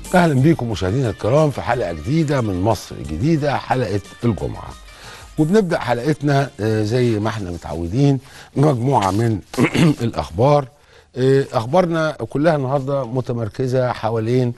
اهلا بيكم مشاهدينا الكرام في حلقه جديده من مصر الجديده حلقه الجمعه وبنبدا حلقتنا آه، زي ما احنا متعودين مجموعه من الاخبار آه، اخبارنا كلها النهارده متمركزه حوالين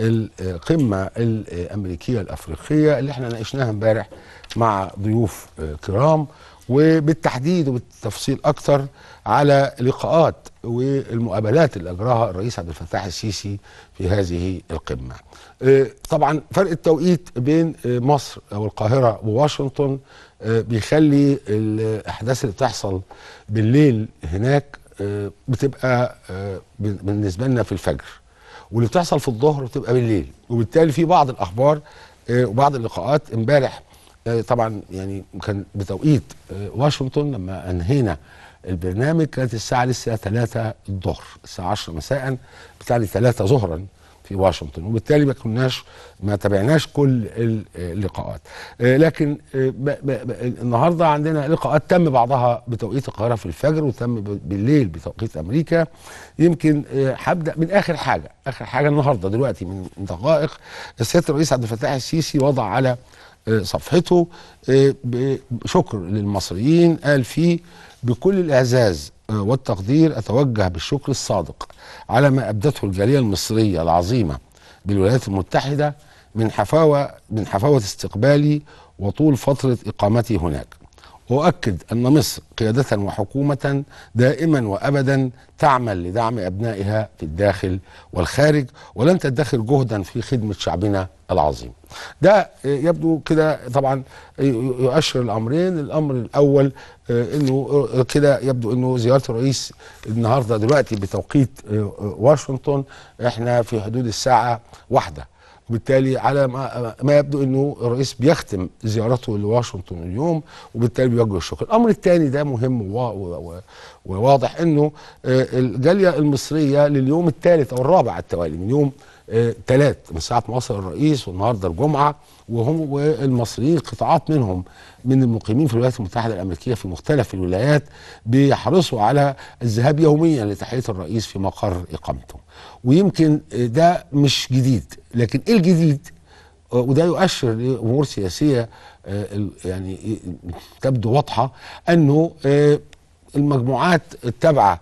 القمه الامريكيه الافريقيه اللي احنا ناقشناها امبارح مع ضيوف آه، كرام وبالتحديد وبالتفصيل اكثر على لقاءات والمقابلات اللي اجراها الرئيس عبد الفتاح السيسي في هذه القمه. آه، طبعا فرق التوقيت بين آه، مصر او القاهره وواشنطن آه، بيخلي الاحداث اللي بتحصل بالليل هناك آه، بتبقى آه، بالنسبه لنا في الفجر. واللي بتحصل في الظهر بتبقى بالليل وبالتالي في بعض الاخبار آه، وبعض اللقاءات امبارح آه، طبعا يعني كان بتوقيت آه، واشنطن لما انهينا البرنامج كانت الساعه لسه 3 الظهر الساعه 10 مساء بتاعي 3 ظهرا في واشنطن وبالتالي ما كناش ما تابعناش كل اللقاءات آه، لكن آه، ب- ب- ب- النهارده عندنا لقاءات تم بعضها بتوقيت القاهره في الفجر وتم ب- بالليل بتوقيت امريكا يمكن آه، هبدا من اخر حاجه اخر حاجه النهارده دلوقتي من من دقائق السيد الرئيس عبد الفتاح السيسي وضع على آه، صفحته آه، بشكر للمصريين قال فيه بكل الاعزاز آه، والتقدير اتوجه بالشكر الصادق على ما ابدته الجاليه المصريه العظيمه بالولايات المتحده من حفاوه من حفاوه استقبالي وطول فتره اقامتي هناك واؤكد ان مصر قياده وحكومه دائما وابدا تعمل لدعم ابنائها في الداخل والخارج ولن تدخر جهدا في خدمه شعبنا العظيم. ده آه، يبدو كده طبعا آه، يؤشر الامرين، الامر الاول آه، انه آه، كده يبدو انه زياره الرئيس النهارده دلوقتي بتوقيت آه، آه، واشنطن احنا في حدود الساعه واحده. وبالتالي على ما, ما يبدو انه الرئيس بيختم زيارته لواشنطن اليوم وبالتالي بيوجه الشكر. الامر الثاني ده مهم ووا- و- و- وواضح انه آه، الجاليه المصريه لليوم الثالث او الرابع على التوالي من يوم ثلاث من ساعه ما وصل الرئيس والنهارده الجمعه وهم والمصريين قطاعات منهم من المقيمين في الولايات المتحده الامريكيه في مختلف الولايات بيحرصوا على الذهاب يوميا لتحيه الرئيس في مقر اقامته. ويمكن آه، ده مش جديد لكن ايه الجديد؟ آه، وده يؤشر لامور سياسيه آه، ال- يعني تبدو واضحه انه آه، المجموعات التابعه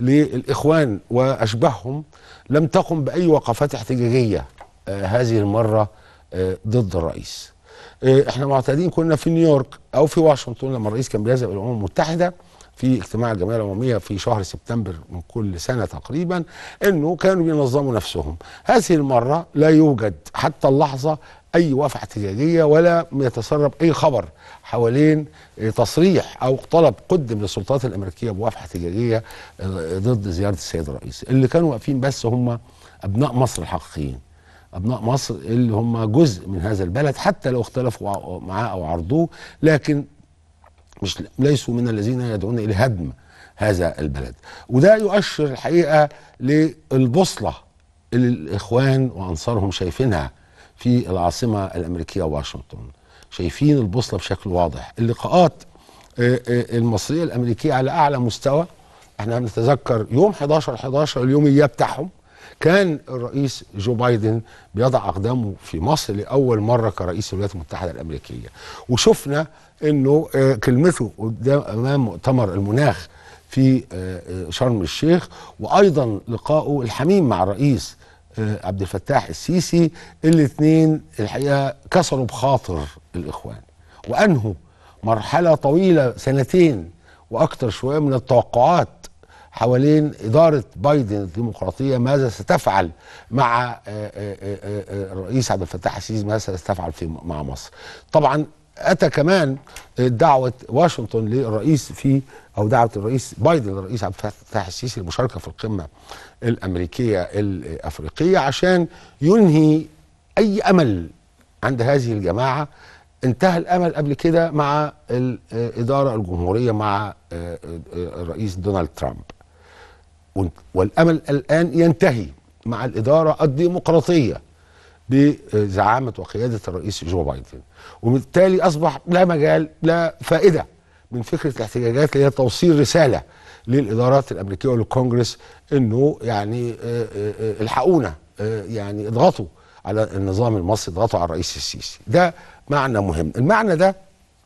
للاخوان واشباههم لم تقم باي وقفات احتجاجيه آه، هذه المره آه، ضد الرئيس. آه، احنا معتادين كنا في نيويورك او في واشنطن لما الرئيس كان بيذهب الى الامم المتحده في اجتماع الجمعيه العموميه في شهر سبتمبر من كل سنه تقريبا انه كانوا بينظموا نفسهم. هذه المره لا يوجد حتى اللحظه اي وقفه احتجاجيه ولا يتسرب اي خبر حوالين آه، تصريح او طلب قدم للسلطات الامريكيه بوقفه احتجاجيه آه، ضد زياره السيد الرئيس. اللي كانوا واقفين بس هم ابناء مصر الحقيقيين. ابناء مصر اللي هم جزء من هذا البلد حتى لو اختلفوا معاه او عرضوه لكن مش ليسوا من الذين يدعون الى هدم هذا البلد وده يؤشر الحقيقه للبوصله اللي الاخوان وانصارهم شايفينها في العاصمه الامريكيه واشنطن شايفين البوصله بشكل واضح اللقاءات آه، آه، المصريه الامريكيه على اعلى مستوى احنا بنتذكر يوم 11 11 اليوميه بتاعهم كان الرئيس جو بايدن بيضع اقدامه في مصر لاول مره كرئيس الولايات المتحده الامريكيه وشفنا انه آه، كلمته قدام امام مؤتمر المناخ في آه، آه، شرم الشيخ وايضا لقائه الحميم مع الرئيس آه، عبد الفتاح السيسي الاثنين الحقيقه كسروا بخاطر الاخوان وانهوا مرحله طويله سنتين واكثر شويه من التوقعات حوالين إدارة بايدن الديمقراطية ماذا ستفعل مع آه، آه، آه، آه، الرئيس عبد الفتاح السيسي ماذا ستفعل في مع مصر طبعا أتى كمان دعوة واشنطن للرئيس في أو دعوة الرئيس بايدن للرئيس عبد الفتاح السيسي للمشاركة في القمة الأمريكية الأفريقية عشان ينهي أي أمل عند هذه الجماعة انتهى الامل قبل كده مع الاداره الجمهوريه مع آه، آه، الرئيس دونالد ترامب وال- والامل الان ينتهي مع الاداره الديمقراطيه بزعامه وقياده الرئيس جو بايدن وبالتالي اصبح لا مجال لا فائده من فكره الاحتجاجات اللي هي توصيل رساله للادارات الامريكيه وللكونجرس انه يعني آه، آه، آه، الحقونا آه، يعني اضغطوا على النظام المصري ضغطوا على الرئيس السيسي ده معنى مهم المعنى ده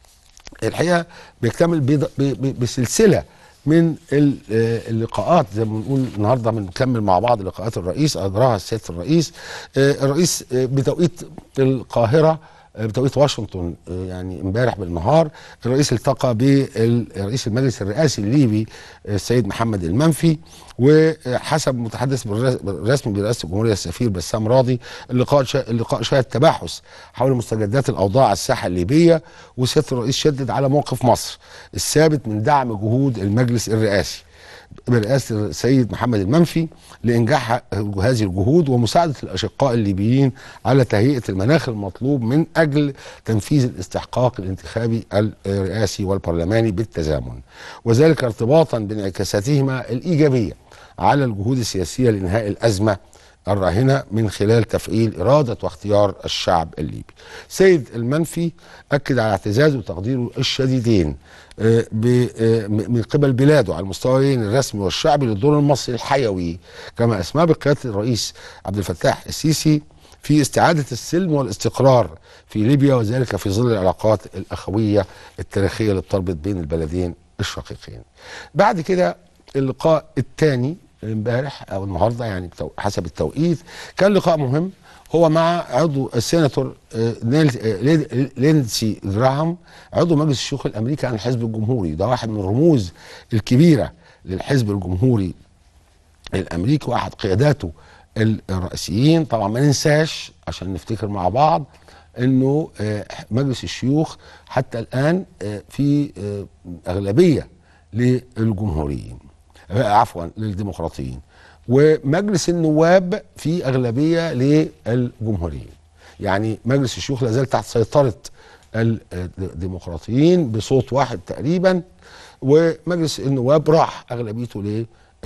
الحقيقه بيكتمل بيض- ب- ب- بسلسله من ال- آه، اللقاءات زي ما بنقول النهارده بنكمل مع بعض لقاءات الرئيس اجراها سياده الرئيس آه، الرئيس آه، بتوقيت القاهره آه، بتوقيت واشنطن آه، يعني امبارح بالنهار الرئيس التقى برئيس المجلس الرئاسي الليبي آه، السيد محمد المنفي وحسب متحدث بالرس- بالرسمي برئاسه الجمهوريه السفير بسام راضي اللقاء شا... اللقاء شهد تباحث حول مستجدات الاوضاع على الساحه الليبيه وسياده الرئيس شدد على موقف مصر الثابت من دعم جهود المجلس الرئاسي برئاسه السيد محمد المنفي لانجاح هذه الجهود ومساعده الاشقاء الليبيين على تهيئه المناخ المطلوب من اجل تنفيذ الاستحقاق الانتخابي الرئاسي والبرلماني بالتزامن وذلك ارتباطا بانعكاساتهما الايجابيه على الجهود السياسيه لانهاء الازمه الراهنه من خلال تفعيل اراده واختيار الشعب الليبي. سيد المنفي اكد على اعتزازه وتقديره الشديدين آه، ب- آه، م- من قبل بلاده على المستويين الرسمي والشعبي للدور المصري الحيوي كما اسماه بقياده الرئيس عبد الفتاح السيسي في استعاده السلم والاستقرار في ليبيا وذلك في ظل العلاقات الاخويه التاريخيه اللي بتربط بين البلدين الشقيقين. بعد كده اللقاء الثاني امبارح او النهارده يعني بتو- حسب التوقيت كان لقاء مهم هو مع عضو السيناتور آه، نيل- آه، ليد- ليندسي جراهام عضو مجلس الشيوخ الامريكي عن الحزب الجمهوري ده واحد من الرموز الكبيره للحزب الجمهوري الامريكي واحد قياداته الرئيسيين طبعا ما ننساش عشان نفتكر مع بعض انه آه، مجلس الشيوخ حتى الان آه، في آه، اغلبيه للجمهوريين آه، عفوا للديمقراطيين ومجلس النواب في اغلبيه للجمهوريين يعني مجلس الشيوخ لا زال تحت سيطره الديمقراطيين بصوت واحد تقريبا ومجلس النواب راح اغلبيته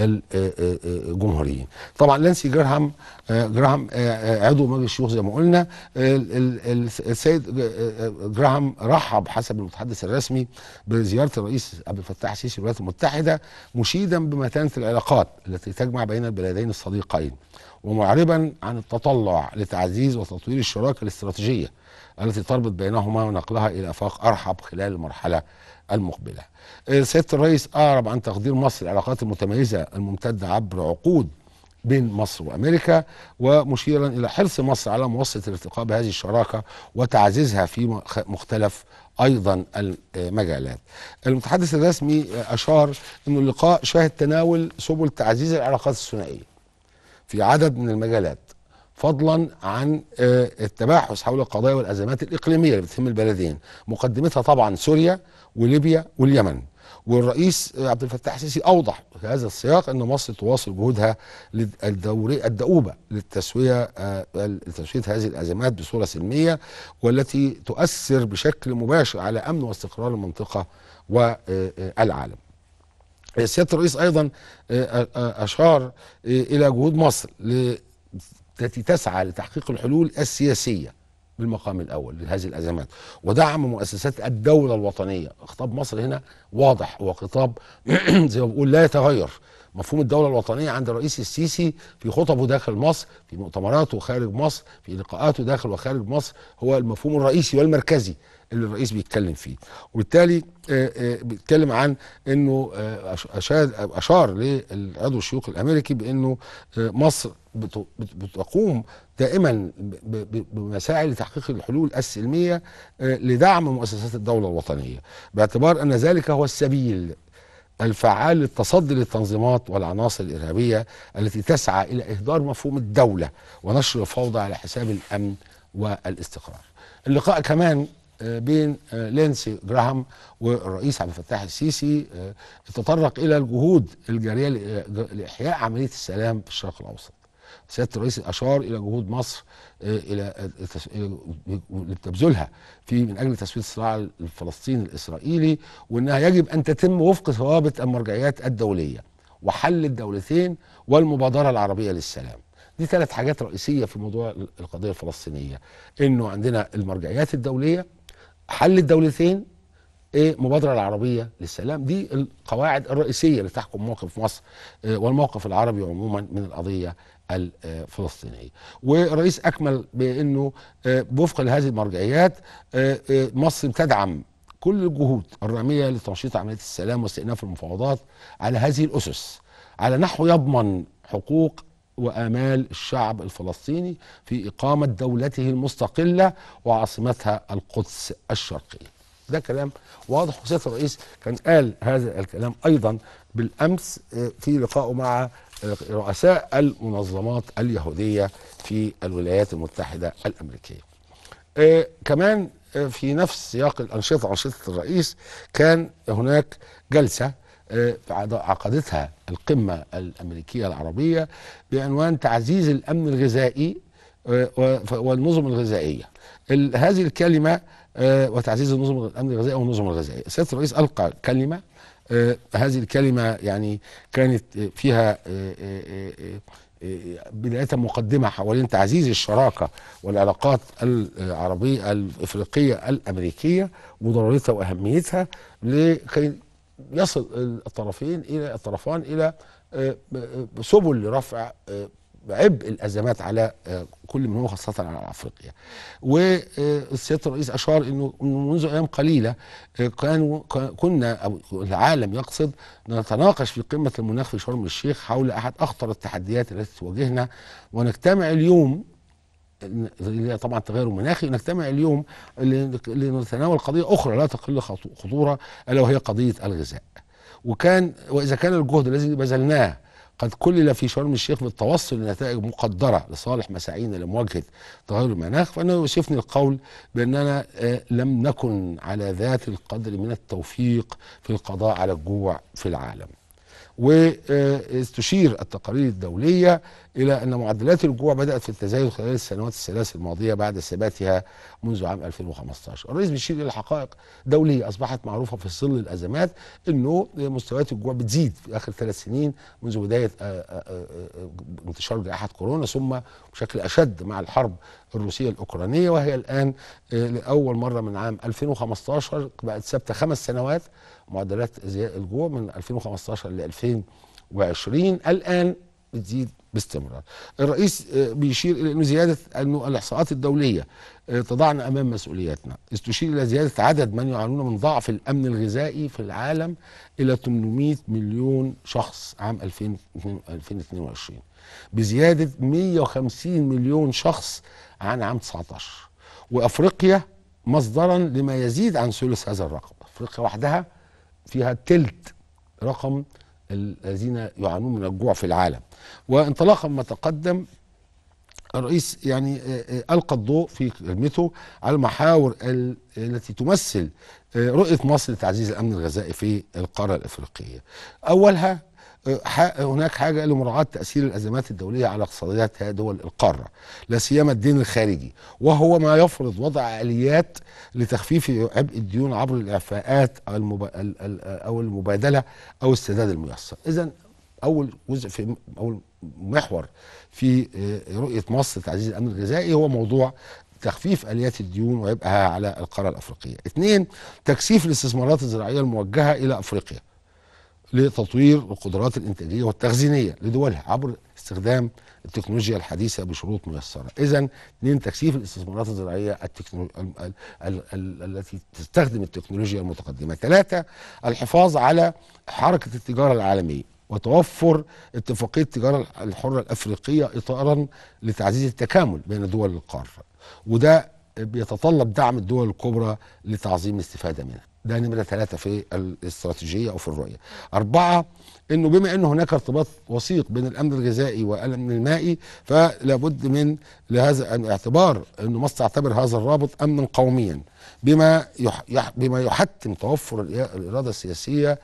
للجمهوريين طبعا لانسي جراهام آه، جراهام آه، آه، عضو مجلس الشيوخ زي ما قلنا ال- ال- ال- السيد آه، آه، جراهام رحب حسب المتحدث الرسمي بزياره الرئيس عبد الفتاح السيسي للولايات المتحده مشيدا بمتانه العلاقات التي تجمع بين البلدين الصديقين ومعربا عن التطلع لتعزيز وتطوير الشراكه الاستراتيجيه التي تربط بينهما ونقلها الى افاق ارحب خلال المرحله المقبله. آه، سياده الرئيس اعرب عن تقدير مصر العلاقات المتميزه الممتده عبر عقود بين مصر وامريكا ومشيرا الى حرص مصر على مواصله الارتقاء بهذه الشراكه وتعزيزها في مخ- مختلف ايضا المجالات. المتحدث الرسمي آه، اشار انه اللقاء شهد تناول سبل تعزيز العلاقات الثنائيه في عدد من المجالات فضلا عن آه، التباحث حول القضايا والازمات الاقليميه اللي بتهم البلدين مقدمتها طبعا سوريا وليبيا واليمن والرئيس آه، عبد الفتاح السيسي اوضح في هذا السياق ان مصر تواصل جهودها الدوري الدؤوبه للتسويه آه، لتسويه هذه الازمات بصوره سلميه والتي تؤثر بشكل مباشر على امن واستقرار المنطقه والعالم. سياده الرئيس ايضا آه، آه، اشار آه، الى جهود مصر ل- التي تسعى لتحقيق الحلول السياسيه بالمقام الاول لهذه الازمات ودعم مؤسسات الدوله الوطنيه خطاب مصر هنا واضح هو خطاب زي ما بقول لا يتغير مفهوم الدوله الوطنيه عند الرئيس السيسي في خطبه داخل مصر في مؤتمراته خارج مصر في لقاءاته داخل وخارج مصر هو المفهوم الرئيسي والمركزي اللي الرئيس بيتكلم فيه وبالتالي آه، آه، بيتكلم عن انه آه، أش- اشاد اشار للعضو الشيوخ الامريكي بانه آه، مصر بت- بت- بتقوم دائما ب- ب- بمساعي لتحقيق الحلول السلميه آه، لدعم مؤسسات الدوله الوطنيه باعتبار ان ذلك هو السبيل الفعال للتصدي للتنظيمات والعناصر الارهابيه التي تسعى الى اهدار مفهوم الدوله ونشر الفوضى على حساب الامن والاستقرار. اللقاء كمان آه، بين آه، لينسي جراهام والرئيس عبد الفتاح السيسي آه، تطرق الى الجهود الجاريه لإ- لاحياء عمليه السلام في الشرق الاوسط. سياده الرئيس اشار الى جهود مصر آه، الى التس- إلى- اللي بتبذلها في من اجل تسويه الصراع الفلسطيني الاسرائيلي وانها يجب ان تتم وفق ثوابت المرجعيات الدوليه وحل الدولتين والمبادره العربيه للسلام. دي ثلاث حاجات رئيسيه في موضوع القضيه الفلسطينيه انه عندنا المرجعيات الدوليه حل الدولتين ايه المبادره العربيه للسلام دي القواعد الرئيسيه اللي تحكم موقف مصر آه، والموقف العربي عموما من القضيه الفلسطينيه والرئيس اكمل بانه آه، وفق لهذه المرجعيات آه، آه، مصر تدعم كل الجهود الراميه لتنشيط عمليه السلام واستئناف المفاوضات على هذه الاسس على نحو يضمن حقوق وامال الشعب الفلسطيني في اقامه دولته المستقله وعاصمتها القدس الشرقيه. ده كلام واضح وسياده الرئيس كان قال هذا الكلام ايضا بالامس آه، في لقائه مع آه، رؤساء المنظمات اليهوديه في الولايات المتحده الامريكيه. آه، كمان آه، في نفس سياق الانشطه انشطه الرئيس كان هناك جلسه آه، عد- عقدتها القمه الامريكيه العربيه بعنوان تعزيز الامن الغذائي آه، و- والنظم الغذائيه. ال- هذه الكلمه آه، وتعزيز النظم الامن الغذائي والنظم الغذائيه. سياده الرئيس القى كلمه آه، هذه الكلمه يعني كانت آه، فيها آه، آه، آه، آه، بدايه مقدمه حوالين تعزيز الشراكه والعلاقات العربيه الافريقيه الامريكيه وضرورتها واهميتها لكي يصل الطرفين الى الطرفان الى آه، سبل لرفع آه، عبء الازمات على آه، كل منهم خاصه على افريقيا. وسياده الرئيس اشار انه منذ ايام قليله آه، كانوا كنا او العالم يقصد نتناقش في قمه المناخ في شرم الشيخ حول احد اخطر التحديات التي تواجهنا ونجتمع اليوم اللي هي طبعا تغير مناخي نجتمع اليوم ل- لنتناول قضيه اخرى لا تقل خطو- خطوره الا وهي قضيه الغذاء. وكان واذا كان الجهد الذي بذلناه قد كلل في شرم الشيخ بالتوصل لنتائج مقدره لصالح مساعينا لمواجهه تغير المناخ فانه يوصفني القول باننا آه، لم نكن على ذات القدر من التوفيق في القضاء على الجوع في العالم. واستشير التقارير الدولية إلى أن معدلات الجوع بدأت في التزايد خلال السنوات الثلاث الماضية بعد ثباتها منذ عام 2015 الرئيس بيشير إلى حقائق دولية أصبحت معروفة في ظل الأزمات أنه مستويات الجوع بتزيد في آخر ثلاث سنين منذ بداية آه، آه، آه، آه، انتشار جائحة كورونا ثم بشكل أشد مع الحرب الروسية الأوكرانية وهي الآن آه، لأول مرة من عام 2015 بقت ثابتة خمس سنوات معدلات زي- الجوع من 2015 ل 2020 الان بتزيد باستمرار. الرئيس آه، بيشير الى انه زياده انه الاحصاءات الدوليه آه، تضعنا امام مسؤولياتنا، استشير الى زياده عدد من يعانون من ضعف الامن الغذائي في العالم الى 800 مليون شخص عام 2022 بزياده 150 مليون شخص عن عام 19 وافريقيا مصدرا لما يزيد عن ثلث هذا الرقم، افريقيا وحدها فيها تلت رقم الذين يعانون من الجوع في العالم وانطلاقا ما تقدم الرئيس يعني آه، آه، ألقى الضوء في كلمته على المحاور ال- التي تمثل آه، رؤية مصر لتعزيز الأمن الغذائي في القارة الإفريقية أولها آه، ح- هناك حاجة لمراعاة تأثير الأزمات الدولية على اقتصاديات دول القارة لا سيما الدين الخارجي وهو ما يفرض وضع آليات لتخفيف عبء الديون عبر الإعفاءات أو المب- ال- ال- أو المبادلة أو السداد الميسر إذا اول جزء في اول محور في آه، رؤيه مصر تعزيز الامن الغذائي هو موضوع تخفيف اليات الديون وعبئها على القاره الافريقيه. اثنين تكثيف الاستثمارات الزراعيه الموجهه الى افريقيا لتطوير القدرات الانتاجيه والتخزينيه لدولها عبر استخدام التكنولوجيا الحديثه بشروط ميسره. اذا اثنين تكثيف الاستثمارات الزراعيه التكنو... ال... ال... ال... ال... التي تستخدم التكنولوجيا المتقدمه. ثلاثه الحفاظ على حركه التجاره العالميه وتوفر اتفاقيه التجاره الحره الافريقيه اطارا لتعزيز التكامل بين دول القاره. وده بيتطلب دعم الدول الكبرى لتعظيم الاستفاده منها. ده نمره ثلاثه في الاستراتيجيه او في الرؤيه. اربعه انه بما انه هناك ارتباط وثيق بين الامن الغذائي والامن المائي فلا بد من لهذا الاعتبار انه مصر تعتبر هذا الرابط امنا قوميا بما يح يح بما يحتم توفر الإ- الاراده السياسيه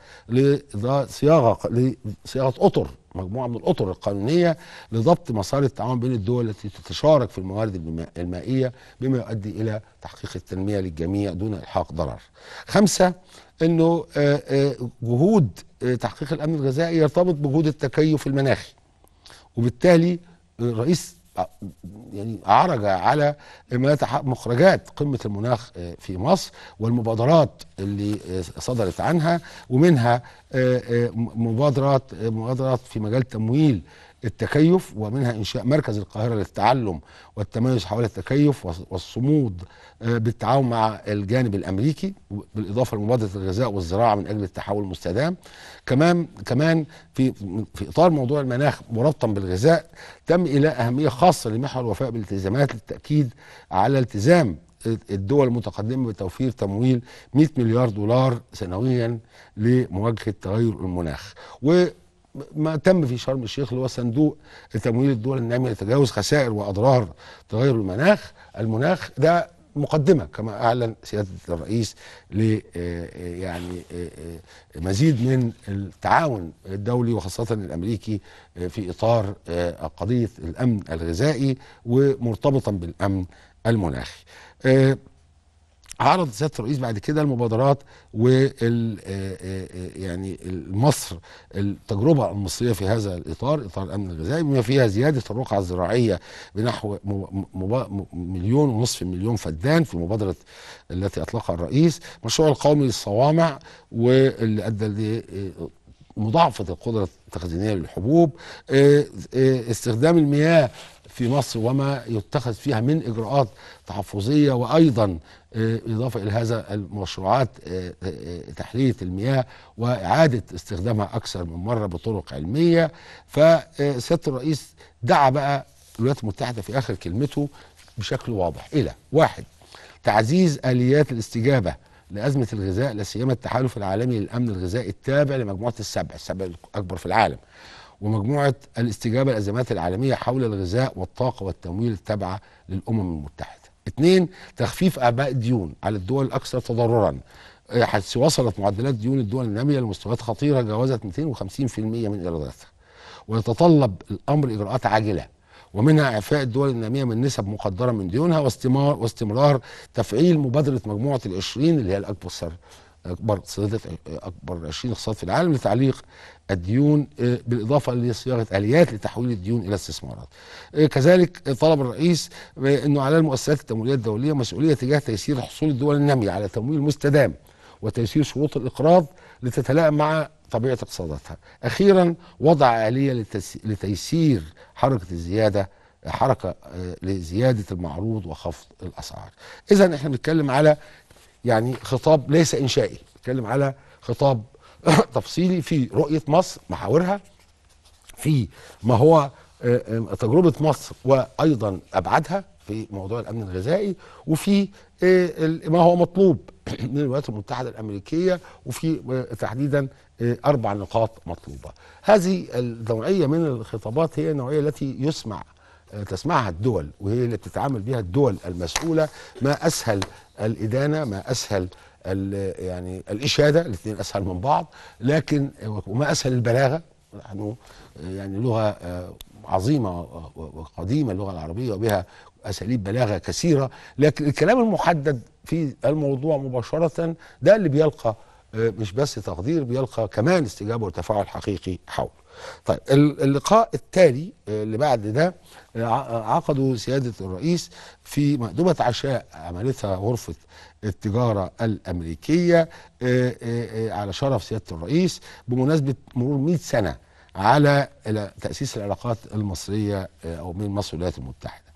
لصياغه لصياغه اطر مجموعه من الاطر القانونيه لضبط مسار التعاون بين الدول التي تتشارك في الموارد الماء- المائيه بما يؤدي الى تحقيق التنميه للجميع دون الحاق ضرر. خمسه انه آه، آه، جهود آه، تحقيق الامن الغذائي يرتبط بجهود التكيف المناخي وبالتالي الرئيس ع- يعني عرج على ما يتحقق مخرجات قمه المناخ آه، في مصر والمبادرات اللي آه، صدرت عنها ومنها آه، آه، م- مبادرات آه، مبادرات في مجال تمويل التكيف ومنها انشاء مركز القاهره للتعلم والتميز حول التكيف والص- والصمود آه، بالتعاون مع الجانب الامريكي بالاضافه لمبادره الغذاء والزراعه من اجل التحول المستدام كمان كمان في في اطار موضوع المناخ مربطا بالغذاء تم ايلاء اهميه خاصه لمحور الوفاء بالالتزامات للتاكيد على التزام الدول المتقدمه بتوفير تمويل 100 مليار دولار سنويا لمواجهه تغير المناخ وما تم في شرم الشيخ اللي هو صندوق تمويل الدول الناميه لتجاوز خسائر واضرار تغير المناخ المناخ ده مقدمه كما اعلن سياده الرئيس ل آه، يعني آه، آه، مزيد من التعاون الدولي وخاصه الامريكي آه، في اطار آه، قضيه الامن الغذائي ومرتبطا بالامن المناخي. آه، عرض سياده الرئيس بعد كده المبادرات وال آه، آه، آه، يعني مصر التجربه المصريه في هذا الاطار اطار الامن الغذائي بما فيها زياده الرقعه الزراعيه بنحو م- م- م- مليون ونصف مليون فدان في مبادره التي اطلقها الرئيس مشروع القومي للصوامع واللي ادى ل آه، مضاعفه القدره التخزينيه للحبوب آه، آه، استخدام المياه في مصر وما يتخذ فيها من اجراءات تحفظيه وايضا آه، اضافه الى هذا المشروعات آه، آه، تحليه المياه واعاده استخدامها اكثر من مره بطرق علميه فسياده الرئيس دعا بقى الولايات المتحده في اخر كلمته بشكل واضح الى واحد تعزيز اليات الاستجابه لازمه الغذاء لا سيما التحالف العالمي للامن الغذائي التابع لمجموعه السبع السبع الاكبر في العالم ومجموعه الاستجابه للازمات العالميه حول الغذاء والطاقه والتمويل التابعه للامم المتحده. اثنين تخفيف اعباء الديون على الدول الاكثر تضررا آه، حيث وصلت معدلات ديون الدول الناميه لمستويات خطيره جاوزت 250% من ايراداتها. ويتطلب الامر اجراءات عاجله ومنها اعفاء الدول الناميه من نسب مقدره من ديونها واستمرار واستمرار تفعيل مبادره مجموعه العشرين اللي هي الاكبر اكبر اقتصادات اكبر 20 اقتصاد في العالم لتعليق الديون آه، بالاضافه لصياغه اليات لتحويل الديون الى استثمارات. آه، كذلك طلب الرئيس آه، انه على المؤسسات التمويليه الدوليه مسؤوليه تجاه تيسير حصول الدول الناميه على تمويل مستدام وتيسير شروط الاقراض لتتلائم مع طبيعه اقتصاداتها. اخيرا وضع اليه لتس- لتيسير حركه الزياده حركه آه، لزياده المعروض وخفض الاسعار. اذا احنا بنتكلم على يعني خطاب ليس انشائي، بنتكلم على خطاب تفصيلي في رؤيه مصر محاورها في ما هو آه، آه، تجربه مصر وايضا ابعادها في موضوع الامن الغذائي وفي آه، ال- ما هو مطلوب من الولايات المتحده الامريكيه وفي آه، تحديدا آه، اربع نقاط مطلوبه. هذه النوعيه من الخطابات هي النوعيه التي يسمع آه، تسمعها الدول وهي اللي بتتعامل بها الدول المسؤوله ما اسهل الادانه ما اسهل ال- يعني الاشاده الاثنين اسهل من بعض لكن وما اسهل البلاغه نحن يعني لغه آه، عظيمه و- وقديمه اللغه العربيه وبها اساليب بلاغه كثيره لكن الكلام المحدد في الموضوع مباشره ده اللي بيلقى آه، مش بس تقدير بيلقى كمان استجابه وتفاعل حقيقي حوله. طيب ال- اللقاء التالي آه، اللي بعد ده آه، ع- عقده سياده الرئيس في مأدبة عشاء عملتها غرفه التجاره الامريكيه آه، آه، آه، على شرف سياده الرئيس بمناسبه مرور 100 سنه على ال- تاسيس العلاقات المصريه آه، او من مصر والولايات المتحده.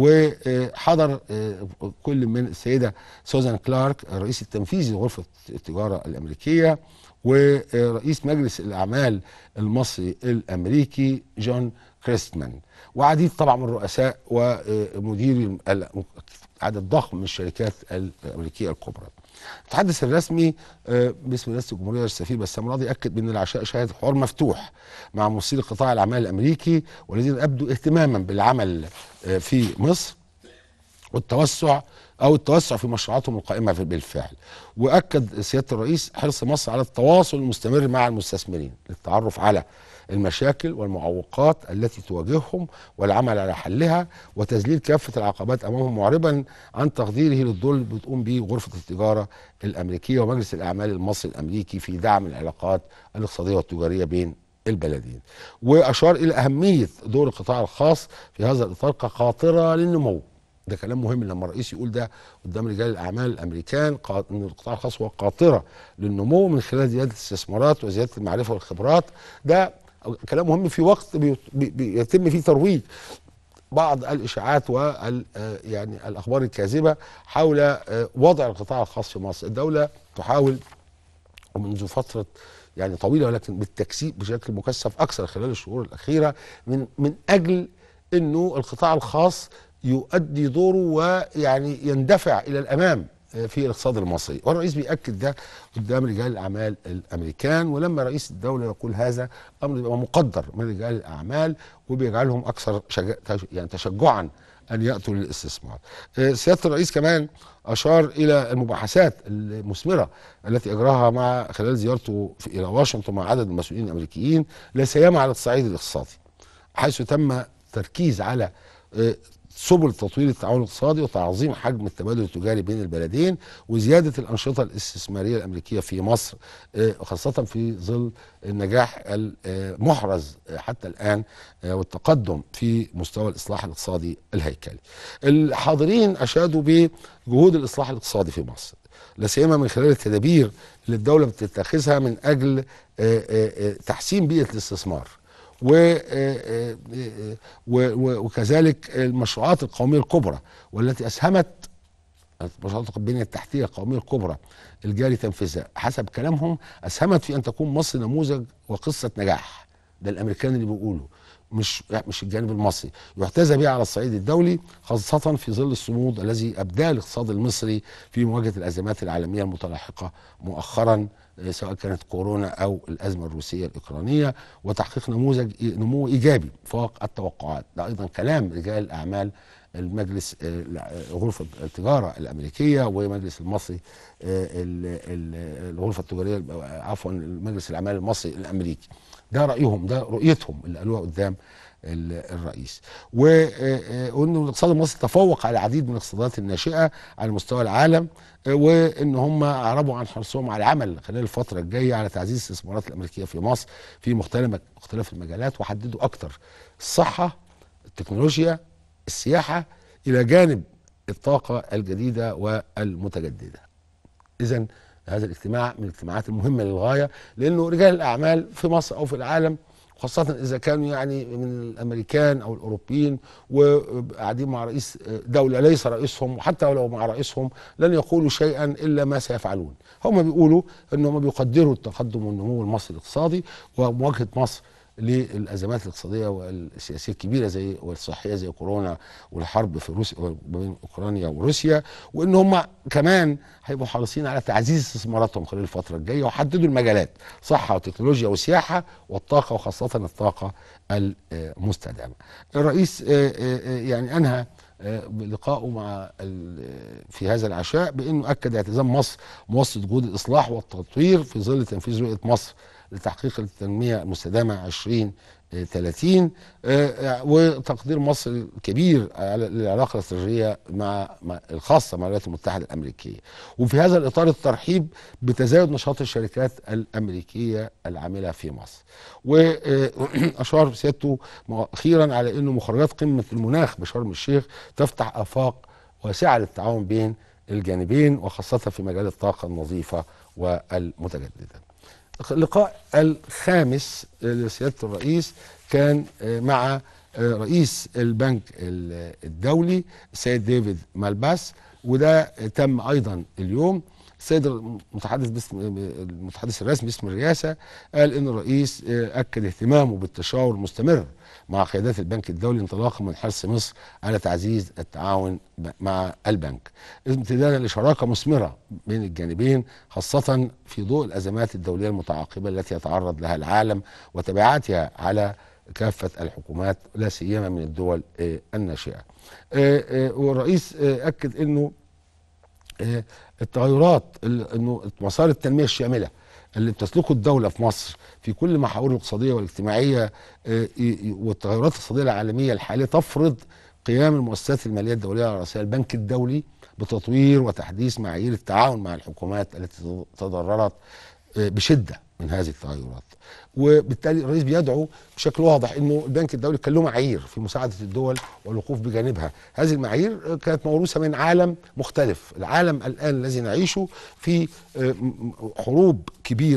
وحضر آه، كل من السيده سوزان كلارك الرئيس التنفيذي لغرفه التجاره الامريكيه ورئيس مجلس الاعمال المصري الامريكي جون كريستمان وعديد طبعا من الرؤساء ومديري ال- عدد ضخم من الشركات الامريكيه الكبرى. المتحدث الرسمي آه، باسم رئاسه الجمهوريه السفير بسام راضي اكد بان العشاء شهد حوار مفتوح مع ممثلي قطاع الاعمال الامريكي والذين ابدوا اهتماما بالعمل آه، في مصر والتوسع او التوسع في مشروعاتهم القائمه في- بالفعل واكد سياده الرئيس حرص مصر على التواصل المستمر مع المستثمرين للتعرف على المشاكل والمعوقات التي تواجههم والعمل على حلها وتذليل كافه العقبات امامهم معربا عن تقديره للدور اللي بتقوم به غرفه التجاره الامريكيه ومجلس الاعمال المصري الامريكي في دعم العلاقات الاقتصاديه والتجاريه بين البلدين واشار الى اهميه دور القطاع الخاص في هذا الاطار كقاطره للنمو ده كلام مهم لما الرئيس يقول ده قدام رجال الاعمال الامريكان قا- ان القطاع الخاص هو قاطره للنمو من خلال زياده الاستثمارات وزياده المعرفه والخبرات ده كلام مهم في وقت بي- بي- بيتم فيه ترويج بعض الاشاعات وال آه، يعني الاخبار الكاذبه حول آه، وضع القطاع الخاص في مصر الدوله تحاول ومنذ فتره يعني طويله ولكن بالتكثيف بشكل مكثف اكثر خلال الشهور الاخيره من من اجل انه القطاع الخاص يؤدي دوره ويعني يندفع الى الامام في الاقتصاد المصري والرئيس بيأكد ده قدام رجال الاعمال الامريكان ولما رئيس الدوله يقول هذا امر يبقى مقدر من رجال الاعمال وبيجعلهم اكثر شجع يعني تشجعا ان ياتوا للاستثمار. آه، سياده الرئيس كمان اشار الى المباحثات المثمره التي اجراها مع خلال زيارته في- الى واشنطن مع عدد من المسؤولين الامريكيين لا سيما على الصعيد الاقتصادي حيث تم تركيز على آه، سبل تطوير التعاون الاقتصادي وتعظيم حجم التبادل التجاري بين البلدين وزياده الانشطه الاستثماريه الامريكيه في مصر آه، خاصه في ظل النجاح المحرز آه، حتى الان آه، والتقدم في مستوى الاصلاح الاقتصادي الهيكلي. الحاضرين اشادوا بجهود الاصلاح الاقتصادي في مصر لا سيما من خلال التدابير اللي الدوله بتتخذها من اجل آه، آه، آه، تحسين بيئه الاستثمار. و آه، آه، آه، و- و- وكذلك المشروعات القوميه الكبرى والتي اسهمت مشروعات البنيه التحتيه القوميه الكبرى الجاري تنفيذها حسب كلامهم اسهمت في ان تكون مصر نموذج وقصه نجاح ده الامريكان اللي بيقولوا مش مش الجانب المصري يحتذى بها على الصعيد الدولي خاصه في ظل الصمود الذي ابداه الاقتصاد المصري في مواجهه الازمات العالميه المتلاحقه مؤخرا آه، سواء كانت كورونا او الازمه الروسيه الاوكرانيه وتحقيق نموذج نمو ايجابي فوق التوقعات ده ايضا كلام رجال الاعمال المجلس آه، غرفه التجاره الامريكيه ومجلس المصري آه، ال- ال- الغرفه التجاريه عفوا مجلس الاعمال المصري الامريكي ده رايهم ده رؤيتهم اللي قالوها قدام ال- الرئيس و- آه، آه، وانه الاقتصاد المصري تفوق على العديد من الاقتصادات الناشئه على مستوى العالم آه، وان هم اعربوا عن حرصهم على العمل خلال الفتره الجايه على تعزيز الاستثمارات الامريكيه في مصر في مختلف مختلف المجالات وحددوا اكتر الصحه التكنولوجيا السياحه الى جانب الطاقه الجديده والمتجدده. اذا هذا الاجتماع من الاجتماعات المهمه للغايه لانه رجال الاعمال في مصر او في العالم خاصة إذا كانوا يعني من الأمريكان أو الأوروبيين وقاعدين مع رئيس دولة ليس رئيسهم وحتى لو مع رئيسهم لن يقولوا شيئا إلا ما سيفعلون هم بيقولوا أنهم بيقدروا التقدم والنمو المصري الاقتصادي ومواجهة مصر للازمات الاقتصاديه والسياسيه الكبيره زي والصحيه زي كورونا والحرب في روسيا بين اوكرانيا وروسيا وان هم كمان هيبقوا حريصين على تعزيز استثماراتهم خلال الفتره الجايه وحددوا المجالات صحه وتكنولوجيا وسياحه والطاقه وخاصه الطاقه المستدامه. الرئيس آه، آه، يعني انهى آه، بلقائه مع ال- في هذا العشاء بانه اكد اعتزام مصر موسط جهود الاصلاح والتطوير في ظل تنفيذ رؤيه مصر لتحقيق التنميه المستدامه 20 30 آه، وتقدير مصر الكبير على العلاقه الاستراتيجيه مع مع- الخاصه مع الولايات المتحده الامريكيه وفي هذا الاطار الترحيب بتزايد نشاط الشركات الامريكيه العامله في مصر واشار سيادته اخيرا على انه مخرجات قمه المناخ بشرم الشيخ تفتح افاق واسعه للتعاون بين الجانبين وخاصه في مجال الطاقه النظيفه والمتجدده اللقاء الخامس لسياده الرئيس كان آه، مع آه، رئيس البنك ال- الدولي السيد ديفيد مالباس وده تم ايضا اليوم السيد المتحدث باسم المتحدث الرسمي باسم الرئاسه قال ان الرئيس آه، اكد اهتمامه بالتشاور المستمر مع قيادات البنك الدولي انطلاقا من حرص مصر على تعزيز التعاون ب- مع البنك امتدادا لشراكه مثمره بين الجانبين خاصه في ضوء الازمات الدوليه المتعاقبه التي يتعرض لها العالم وتبعاتها على كافه الحكومات لا سيما من الدول آه، الناشئه. آه، آه، والرئيس آه، اكد انه آه، التغيرات ال- انه مسار التنميه الشامله اللي بتسلكه الدوله في مصر في كل محاوره الاقتصاديه والاجتماعيه آه، ي- ي- والتغيرات الاقتصاديه العالميه الحاليه تفرض قيام المؤسسات الماليه الدوليه على راسها البنك الدولي بتطوير وتحديث معايير التعاون مع الحكومات التي تضررت آه، بشده من هذه التغيرات وبالتالي الرئيس بيدعو بشكل واضح انه البنك الدولي كان له معايير في مساعده الدول والوقوف بجانبها هذه المعايير كانت موروثه من عالم مختلف العالم الان الذي نعيشه في آه، م- م- حروب كبيره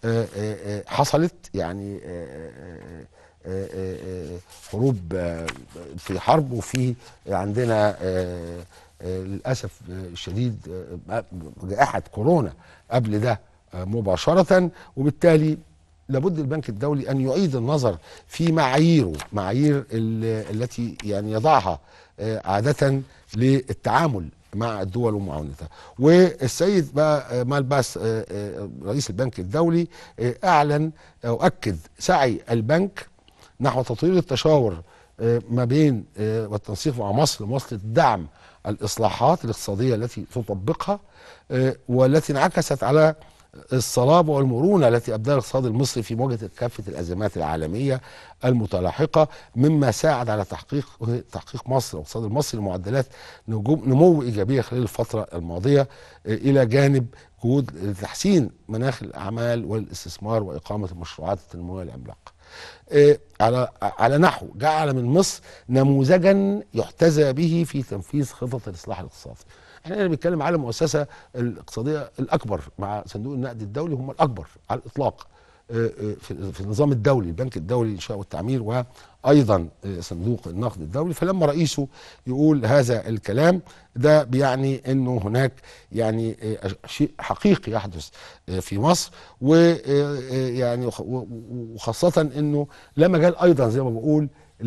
آه، آه، آه، حصلت يعني آه، آه، آه، آه، حروب آه، في حرب وفي عندنا آه، آه، للاسف آه، الشديد آه، جائحه كورونا قبل ده آه، مباشره وبالتالي لابد البنك الدولي ان يعيد النظر في معاييره معايير ال- التي يعني يضعها آه، عاده للتعامل مع الدول ومعاونتها والسيد بقى آه، مالباس آه، آه، رئيس البنك الدولي آه، اعلن او اكد سعي البنك نحو تطوير التشاور آه، ما بين آه، والتنسيق مع مصر لمواصله دعم الاصلاحات الاقتصاديه التي تطبقها آه، والتي انعكست على الصلابه والمرونه التي ابداها الاقتصاد المصري في مواجهه كافه الازمات العالميه المتلاحقه مما ساعد على تحقيق تحقيق مصر والاقتصاد المصري لمعدلات نجوم- نمو ايجابيه خلال الفتره الماضيه آه، الى جانب جهود لتحسين مناخ الاعمال والاستثمار واقامه المشروعات التنمويه العملاقه. آه، على على نحو جعل من مصر نموذجا يحتذى به في تنفيذ خطط الاصلاح الاقتصادي. احنا هنا بنتكلم على المؤسسه الاقتصاديه الاكبر مع صندوق النقد الدولي هم الاكبر على الاطلاق آه، آه، في في النظام الدولي البنك الدولي للانشاء والتعمير وايضا آه، صندوق النقد الدولي فلما رئيسه يقول هذا الكلام ده بيعني انه هناك يعني آه، شيء حقيقي يحدث آه، في مصر ويعني وخاصه انه لا مجال ايضا زي ما بقول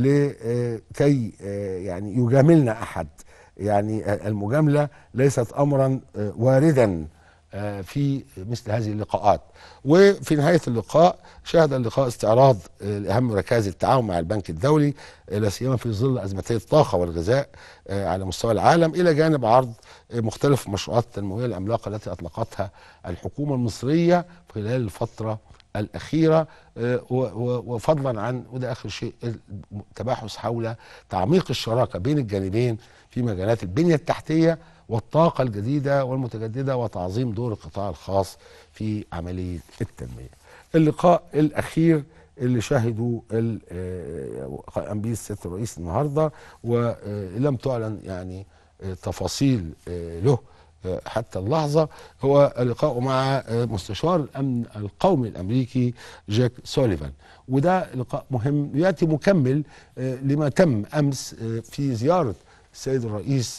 لكي يعني يجاملنا احد يعني آه، المجامله ليست امرا آه، واردا آه، في مثل هذه اللقاءات وفي نهايه اللقاء شهد اللقاء استعراض آه، لاهم ركائز التعاون مع البنك الدولي آه، لا سيما في ظل ازمتي الطاقه والغذاء آه، على مستوى العالم الى جانب عرض آه، مختلف المشروعات التنمويه العملاقه التي اطلقتها الحكومه المصريه خلال الفتره الاخيره آه، و- و- وفضلا عن وده اخر شيء التباحث حول تعميق الشراكه بين الجانبين في مجالات البنيه التحتيه والطاقه الجديده والمتجدده وتعظيم دور القطاع الخاص في عمليه التنميه. اللقاء الاخير اللي شهدوا ال- آه، قام به السيد الرئيس النهارده ولم تعلن يعني آه، تفاصيل آه، له آه، حتى اللحظه هو لقاءه مع آه، مستشار الامن القومي الامريكي جاك سوليفان وده لقاء مهم ياتي مكمل آه، لما تم امس آه، في زياره السيد الرئيس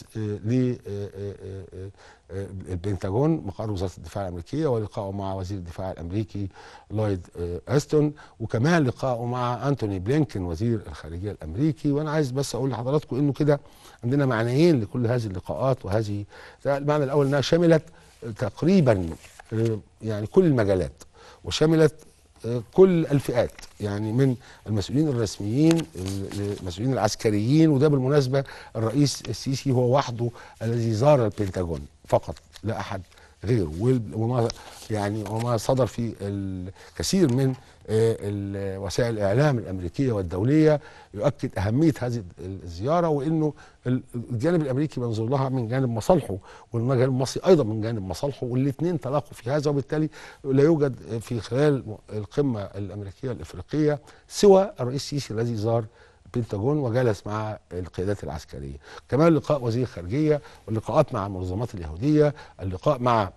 للبنتاجون مقر وزاره الدفاع الامريكيه ولقائه مع وزير الدفاع الامريكي لويد آه، استون وكمان لقائه مع انتوني بلينكن وزير الخارجيه الامريكي وانا عايز بس اقول لحضراتكم انه كده عندنا معنيين لكل هذه اللقاءات وهذه ده المعنى الاول انها شملت تقريبا آه، يعني كل المجالات وشملت آه، كل الفئات يعني من المسؤولين الرسميين المسؤولين العسكريين وده بالمناسبه الرئيس السيسي هو وحده الذي زار البنتاجون فقط لا احد غيره وال- وما يعني وما صدر في الكثير من آه، ال- وسائل الاعلام الامريكيه والدوليه يؤكد اهميه هذه الزياره وانه ال- الجانب الامريكي منظور لها من جانب مصالحه والجانب المصري ايضا من جانب مصالحه والاثنين تلاقوا في هذا وبالتالي لا يوجد في خلال القمه الامريكيه الافريقيه سوى الرئيس السيسي الذي زار البنتاجون وجلس مع القيادات العسكريه كمان لقاء وزير الخارجيه واللقاءات مع المنظمات اليهوديه اللقاء مع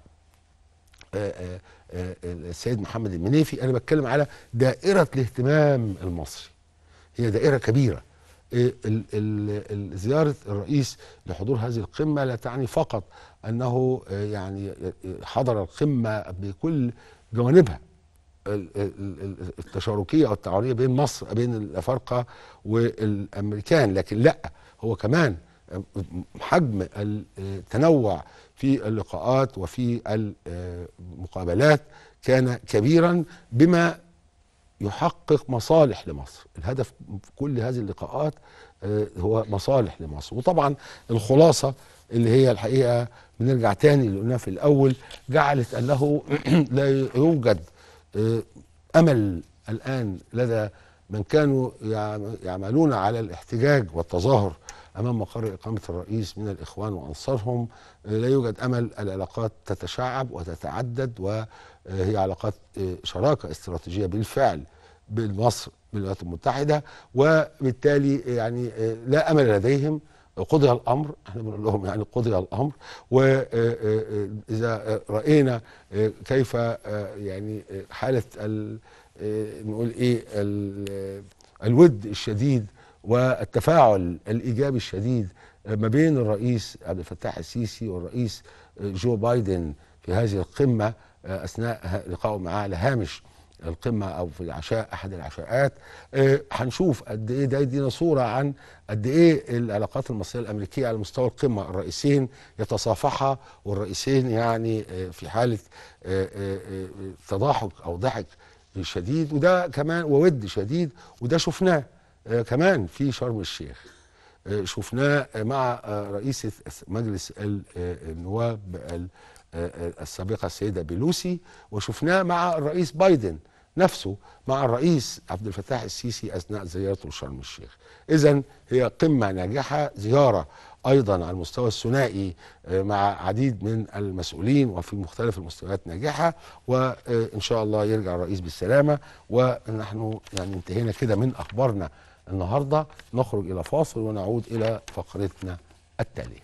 آه، آه، آه، السيد محمد المنيفي انا بتكلم على دائره الاهتمام المصري هي دائره كبيره آه، ال- ال- ال- زياره الرئيس لحضور هذه القمه لا تعني فقط انه آه، يعني حضر القمه بكل جوانبها ال- ال- ال- التشاركيه او التعاونيه بين مصر بين الافارقه والامريكان لكن لا هو كمان حجم التنوع في اللقاءات وفي المقابلات كان كبيرا بما يحقق مصالح لمصر الهدف في كل هذه اللقاءات آه، هو مصالح لمصر وطبعا الخلاصة اللي هي الحقيقة بنرجع تاني اللي قلناه في الأول جعلت أنه لا يوجد آه، أمل الآن لدى من كانوا يعم- يعملون على الاحتجاج والتظاهر امام مقر اقامه الرئيس من الاخوان وانصارهم آه، لا يوجد امل العلاقات تتشعب وتتعدد وهي علاقات آه، شراكه استراتيجيه بالفعل بين مصر بالولايات المتحده وبالتالي يعني آه، لا امل لديهم قضي الامر احنا بنقول لهم يعني قضي الامر واذا راينا آه، كيف آه، يعني آه، حاله ال- آه، نقول ايه ال- الود الشديد والتفاعل الايجابي الشديد ما بين الرئيس عبد الفتاح السيسي والرئيس جو بايدن في هذه القمه اثناء لقائه معاه على هامش القمه او في العشاء احد العشاءات آه، هنشوف قد ايه ده يدينا صوره عن قد ايه العلاقات المصريه الامريكيه على مستوى القمه الرئيسين يتصافحا والرئيسين يعني آه، في حاله آه، آه، آه، تضاحك او ضحك شديد وده كمان وود شديد وده شفناه آه، كمان في شرم الشيخ آه، شفناه مع آه، رئيسة مجلس ال- آه، النواب ال- آه، آه، السابقة السيدة بيلوسي وشفناه مع الرئيس بايدن نفسه مع الرئيس عبد الفتاح السيسي أثناء زيارته لشرم الشيخ إذا هي قمة ناجحة زيارة أيضا على المستوى الثنائي آه، مع عديد من المسؤولين وفي مختلف المستويات ناجحة وإن شاء الله يرجع الرئيس بالسلامة ونحن يعني انتهينا كده من أخبارنا النهارده نخرج الى فاصل ونعود الى فقرتنا التاليه.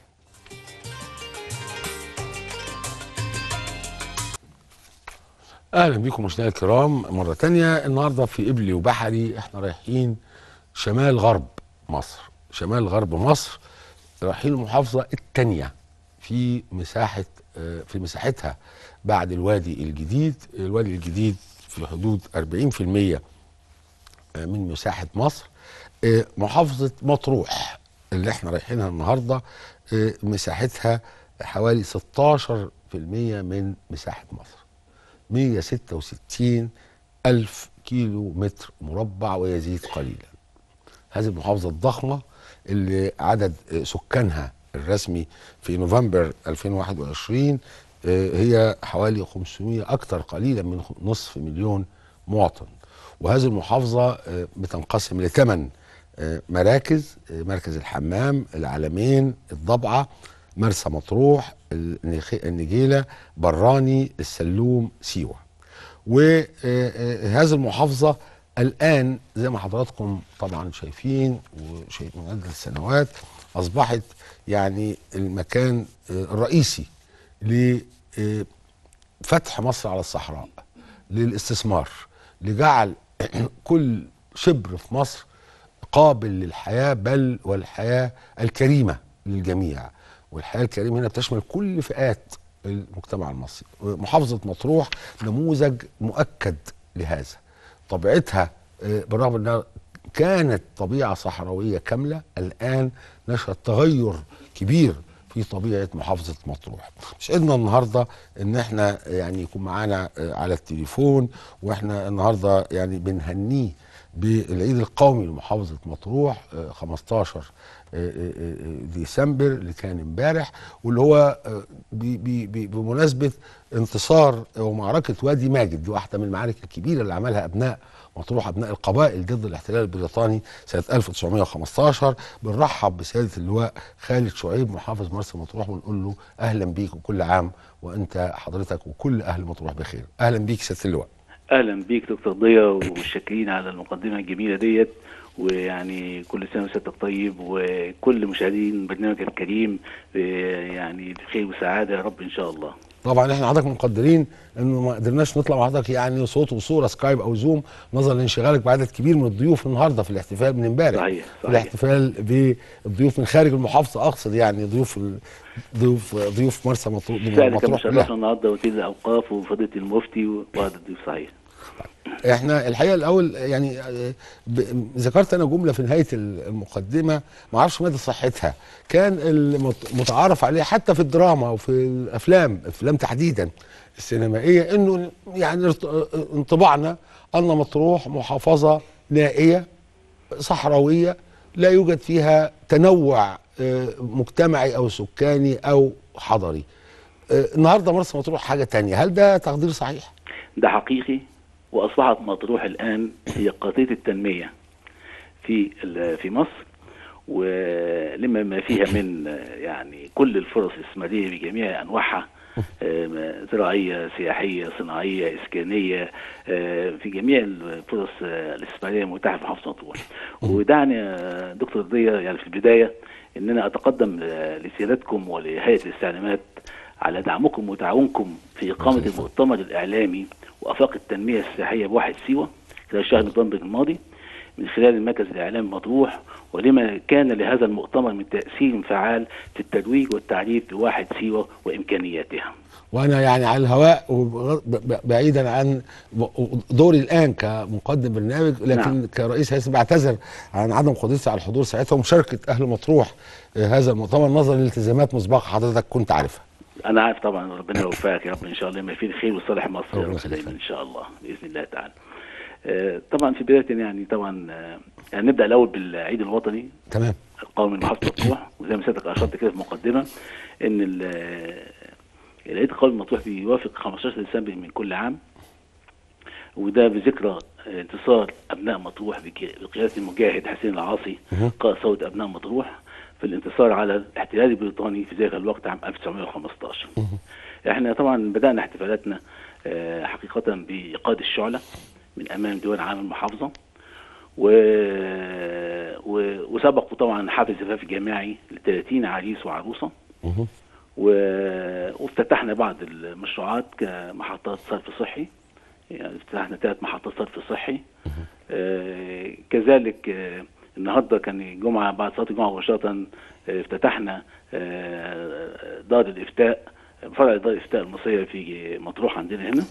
اهلا بكم مشاهدينا الكرام مره تانية النهارده في قبلي وبحري احنا رايحين شمال غرب مصر شمال غرب مصر رايحين المحافظه الثانيه في مساحه آه، في مساحتها بعد الوادي الجديد الوادي الجديد في حدود 40% من مساحة مصر آه، محافظة مطروح اللي احنا رايحينها النهاردة آه، مساحتها حوالي 16% من مساحة مصر 166 ألف كيلو متر مربع ويزيد قليلا هذه المحافظة الضخمة اللي عدد آه، سكانها الرسمي في نوفمبر 2021 آه، هي حوالي 500 أكثر قليلا من خ- نصف مليون مواطن وهذه المحافظة آه، بتنقسم لثمان آه، مراكز آه، مركز الحمام العلمين الضبعة مرسى مطروح النخ- النجيلة براني السلوم سيوة وهذه المحافظة الآن زي ما حضراتكم طبعا شايفين وشايفين من عدة السنوات أصبحت يعني المكان آه، الرئيسي لفتح مصر على الصحراء للاستثمار لجعل كل شبر في مصر قابل للحياة بل والحياة الكريمة للجميع والحياة الكريمة هنا بتشمل كل فئات المجتمع المصري محافظة مطروح نموذج مؤكد لهذا طبيعتها آه، بالرغم انها كانت طبيعة صحراوية كاملة الآن نشهد تغير كبير في طبيعة محافظة مطروح مش قدنا النهاردة ان احنا يعني يكون معانا آه، على التليفون واحنا النهاردة يعني بنهنيه بالعيد القومي لمحافظة مطروح آه، 15 آه، آه، آه، ديسمبر اللي كان امبارح واللي هو آه، بي- بي- بي- بمناسبة انتصار ومعركة وادي ماجد دي واحدة من المعارك الكبيرة اللي عملها أبناء مطروح أبناء القبائل ضد الاحتلال البريطاني سنة 1915 بنرحب بسيادة اللواء خالد شعيب محافظ مرسى مطروح ونقول له أهلا بيك وكل عام وأنت حضرتك وكل أهل مطروح بخير أهلا بيك سيادة اللواء اهلا بيك دكتور ضياء ومتشكرين على المقدمه الجميله ديت ويعني كل سنه وسيادتك طيب وكل مشاهدين برنامجك الكريم آه، يعني بخير وسعاده يا رب ان شاء الله طبعا احنا حضرتك مقدرين انه ما قدرناش نطلع مع حضرتك يعني صوت وصوره سكايب او زوم نظرا لانشغالك بعدد كبير من الضيوف النهارده في الاحتفال من امبارح صحيح، في صحيح. الاحتفال بالضيوف من خارج المحافظه اقصد يعني ضيوف ال- ضيوف ضيوف مرسى مطروح فعلا كان مطروح مشرفنا كلها النهارده وكيل الاوقاف وفضيله المفتي وبعض الضيوف صحيح احنا الحقيقه الاول يعني آه، ب- ذكرت انا جمله في نهايه ال- المقدمه ما اعرفش مدى صحتها كان المت- متعارف عليه حتى في الدراما وفي الافلام الافلام تحديدا السينمائيه انه يعني ارت- انطباعنا ان مطروح محافظه نائيه صحراويه لا يوجد فيها تنوع آه، مجتمعي او سكاني او حضري آه، النهارده مرسى مطروح حاجه تانية هل ده تقدير صحيح؟ ده حقيقي واصبحت مطروح الان هي قضيه التنميه في ال- في مصر ولما ما فيها من آه، يعني كل الفرص الاستثماريه بجميع انواعها آه، زراعيه سياحيه صناعيه اسكانيه آه، في جميع الفرص آه، الاستثماريه المتاحه في محافظه مطروح ودعني يا دكتور ضياء يعني في البدايه ان انا اتقدم آه، لسيادتكم ولهيئه الاستعلامات على دعمكم وتعاونكم في اقامه الله المؤتمر الاعلامي وافاق التنميه السياحيه بواحد سيوه خلال شهر نوفمبر الماضي من خلال المركز الاعلامي مطروح ولما كان لهذا المؤتمر من تاثير فعال في الترويج والتعريف بواحد سيوه وامكانياتها. وانا يعني على الهواء وب- ب- بعيدا عن دوري الان كمقدم برنامج لكن نعم. نعم. كرئيس هيئه بعتذر عن عدم قدرتي على الحضور ساعتها ومشاركه اهل مطروح آه، هذا المؤتمر نظرا لالتزامات مسبقه حضرتك كنت عارفها انا عارف طبعا ربنا يوفقك يا رب ان شاء الله ما فيه الخير وصالح مصر يا ربنا رب يخليك. دايما ان شاء الله باذن الله تعالى. آه، طبعا في بدايه يعني طبعا آه، يعني نبدا الاول بالعيد الوطني تمام القومي لمحافظه مطروح وزي ما سيادتك اشرت كده في المقدمه ان ال- العيد القومي المطروح بيوافق 15 ديسمبر من كل عام وده بذكرى انتصار ابناء مطروح بك- بقياده المجاهد حسين العاصي مهم. قائد صوت ابناء مطروح في الانتصار على الاحتلال البريطاني في ذلك الوقت عام 1915 احنا طبعا بدانا احتفالاتنا آه، حقيقه بايقاد الشعله من امام ديوان عام المحافظه و... و... وسبقوا طبعا حفل زفاف جماعي ل 30 عريس وعروسه مهم. و... وافتتحنا بعض المشروعات كمحطات صرف صحي يعني افتتحنا ثلاث محطات صرف صحي آه كذلك آه النهارده كان الجمعه بعد صلاه الجمعه مباشره آه افتتحنا آه دار الافتاء فرع دار الافتاء المصريه في مطروح عندنا هنا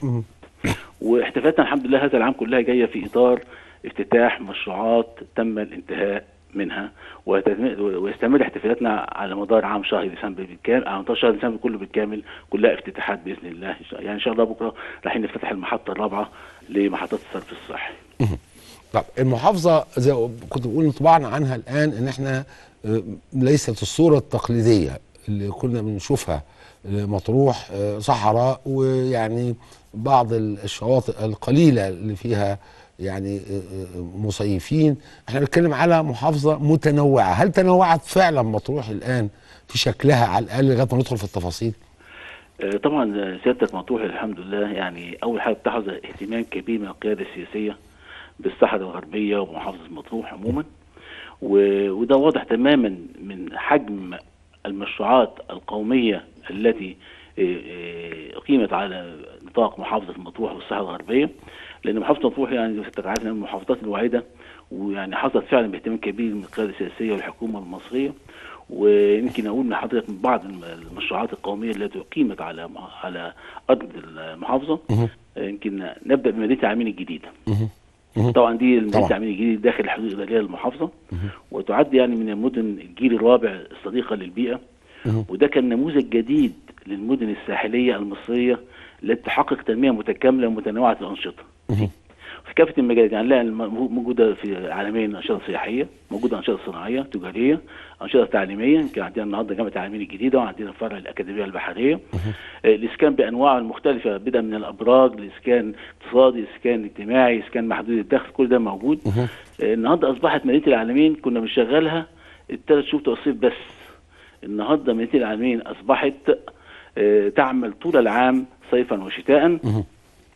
واحتفالاتنا الحمد لله هذا العام كلها جايه في اطار افتتاح مشروعات تم الانتهاء منها وتتم- ويستمر احتفالاتنا على مدار عام شهر ديسمبر بالكامل على مدار شهر ديسمبر كله بالكامل كلها افتتاحات باذن الله إن شاء- يعني ان شاء الله بكره رايحين نفتتح المحطه الرابعه لمحطات الصرف الصحي. طب المحافظه زي ما كنت بقول انطباعنا عنها الان ان احنا آه، ليست الصوره التقليديه اللي كنا بنشوفها مطروح آه، صحراء ويعني بعض الشواطئ القليله اللي فيها يعني آه، آه، مصيفين احنا بنتكلم على محافظه متنوعه هل تنوعت فعلا مطروح الان في شكلها على الاقل لغايه ما ندخل في التفاصيل آه، طبعا آه، سيادتك مطروح الحمد لله يعني اول حاجه بتحظى اهتمام كبير من القياده السياسيه بالصحراء الغربيه ومحافظه مطروح عموما و- وده واضح تماما من حجم المشروعات القوميه التي آه، آه، اقيمت على نطاق محافظه مطروح والصحراء الغربيه لان محافظه مطروح يعني زي ما سيادتك عارف إنها من المحافظات الوحيده ويعني حصلت فعلا باهتمام كبير من القياده السياسيه والحكومه المصريه ويمكن اقول لحضرتك من بعض الم- المشروعات القوميه التي اقيمت على على ارض المحافظه مهم. يمكن نبدا بمدينه العالمين الجديده مهم. مهم. طبعا دي مدينه طبعا. العالمين الجديد داخل الحدود الاداريه للمحافظه وتعد يعني من المدن الجيل الرابع الصديقه للبيئه مهم. وده كان نموذج جديد للمدن الساحليه المصريه التي تحقق تنميه متكامله ومتنوعه الانشطه مهم. في كافه المجالات يعني نلاقي الم- موجوده في العالمين انشطه سياحيه موجوده انشطه صناعيه تجاريه انشطه تعليميه يمكن عندنا النهارده جامعه العالمين الجديده وعندنا فرع الاكاديميه البحريه آه، الاسكان بانواعه المختلفه بدءا من الابراج لاسكان اقتصادي اسكان اجتماعي اسكان محدود الدخل كل ده موجود مهم. آه، النهارده اصبحت مدينه العالمين كنا بنشغلها الثلاث شهور بتوع الصيف بس النهارده مدينه العالمين اصبحت آه، تعمل طول العام صيفا وشتاء مهم.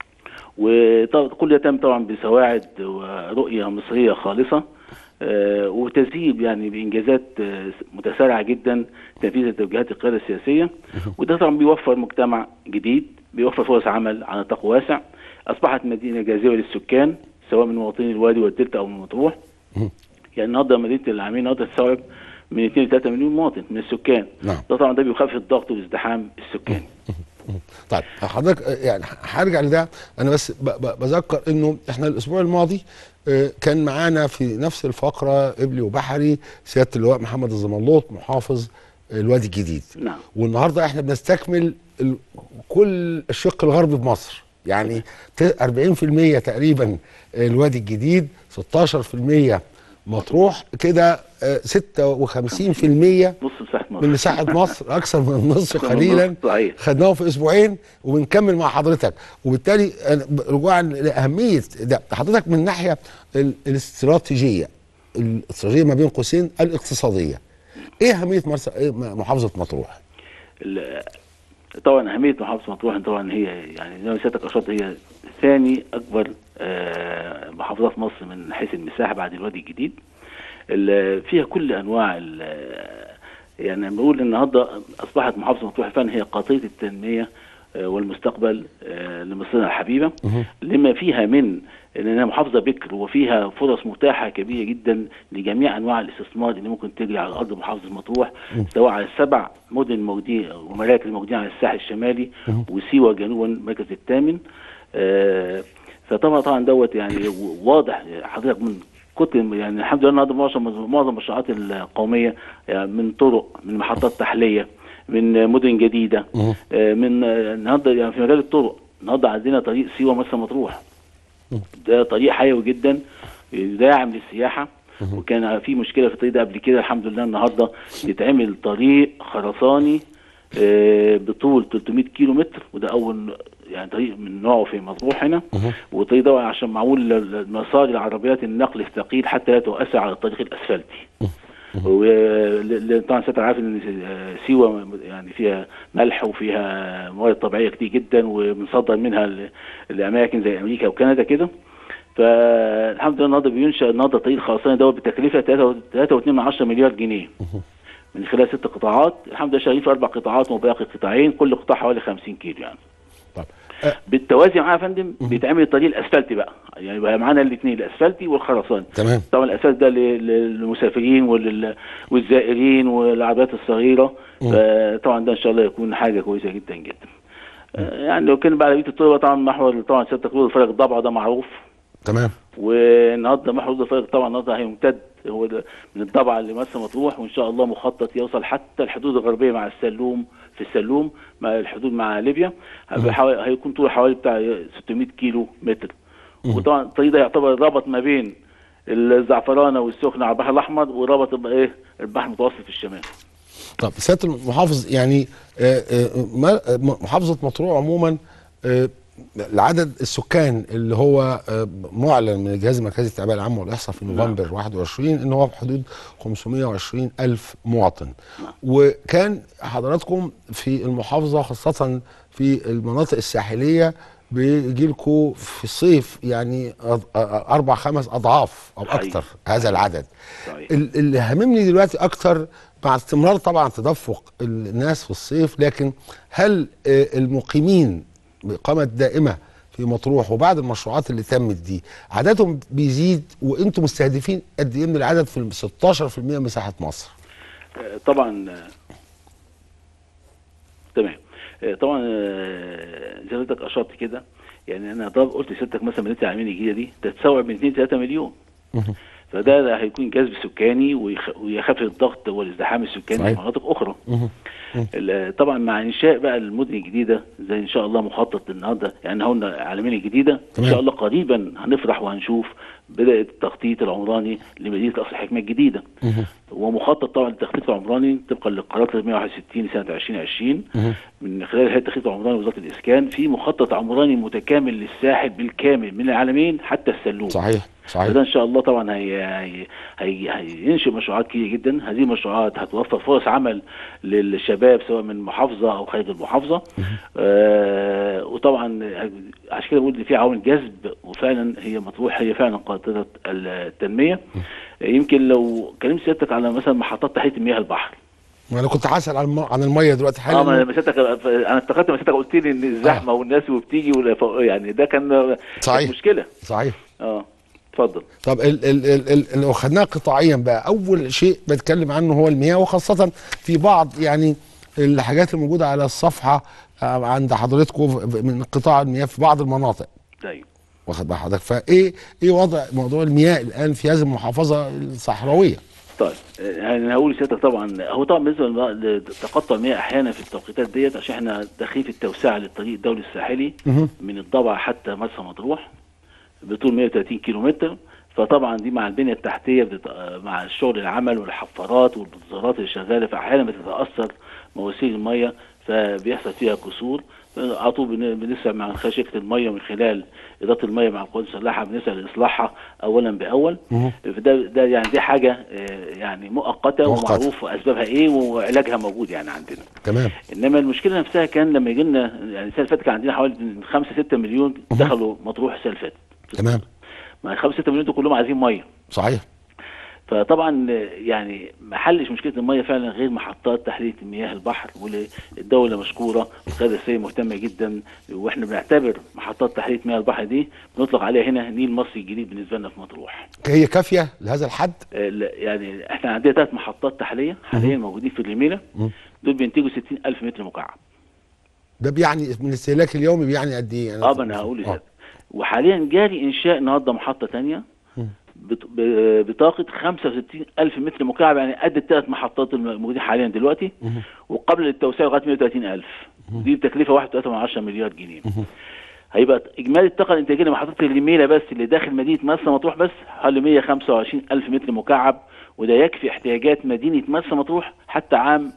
وكل ده تم طبعا بسواعد ورؤيه مصريه خالصه آه، وتذيب يعني بانجازات آه، متسارعه جدا تنفيذ توجيهات القياده السياسيه وده طبعا بيوفر مجتمع جديد بيوفر فرص عمل على نطاق واسع اصبحت مدينه جاذبه للسكان سواء من مواطني الوادي والدلتا او من مطروح مهم. يعني النهارده مدينه العالمين النهارده تستوعب من 2 ل 3 مليون مواطن من السكان نعم. ده طبعا ده بيخفف الضغط والازدحام السكاني طيب حضرتك آه، يعني هرجع لده انا بس ب- ب- بذكر انه احنا الاسبوع الماضي آه، كان معانا في نفس الفقره قبلي وبحري سياده اللواء محمد الزملوط محافظ الوادي الجديد نعم والنهارده احنا بنستكمل ال- كل الشق الغربي بمصر يعني ت- 40% تقريبا الوادي الجديد 16% مطروح كده آه، 56% نص مساحه مصر من مساحه مصر اكثر من النصف أكثر من قليلا النص، صحيح. خدناهم في اسبوعين وبنكمل مع حضرتك وبالتالي أنا ب- رجوعا لاهميه ده حضرتك من الناحيه ال- الاستراتيجيه الاستراتيجيه ما بين قوسين الاقتصاديه ايه اهميه مرسى إيه م- محافظه مطروح؟ ال- طبعا اهميه محافظه مطروح طبعا هي يعني زي ما سيادتك اشرت هي ثاني اكبر آه، محافظات مصر من حيث المساحه بعد الوادي الجديد ال- فيها كل انواع ال- يعني بنقول النهارده اصبحت محافظه مطروح فعلا هي قاطره التنميه آه، والمستقبل آه، لمصرنا الحبيبه لما فيها من لانها محافظه بكر وفيها فرص متاحه كبيره جدا لجميع انواع الاستثمار اللي ممكن تجري على ارض محافظه مطروح سواء على السبع مدن موجودين ومراكز موجودين على الساحل الشمالي وسيوه جنوبا المركز الثامن آه، فطبعا طبعا دوت يعني واضح حضرتك من كتر يعني الحمد لله النهارده معظم معظم المشروعات القوميه يعني من طرق من محطات تحليه من مدن جديده آه، من آه، النهارده يعني في مجال الطرق النهارده عندنا طريق سيوه مرسى مطروح ده طريق حيوي جدا داعم للسياحه وكان في مشكله في الطريق ده قبل كده الحمد لله النهارده يتعمل طريق خرساني آه، بطول 300 كيلو متر وده اول يعني طريق من نوعه في مطروح هنا والطريق ده عشان معمول لمسار العربيات النقل الثقيل حتى لا تؤثر على الطريق الاسفلتي وطبعا سيادتك عارف ان سيوه يعني فيها ملح وفيها مواد طبيعيه كتير جدا وبنصدر منها ل- لاماكن زي امريكا وكندا كده فالحمد لله النهارده بينشا النهارده طريق خرساني دوت بتكلفه 3.2 مليار جنيه من خلال ست قطاعات الحمد لله شغالين في اربع قطاعات وباقي قطاعين كل قطاع حوالي 50 كيلو يعني طب آه، بالتوازي معاه يا فندم بيتعمل الطريق الاسفلتي بقى يعني بقى معانا الاثنين الاسفلتي والخرساني تمام طبعا الاساس ده لل- للمسافرين ولل- والزائرين والعربيات الصغيره طبعا ده ان شاء الله يكون حاجه كويسه جدا جدا آه، يعني لو كان بقى بقيه الطرق طبعا محور طبعا سياده تقول الفرق الضبع ده معروف تمام والنهارده محور الفرق طبعا النهارده هيمتد هو ده من الضبعه لمرسى مطروح وان شاء الله مخطط يوصل حتى الحدود الغربيه مع السلوم في السلوم مع الحدود مع ليبيا هيبقى حوالي- هيكون طوله حوالي بتاع 600 كيلو متر وطبعا الطريق ده يعتبر ربط ما بين الزعفرانه والسخنه على البحر الاحمر وربط بقى ايه البحر المتوسط في الشمال طب سياده المحافظ يعني آه، آه، ما- آه، محافظه مطروح عموما آه، العدد السكان اللي هو آه، معلن من الجهاز المركزي للتعبئه العامه والاحصاء في نوفمبر 21 ان هو في حدود 520 الف مواطن وكان حضراتكم في المحافظه خاصه في المناطق الساحليه بيجي لكم في الصيف يعني أض- أ- اربع خمس اضعاف او حقيقي. اكتر هذا العدد صحيح. ال- اللي هاممني دلوقتي اكتر مع استمرار طبعا تدفق الناس في الصيف لكن هل آه، المقيمين بإقامة دائمة في مطروح وبعد المشروعات اللي تمت دي عددهم بيزيد وانتم مستهدفين قد ايه من العدد في ال 16% مساحة مصر آه، طبعا آه، تمام آه، طبعا آه، زي ما حضرتك اشرت كده يعني انا ضرب قلت لسيادتك مثلا مدينه العلمين الجديده دي تتسوع من 2 3 مليون فده ده هيكون جذب سكاني ويخ- ويخفف الضغط والازدحام السكاني في صحيح. مناطق اخرى ال- طبعا مع انشاء بقى المدن الجديده زي ان شاء الله مخطط النهارده يعني قلنا العالمين الجديده ان تمام. شاء الله قريبا هنفرح وهنشوف بدات التخطيط العمراني لمدينه قصر الحكمه الجديده ومخطط طبعا التخطيط العمراني طبقا للقرار 361 لسنه 2020 من خلال هيئه التخطيط العمراني وزاره الاسكان في مخطط عمراني متكامل للساحل بالكامل من العالمين حتى السلوم صحيح صحيح فده ان شاء الله طبعا هي هي هي هينشئ مشروعات كتير جدا هذه المشروعات هتوفر فرص عمل للشباب سواء من محافظه او خارج المحافظه آه وطبعا عشان كده بقول ان في عوامل جذب وفعلا هي مطروح هي فعلا قاطره التنميه يمكن لو كلمت سيادتك على مثلا محطات تحليه مياه البحر ما انا كنت هسال عن الم- عن الميه دلوقتي اه ما حالا لما سيادتك انا افتكرت لما سيادتك قلت لي ان الزحمه والناس وبتيجي ولا- ف- يعني ده كان صحيح. كانت مشكله صحيح اه اتفضل طب ال ال ال ال لو خدناها قطاعيا بقى اول شيء بتكلم عنه هو المياه وخاصه في بعض يعني الحاجات الموجوده على الصفحه آه، عند حضرتكم من قطاع المياه في بعض المناطق طيب واخد بال حضرتك فايه ايه وضع موضوع المياه الان في هذه المحافظه الصحراويه طيب آه، انا هقول لسيادتك طبعا هو طبعا بالنسبه للم- لتقطع المياه احيانا في التوقيتات ديت عشان احنا داخلين في التوسعه للطريق الدولي الساحلي مهم. من الضبع حتى مرسى مطروح بطول 130 كيلو متر فطبعا دي مع البنيه التحتيه بتت... آه، مع الشغل العمل والحفارات والبلدوزرات اللي شغاله فاحيانا بتتاثر مواسير الميه فبيحصل فيها كسور على طول بن- بنسعى مع خشيه الميه من خلال اداره الميه مع القوات المسلحه بنسعى لاصلاحها اولا باول مهم. فده ده يعني دي حاجه آه، يعني مؤقته مؤقتة. ومعروف اسبابها ايه وعلاجها موجود يعني عندنا تمام انما المشكله نفسها كان لما يجي لنا يعني السنه اللي فاتت كان عندنا حوالي من 5 6 مليون دخلوا مطروح السنه اللي فاتت تمام ما 5 6 مليون دول كلهم عايزين ميه صحيح فطبعا يعني ما حلش مشكله الميه فعلا غير محطات تحليه مياه البحر والدوله مشكوره والقياده السياسيه مهتمه جدا واحنا بنعتبر محطات تحليه مياه البحر دي بنطلق عليها هنا نيل مصري الجديد بالنسبه لنا في مطروح هي كافيه لهذا الحد آه، لا، يعني احنا عندنا ثلاث محطات تحليه حاليا موجودين في الرميله مم. دول بينتجوا 60 الف متر مكعب ده بيعني من الاستهلاك اليومي بيعني قد ايه اه ما انا هقول آه. لك وحاليا جاري انشاء النهارده محطه ثانيه بط- ب- بطاقه 65 الف متر مكعب يعني قد الثلاث محطات الموجودين حاليا دلوقتي وقبل التوسيع لغايه 130 الف دي بتكلفه 1.3 مليار جنيه هيبقى اجمالي الطاقه الانتاجيه لمحطات الرميله بس اللي داخل مدينه مرسى مطروح بس حوالي 125 الف متر مكعب وده يكفي احتياجات مدينه مرسى مطروح حتى عام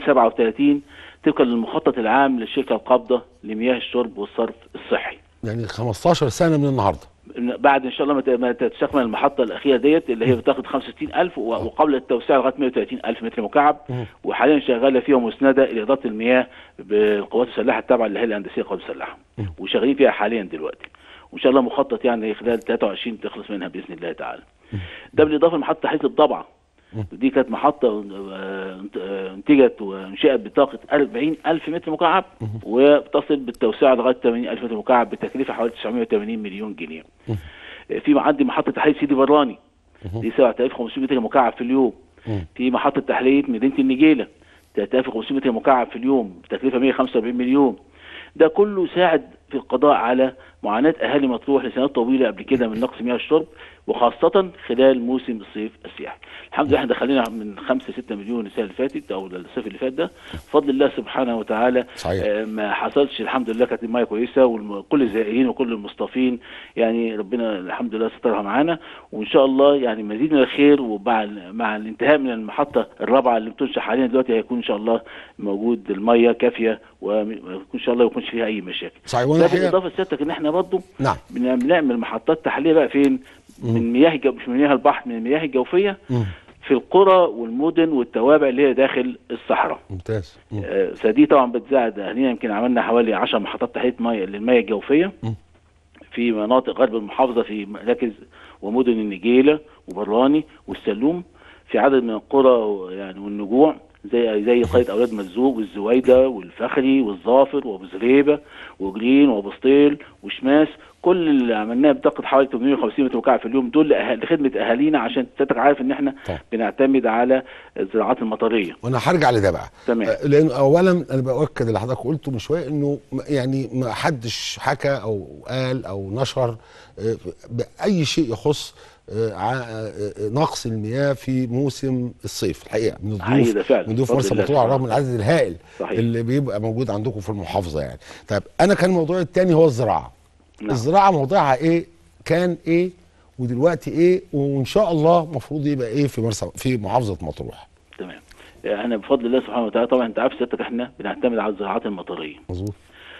2037 طبقا للمخطط العام للشركه القابضه لمياه الشرب والصرف الصحي يعني 15 سنه من النهارده بعد ان شاء الله ما ت- ما تستكمل المحطه الاخيره ديت اللي هي بتاخد 65000 و- وقبل التوسيع لغايه 130000 متر مكعب وحاليا شغاله فيها مسنده لاداره المياه بالقوات المسلحه التابعه للهيئه الهندسيه للقوات المسلحه وشغالين فيها حاليا دلوقتي وان شاء الله مخطط يعني خلال 23 تخلص منها باذن الله تعالى ده بالاضافه لمحطه تحليه الضبعه دي كانت محطة آه، انت- آه، انتجت وانشئت بطاقة 40 ألف متر مكعب وتصل بالتوسعة لغاية 80 ألف متر مكعب بتكلفة حوالي 980 مليون جنيه. آه، في عندي محطة تحلية سيدي براني دي 7500 متر مكعب في اليوم. في محطة تحلية مدينة النجيلة 3500 متر مكعب في اليوم بتكلفة 145 مليون. ده كله ساعد في القضاء على معاناة أهالي مطروح لسنوات طويلة قبل كده من نقص مياه الشرب وخاصة خلال موسم الصيف السياحي. الحمد لله احنا دخلنا من 5 6 مليون السنة اللي فاتت أو الصيف اللي فات ده بفضل الله سبحانه وتعالى صحيح. آه، ما حصلش الحمد لله كانت المياه كويسة وكل الزائرين وكل المصطفين يعني ربنا الحمد لله سترها معانا وإن شاء الله يعني مزيد من الخير ومع مع الانتهاء من المحطة الرابعة اللي بتنشأ حاليا دلوقتي هيكون إن شاء الله موجود المياه كافية وإن شاء الله ما يكونش فيها أي مشاكل. صحيح وانا ده الحقيقه بالاضافه لسيادتك ان احنا برضه نعم بنعمل محطات تحليه بقى فين؟ من مياه الجو... مش من مياه البحر من المياه الجوفيه مم. في القرى والمدن والتوابع اللي هي داخل الصحراء. ممتاز مم. آه، فدي طبعا بتساعد اهالينا يمكن عملنا حوالي 10 محطات تحليه ميه للمياه الجوفيه مم. في مناطق غرب المحافظه في مراكز ومدن النجيله وبراني والسلوم في عدد من القرى يعني والنجوع زي زي قريه اولاد مرزوق والزويده والفخري والظافر وابو زريبه وجرين وابو سطيل وشماس كل اللي عملناه بطاقه حوالي 850 متر مكعب في اليوم دول لأه- لخدمه اهالينا عشان حضرتك عارف ان احنا طبعا. بنعتمد على الزراعات المطريه وانا هرجع لده بقى تمام. آه، لانه اولا انا باكد اللي حضرتك قلته من شويه انه م- يعني ما حدش حكى او قال او نشر آه، باي شيء يخص آه، ع- آه، آه، نقص المياه في موسم الصيف الحقيقه من حقيقي ده الضيوف فعلا. من ضيوف بفضل مرسى الله مطروح سبحانه رغم العدد الهائل صحيح. اللي بيبقى موجود عندكم في المحافظه يعني طيب انا كان الموضوع الثاني هو الزراعه نعم. الزراعه موضوعها ايه كان ايه ودلوقتي ايه وان شاء الله المفروض يبقى ايه في مرسى في محافظه مطروح تمام احنا بفضل الله سبحانه وتعالى طبعا انت عارف سيادتك احنا بنعتمد على الزراعات المطريه مظبوط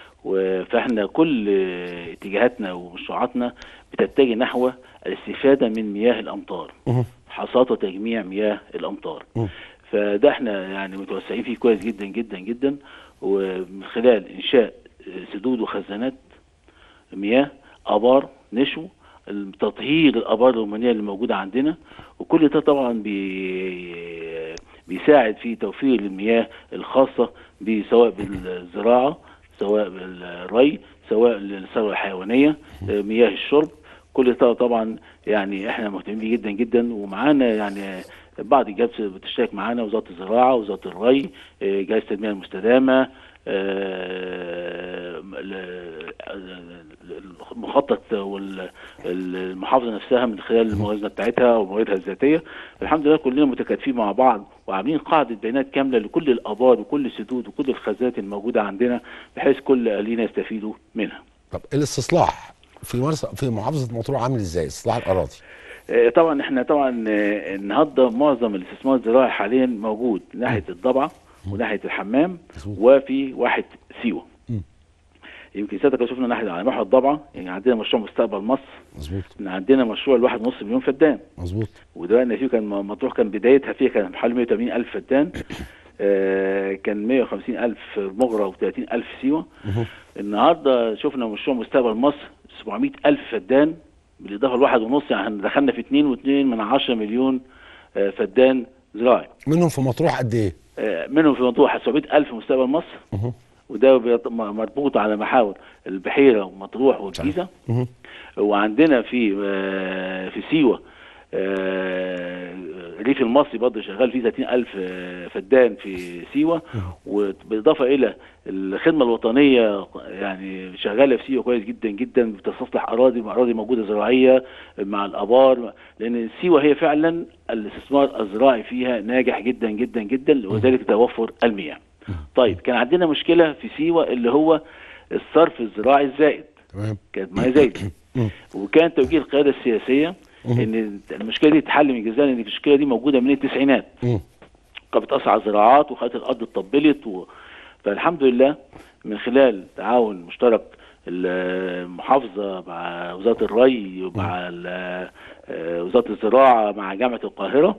و- فاحنا كل اه، اتجاهاتنا ومشروعاتنا بتتجه نحو الاستفاده من مياه الامطار مه. حصاد وتجميع مياه الامطار مه. فده احنا يعني متوسعين فيه كويس جدا جدا جدا ومن خلال انشاء اه، سدود وخزانات مياه ابار نشو تطهير الابار الرومانيه اللي موجوده عندنا وكل ده طبعا بي بيساعد في توفير المياه الخاصه ب- سواء بالزراعه سواء بالري سواء للثروه الحيوانيه آه، مياه الشرب كل ده طبعا يعني احنا مهتمين بيه جدا جدا ومعانا يعني بعض الجهات بتشترك معانا وزاره الزراعه وزاره الري آه، جهاز التنميه المستدامه آه، ال- المخطط والمحافظه نفسها من خلال الموازنه بتاعتها ومواردها الذاتيه الحمد لله كلنا متكاتفين مع بعض وعاملين قاعده بيانات كامله لكل الابار وكل السدود وكل الخزانات الموجوده عندنا بحيث كل اهالينا يستفيدوا منها. طب الاستصلاح في مرسى في محافظه مطروح عامل ازاي استصلاح الاراضي آه، طبعا احنا طبعا آه، النهارده معظم الاستثمار الزراعي حاليا موجود ناحيه الضبعه وناحيه الحمام مظبوط. وفي واحد سيوه. مم. يمكن ساعتها لو شفنا ناحيه على محور الضبعه يعني عندنا مشروع مستقبل مصر مظبوط عندنا مشروع الواحد ونص مليون فدان مظبوط ودلوقتي فيه كان مطروح كان بدايتها فيها كان حوالي 180 ألف فدان آه كان 150 ألف مغرى و30 ألف سيوة مه. النهارده شفنا مشروع مستقبل مصر 700 ألف فدان بالإضافة لواحد ونص يعني دخلنا في 2 و2 من 10 مليون آه، فدان زراعي منهم في مطروح قد ايه آه، منهم في مطروح 700000 مستقبل مصر مه. وده بيط- م- مربوط على محاور البحيره ومطروح والجيزه مه. وعندنا في آه، في سيوه آه، الريف المصري برضه شغال فيه 30000 آه، فدان في سيوه وبالاضافه الى الخدمه الوطنيه يعني شغاله في سيوه كويس جدا جدا بتستصلح اراضي اراضي موجوده زراعيه مع الابار لان سيوه هي فعلا الاستثمار الزراعي فيها ناجح جدا جدا جدا وذلك توفر المياه. طيب كان عندنا مشكله في سيوه اللي هو الصرف الزراعي الزائد تمام كانت ميه زايده وكان توجيه القياده السياسيه ان المشكله دي تتحل من جذرها لان المشكله دي موجوده من التسعينات مه. كانت بتأثر على الزراعات وخلت الارض اتطبلت و... فالحمد لله من خلال تعاون مشترك المحافظه مع وزاره الري ومع ال- آه، وزاره الزراعه مع جامعه القاهره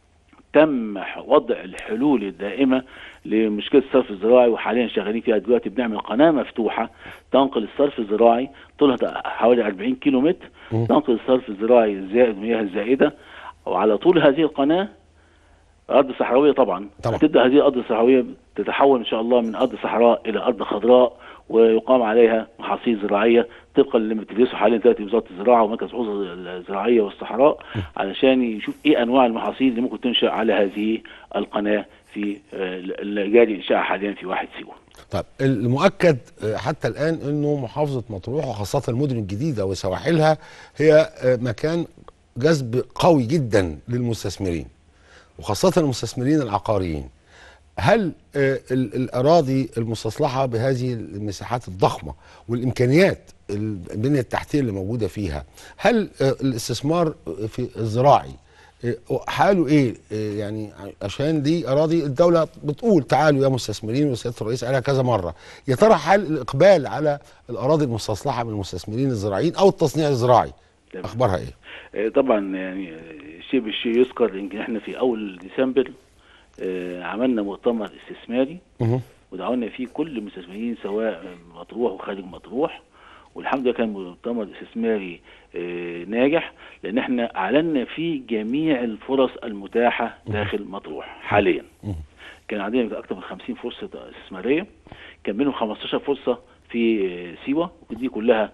تم ح- وضع الحلول الدائمه لمشكله الصرف الزراعي وحاليا شغالين فيها دلوقتي بنعمل قناه مفتوحه تنقل الصرف الزراعي طولها حوالي 40 كيلو متر تنقل الصرف الزراعي الزائد المياه الزائده وعلى طول هذه القناه ارض صحراويه طبعا طبعا. تبدا هذه الارض الصحراويه تتحول ان شاء الله من ارض صحراء الى ارض خضراء ويقام عليها محاصيل زراعيه طبقا اللي بتدرسه حاليا دلوقتي وزاره الزراعه ومركز البحوث الزراعيه والصحراء علشان يشوف ايه انواع المحاصيل اللي ممكن تنشا على هذه القناه في آه، اللي جاري انشائها حاليا في واحد سيوه. طيب المؤكد آه، حتى الان انه محافظه مطروح وخاصه المدن الجديده وسواحلها هي آه، مكان جذب قوي جدا للمستثمرين وخاصه المستثمرين العقاريين هل آه، ال- الاراضي المستصلحه بهذه المساحات الضخمه والامكانيات البنيه التحتيه اللي موجوده فيها هل آه، الاستثمار في الزراعي آه، حاله ايه آه، يعني عشان دي اراضي الدوله بتقول تعالوا يا مستثمرين وسياده الرئيس قالها كذا مره يا ترى حال الاقبال على الاراضي المستصلحه من المستثمرين الزراعيين او التصنيع الزراعي تمام. اخبارها ايه آه، طبعا يعني آه، شيء بالشيء يذكر يمكن احنا في اول ديسمبر آه، عملنا مؤتمر استثماري مه. ودعونا فيه كل المستثمرين سواء مطروح وخارج مطروح والحمد لله كان مؤتمر استثماري آه، ناجح لان احنا اعلنا فيه جميع الفرص المتاحه داخل مطروح حاليا كان عندنا اكثر من 50 فرصه استثماريه كان منهم 15 فرصه في آه، سيوه ودي كلها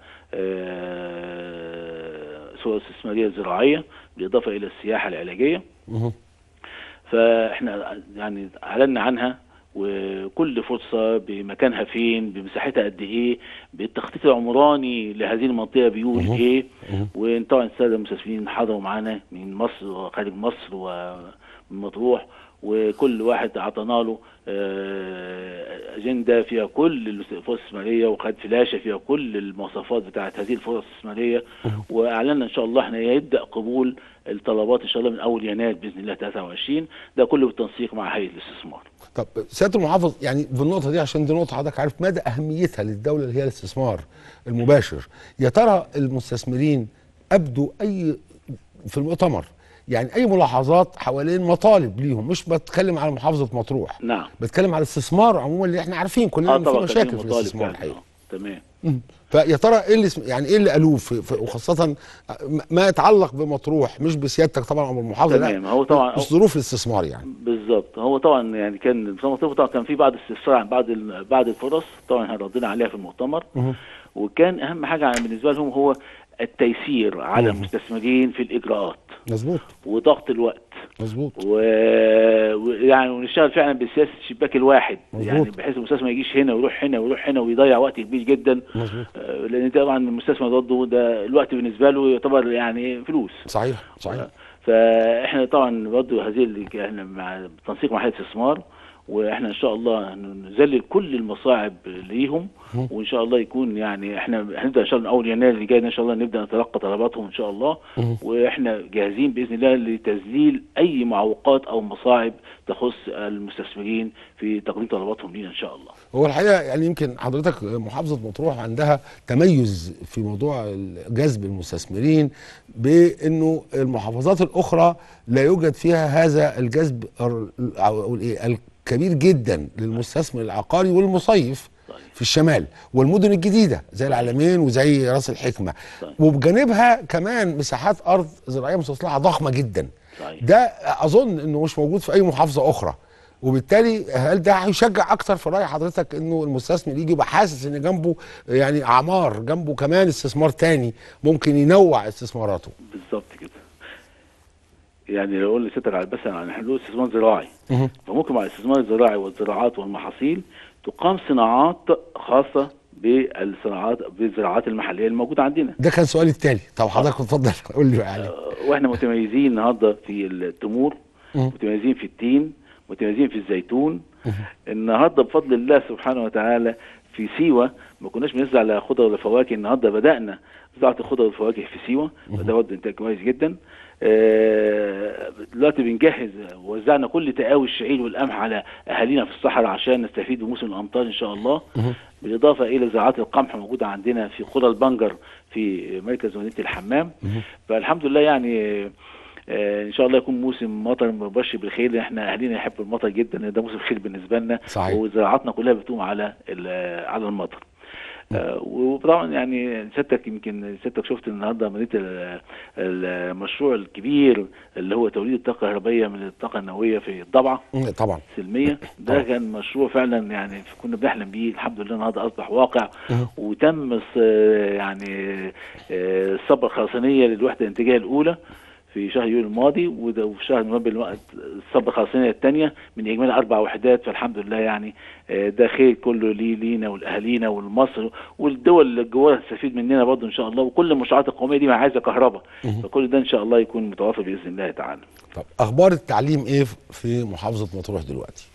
آه، سواء استثماريه زراعيه بالاضافه الى السياحه العلاجيه مه. فاحنا يعني اعلنا عنها وكل فرصه بمكانها فين بمساحتها قد ايه بالتخطيط العمراني لهذه المنطقه بيقول مه. ايه مه. وطبعا الساده المستثمرين حضروا معانا من مصر وخارج مصر ومن مطروح وكل واحد اعطينا له آه، اجنده فيها كل الفرص الاستثماريه وخد فلاشه فيها كل المواصفات بتاعت هذه الفرص الاستثماريه واعلنا ان شاء الله احنا يبدا قبول الطلبات ان شاء الله من اول يناير باذن الله 23 ده كله بالتنسيق مع هيئه الاستثمار. طب سياده المحافظ يعني في النقطه دي عشان دي نقطه حضرتك عارف مدى اهميتها للدوله اللي هي الاستثمار المباشر يا ترى المستثمرين ابدوا اي في المؤتمر يعني اي ملاحظات حوالين مطالب ليهم مش بتكلم على محافظه مطروح نعم. بتكلم على الاستثمار عموما اللي احنا عارفين كلنا اه إن في طبعا كان مشاكل في في مطالب الاستثمار فعلا الحقيقه آه، تمام. مم. فيا ترى ايه اللي اسم- يعني ايه اللي قالوه في في وخاصه ما يتعلق بمطروح مش بسيادتك طبعا او بالمحافظه لا تمام هو طبعا مش ظروف الاستثمار يعني بالظبط هو طبعا يعني كان في مطروح طبعا كان في بعض استفسار عن بعض ال- بعض الفرص طبعا احنا ردينا عليها في المؤتمر مه. وكان اهم حاجه بالنسبه لهم هو التيسير على المستثمرين في الاجراءات مظبوط وضغط الوقت مظبوط و- ويعني ونشتغل فعلا بسياسه الشباك الواحد مظبوط. يعني بحيث المستثمر ما يجيش هنا ويروح هنا ويروح هنا ويضيع وقت كبير جدا مظبوط آه، لان طبعا المستثمر برضه ده الوقت بالنسبه له يعتبر يعني فلوس صحيح صحيح فاحنا طبعا برضه هذه اللي احنا مع تنسيق مع هيئه الاستثمار واحنا ان شاء الله نذلل كل المصاعب ليهم وان شاء الله يكون يعني احنا هنبدا ان شاء الله من اول يناير اللي جاي ده ان شاء الله نبدا نتلقى طلباتهم ان شاء الله واحنا جاهزين باذن الله لتذليل اي معوقات او مصاعب تخص المستثمرين في تقديم طلباتهم لينا ان شاء الله. هو الحقيقه يعني يمكن حضرتك محافظه مطروح عندها تميز في موضوع جذب المستثمرين بانه المحافظات الاخرى لا يوجد فيها هذا الجذب ال- او أقول ايه الكبير جدا للمستثمر العقاري والمصيف في الشمال والمدن الجديده زي العلمين وزي راس الحكمه طيب. وبجانبها كمان مساحات ارض زراعيه مستصلحه ضخمه جدا صحيح. ده اظن انه مش موجود في اي محافظه اخرى وبالتالي هل ده هيشجع اكتر في راي حضرتك انه المستثمر يجي يبقى حاسس ان جنبه يعني اعمار جنبه كمان استثمار تاني ممكن ينوع استثماراته بالظبط كده يعني لو قلنا ستر على مثلا عن حلول استثمار زراعي مهم. فممكن مع الاستثمار الزراعي والزراعات والمحاصيل تقام صناعات خاصه بالصناعات بالزراعات المحليه الموجوده عندنا ده كان سؤالي التالي طب حضرتك اتفضل قول لي بقى عليه واحنا متميزين النهارده في التمور مم. متميزين في التين متميزين في الزيتون النهارده بفضل الله سبحانه وتعالى في سيوه ما كناش بنزرع لا خضر ولا فواكه النهارده بدانا زراعه الخضر والفواكه في سيوه وده برضه انتاج كويس جدا آه، دلوقتي بنجهز ووزعنا كل تقاوي الشعير والقمح على اهالينا في الصحراء عشان نستفيد بموسم الامطار ان شاء الله بالاضافه الى زراعات القمح موجوده عندنا في قرى البنجر في مركز مدينه الحمام فالحمد لله يعني آه، ان شاء الله يكون موسم مطر مبشر بالخير لان احنا اهالينا يحبوا المطر جدا لأن ده موسم خير بالنسبه لنا صحيح. وزراعاتنا كلها بتقوم على ال- على المطر آه، وطبعا يعني سيادتك يمكن سيادتك شفت النهارده عمليه ال- المشروع الكبير اللي هو توليد الطاقه الكهربائيه من الطاقه النوويه في الضبعه مم، طبعا سلميه ده طبعا. كان مشروع فعلا يعني كنا بنحلم بيه الحمد لله النهارده اصبح واقع مه. وتم الص- يعني آه، الصبغه الخرسانيه للوحده الانتاجيه الاولى في شهر يوليو الماضي وده وفي شهر نوفمبر الوقت الصبغه الخرسانيه الثانيه من اجمالي اربع وحدات فالحمد لله يعني آه، ده خير كله لي لينا ولاهالينا ولمصر والدول اللي جواها تستفيد مننا برضه ان شاء الله وكل المشروعات القوميه دي ما عايزه كهرباء فكل ده ان شاء الله يكون متوافر باذن الله تعالى. طب اخبار التعليم ايه في محافظه مطروح دلوقتي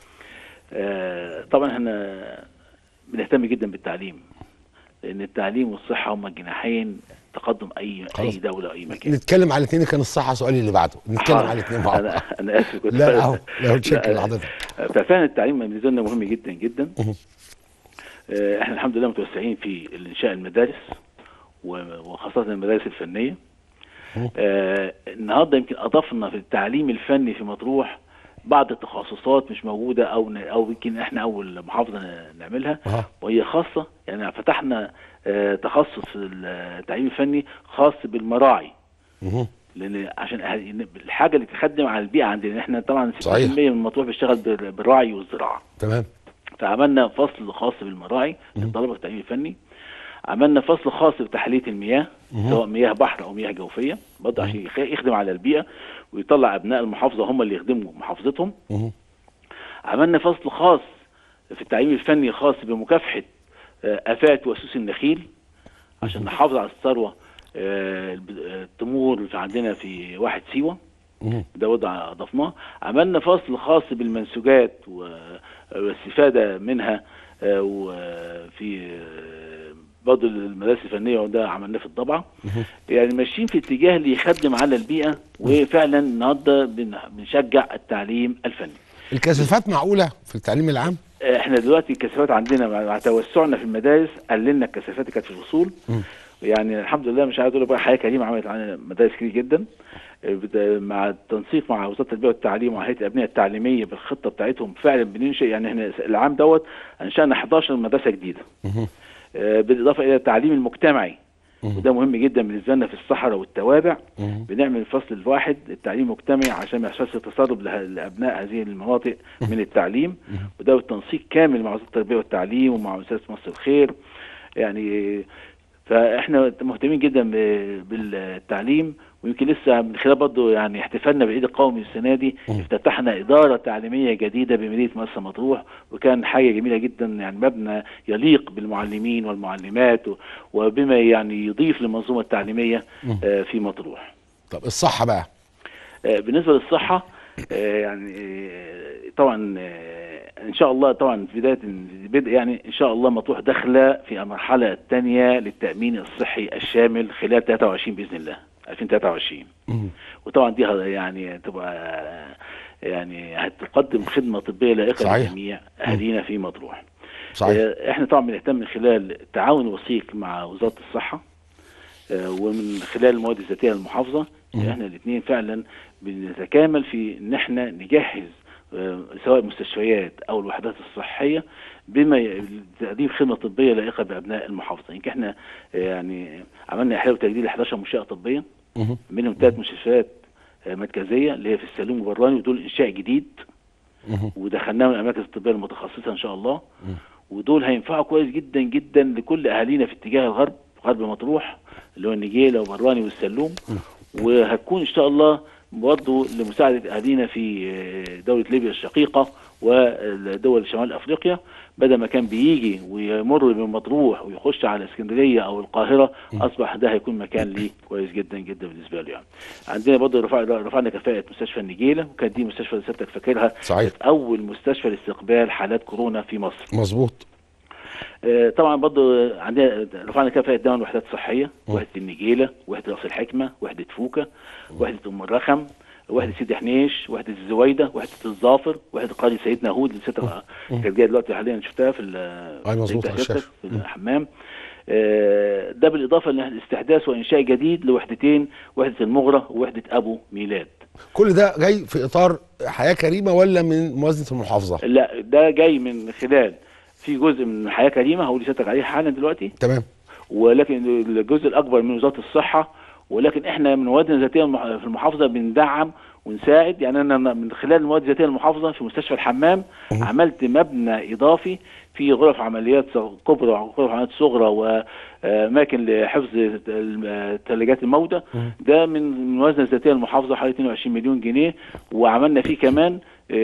آه، طبعا احنا بنهتم جدا بالتعليم لان التعليم والصحه هما الجناحين تقدم اي خلاص. اي دوله اي مكان نتكلم على الاثنين كان الصحه سؤالي اللي بعده نتكلم حاضر. على الاثنين مع بعض انا انا اسف كنت لا اهو لا لا، شكرا آه، لحضرتك ففعلا التعليم بالنسبه لنا مهم جدا جدا مهم. آه، احنا الحمد لله متوسعين في انشاء المدارس و- وخاصه المدارس الفنيه مهم. آه، النهارده يمكن اضفنا في التعليم الفني في مطروح بعض التخصصات مش موجوده او ن- او يمكن احنا اول محافظه ن- نعملها أها. وهي خاصه يعني فتحنا آه، تخصص في التعليم الفني خاص بالمراعي مهم. لان عشان أهل- الحاجه اللي تخدم على البيئه عندنا احنا طبعا 60% صحيح. من مطروح بيشتغل بال- بالراعي والزراعه تمام فعملنا فصل خاص بالمراعي للطلبه في التعليم الفني عملنا فصل خاص بتحليه المياه سواء مياه بحر او مياه جوفيه برضه عشان يخ- يخدم على البيئه ويطلع ابناء المحافظه هم اللي يخدموا محافظتهم مهم. عملنا فصل خاص في التعليم الفني خاص بمكافحه آه، افات واسوس النخيل عشان نحافظ على الثروه آه، الب- آه، التمور اللي عندنا في واحد سيوه مهم. ده وضع اضفناه عملنا فصل خاص بالمنسوجات و- والاستفاده منها آه، وفي آه، برضه المدارس الفنيه وده عملناه في الضبعه يعني ماشيين في اتجاه اللي يخدم على البيئه وفعلا النهارده بن- بنشجع التعليم الفني الكثافات معقوله في التعليم العام آه، احنا دلوقتي الكثافات عندنا مع مع توسعنا في المدارس قللنا الكثافات اللي كانت في الفصول مم. يعني الحمد لله مش عايز اقول لك بقى حياه كريمه عملت عندنا مدارس كتير جدا آه، بت- مع التنسيق مع وزاره التربيه والتعليم وهيئه الابنيه التعليميه بالخطه بتاعتهم فعلا بننشئ يعني احنا العام دوت انشانا 11 مدرسه جديده مهم. آه، بالاضافه الى التعليم المجتمعي مهم. وده مهم جدا بالنسبه لنا في الصحراء والتوابع مهم. بنعمل الفصل الواحد التعليم المجتمعي عشان ما يحصلش تسرب له- لابناء هذه المناطق من التعليم وده بالتنسيق كامل مع وزاره التربيه والتعليم ومع مؤسسه مصر الخير يعني فاحنا مهتمين جدا ب- بالتعليم ويمكن لسه من خلال برضه يعني احتفالنا بالعيد القومي السنه دي افتتحنا اداره تعليميه جديده بمدينه مرسى مطروح وكان حاجه جميله جدا يعني مبنى يليق بالمعلمين والمعلمات و- وبما يعني يضيف للمنظومه التعليميه آه، في مطروح. طب الصحه بقى آه، بالنسبه للصحه آه، يعني آه، طبعا آه، ان شاء الله طبعا في بدايه بدء يعني ان شاء الله مطروح داخله في المرحله الثانيه للتامين الصحي الشامل خلال 23 باذن الله 2023 مهم. وطبعا دي ه- يعني تبقى يعني هتقدم خدمه طبيه لائقه صحيح. لجميع اهالينا في مطروح صحيح آه، احنا طبعا بنهتم من خلال التعاون الوثيق مع وزاره الصحه آه، ومن خلال المواد الذاتيه للمحافظه احنا الاثنين فعلا بنتكامل في ان احنا نجهز آه، سواء المستشفيات او الوحدات الصحيه بما ي- تقديم خدمه طبيه لائقه بابناء المحافظه يمكن احنا آه، يعني عملنا احياء وتجديد ل 11 منشاه طبيه مهم. منهم ثلاث مستشفيات آه، مركزيه اللي هي في السلوم وبراني ودول انشاء جديد مهم. ودخلناهم الاماكن الطبيه المتخصصه ان شاء الله ودول هينفعوا كويس جدا جدا لكل اهالينا في اتجاه الغرب غرب مطروح اللي هو النجيله وبراني والسلوم وهتكون ان شاء الله برضه لمساعده اهالينا في آه، دوله ليبيا الشقيقه ودول شمال افريقيا بدل ما كان بيجي ويمر من مطروح ويخش على اسكندريه او القاهره اصبح ده هيكون مكان ليه كويس جدا جدا بالنسبه له يعني. عندنا برضه رفع رفعنا كفاءه مستشفى النجيله وكانت دي مستشفى اللي سيادتك فاكرها صحيح كانت اول مستشفى لاستقبال حالات كورونا في مصر. مظبوط آه، طبعا برضه عندنا رفعنا كفاءه ثمان وحدات صحيه وحده النجيله وحده راس الحكمه وحده فوكا وحده ام الرخم وحده سيدي حنيش وحده الزويده وحده الظافر وحده قريه سيدنا هود اللي ستة كانت جايه دلوقتي حاليا شفتها في ال- أي مظبوط، في على الشاشة. في الحمام آه، ده بالاضافه لاستحداث وانشاء جديد لوحدتين وحده المغره ووحده ابو ميلاد كل ده جاي في اطار حياه كريمه ولا من موازنه المحافظه لا ده جاي من خلال في جزء من حياه كريمه هقول لسيادتك عليه حالا دلوقتي تمام ولكن الجزء الاكبر من وزاره الصحه ولكن احنا من موادنا الذاتيه المح- في المحافظه بندعم ونساعد يعني انا من خلال المواد الذاتيه المحافظه في مستشفى الحمام عملت مبنى اضافي فيه غرف عمليات صغ- كبرى وغرف عمليات صغرى واماكن لحفظ ال- ثلاجات الموتى ده من من موازنه الذاتيه المحافظه حوالي 22 مليون جنيه وعملنا فيه كمان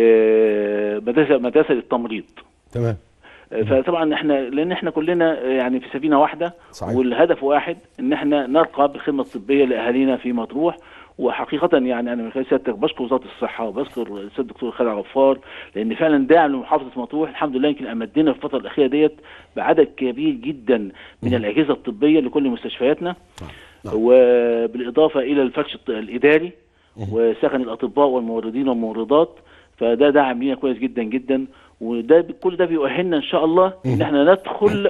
آه، مدرسه مدرسه للتمريض تمام فطبعا احنا لان احنا كلنا يعني في سفينه واحده صحيح. والهدف واحد ان احنا نرقى بالخدمه الطبيه لاهالينا في مطروح وحقيقة يعني أنا من خلال سيادتك بشكر وزارة الصحة وبشكر السيد الدكتور خالد غفار لأن فعلا داعم لمحافظة مطروح الحمد لله يمكن أمدنا في الفترة الأخيرة ديت بعدد كبير جدا من الأجهزة الطبية لكل مستشفياتنا نعم. وبالإضافة إلى الفرش الط- الإداري وسكن الأطباء والممرضين والممرضات فده دعم لينا كويس جدا جدا وده كل ده بيؤهلنا ان شاء الله ان احنا ندخل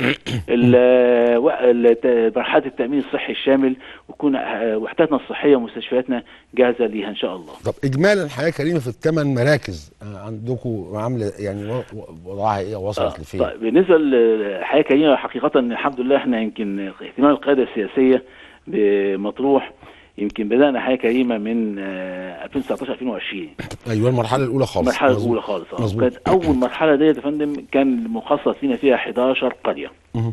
ال- و- ال- مرحله التامين الصحي الشامل ويكون آه، وحداتنا الصحيه ومستشفياتنا جاهزه ليها ان شاء الله. طب اجمالا حياه كريمه في الثمان مراكز آه، عندكم عامله يعني و- و- وضعها ايه وصلت آه، لفين طيب بالنسبه للحياه الكريمه حقيقه الحمد لله احنا يمكن اهتمام القياده السياسيه بمطروح يمكن بدانا حياه كريمه من آه، 2019 2020 ايوه المرحله الاولى خالص المرحله مظبوط. الاولى خالص اه مظبوط. كانت اول مرحله ديت يا فندم كان مخصص لنا فيها 11 قريه مهم.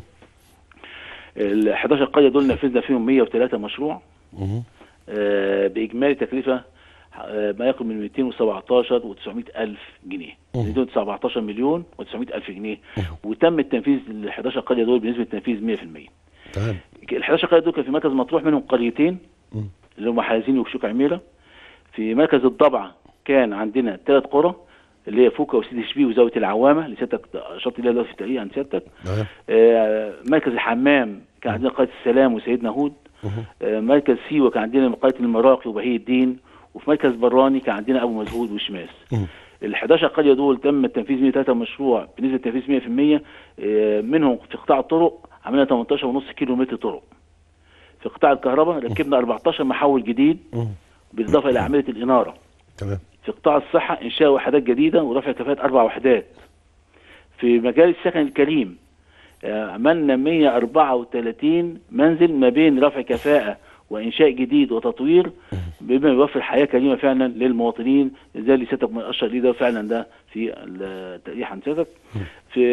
ال 11 قريه دول نفذنا فيهم 103 مشروع مهم. آه، باجمالي تكلفه آه، ما يقرب من 217 و900 الف جنيه مهم. 217 مليون و900 الف جنيه وتم التنفيذ ال 11 قريه دول بنسبه تنفيذ 100% تمام ال 11 قريه دول كان في مركز مطروح منهم قريتين مم. اللي هم حلزين وشوك عميره في مركز الضبعه كان عندنا ثلاث قرى اللي هي فوكا وسيدي شبيه وزاويه العوامه اللي سيادتك اشرت ليها دلوقتي في التقرير عن سيادتك تمام آه، مركز الحمام كان عندنا قريه السلام وسيدنا هود مهم. آه، مركز سيوه كان عندنا قريه المراقي وبهي الدين وفي مركز براني كان عندنا ابو مسعود وشماس مم. ال 11 قريه دول تم التنفيذ 103 مشروع بنسبه تنفيذ 100% آه، منهم في قطاع الطرق عملنا 18.5 كيلو متر طرق في قطاع الكهرباء ركبنا 14 محول جديد مم. بالاضافه الى اعمده الاناره تمام في قطاع الصحه انشاء وحدات جديده ورفع كفاءه اربع وحدات في مجال السكن الكريم آه، عملنا 134 منزل ما بين رفع كفاءه وانشاء جديد وتطوير بما يوفر حياه كريمه فعلا للمواطنين زي اللي سيادتك مؤشر ليه ده فعلا ده في التقرير عن سيادتك في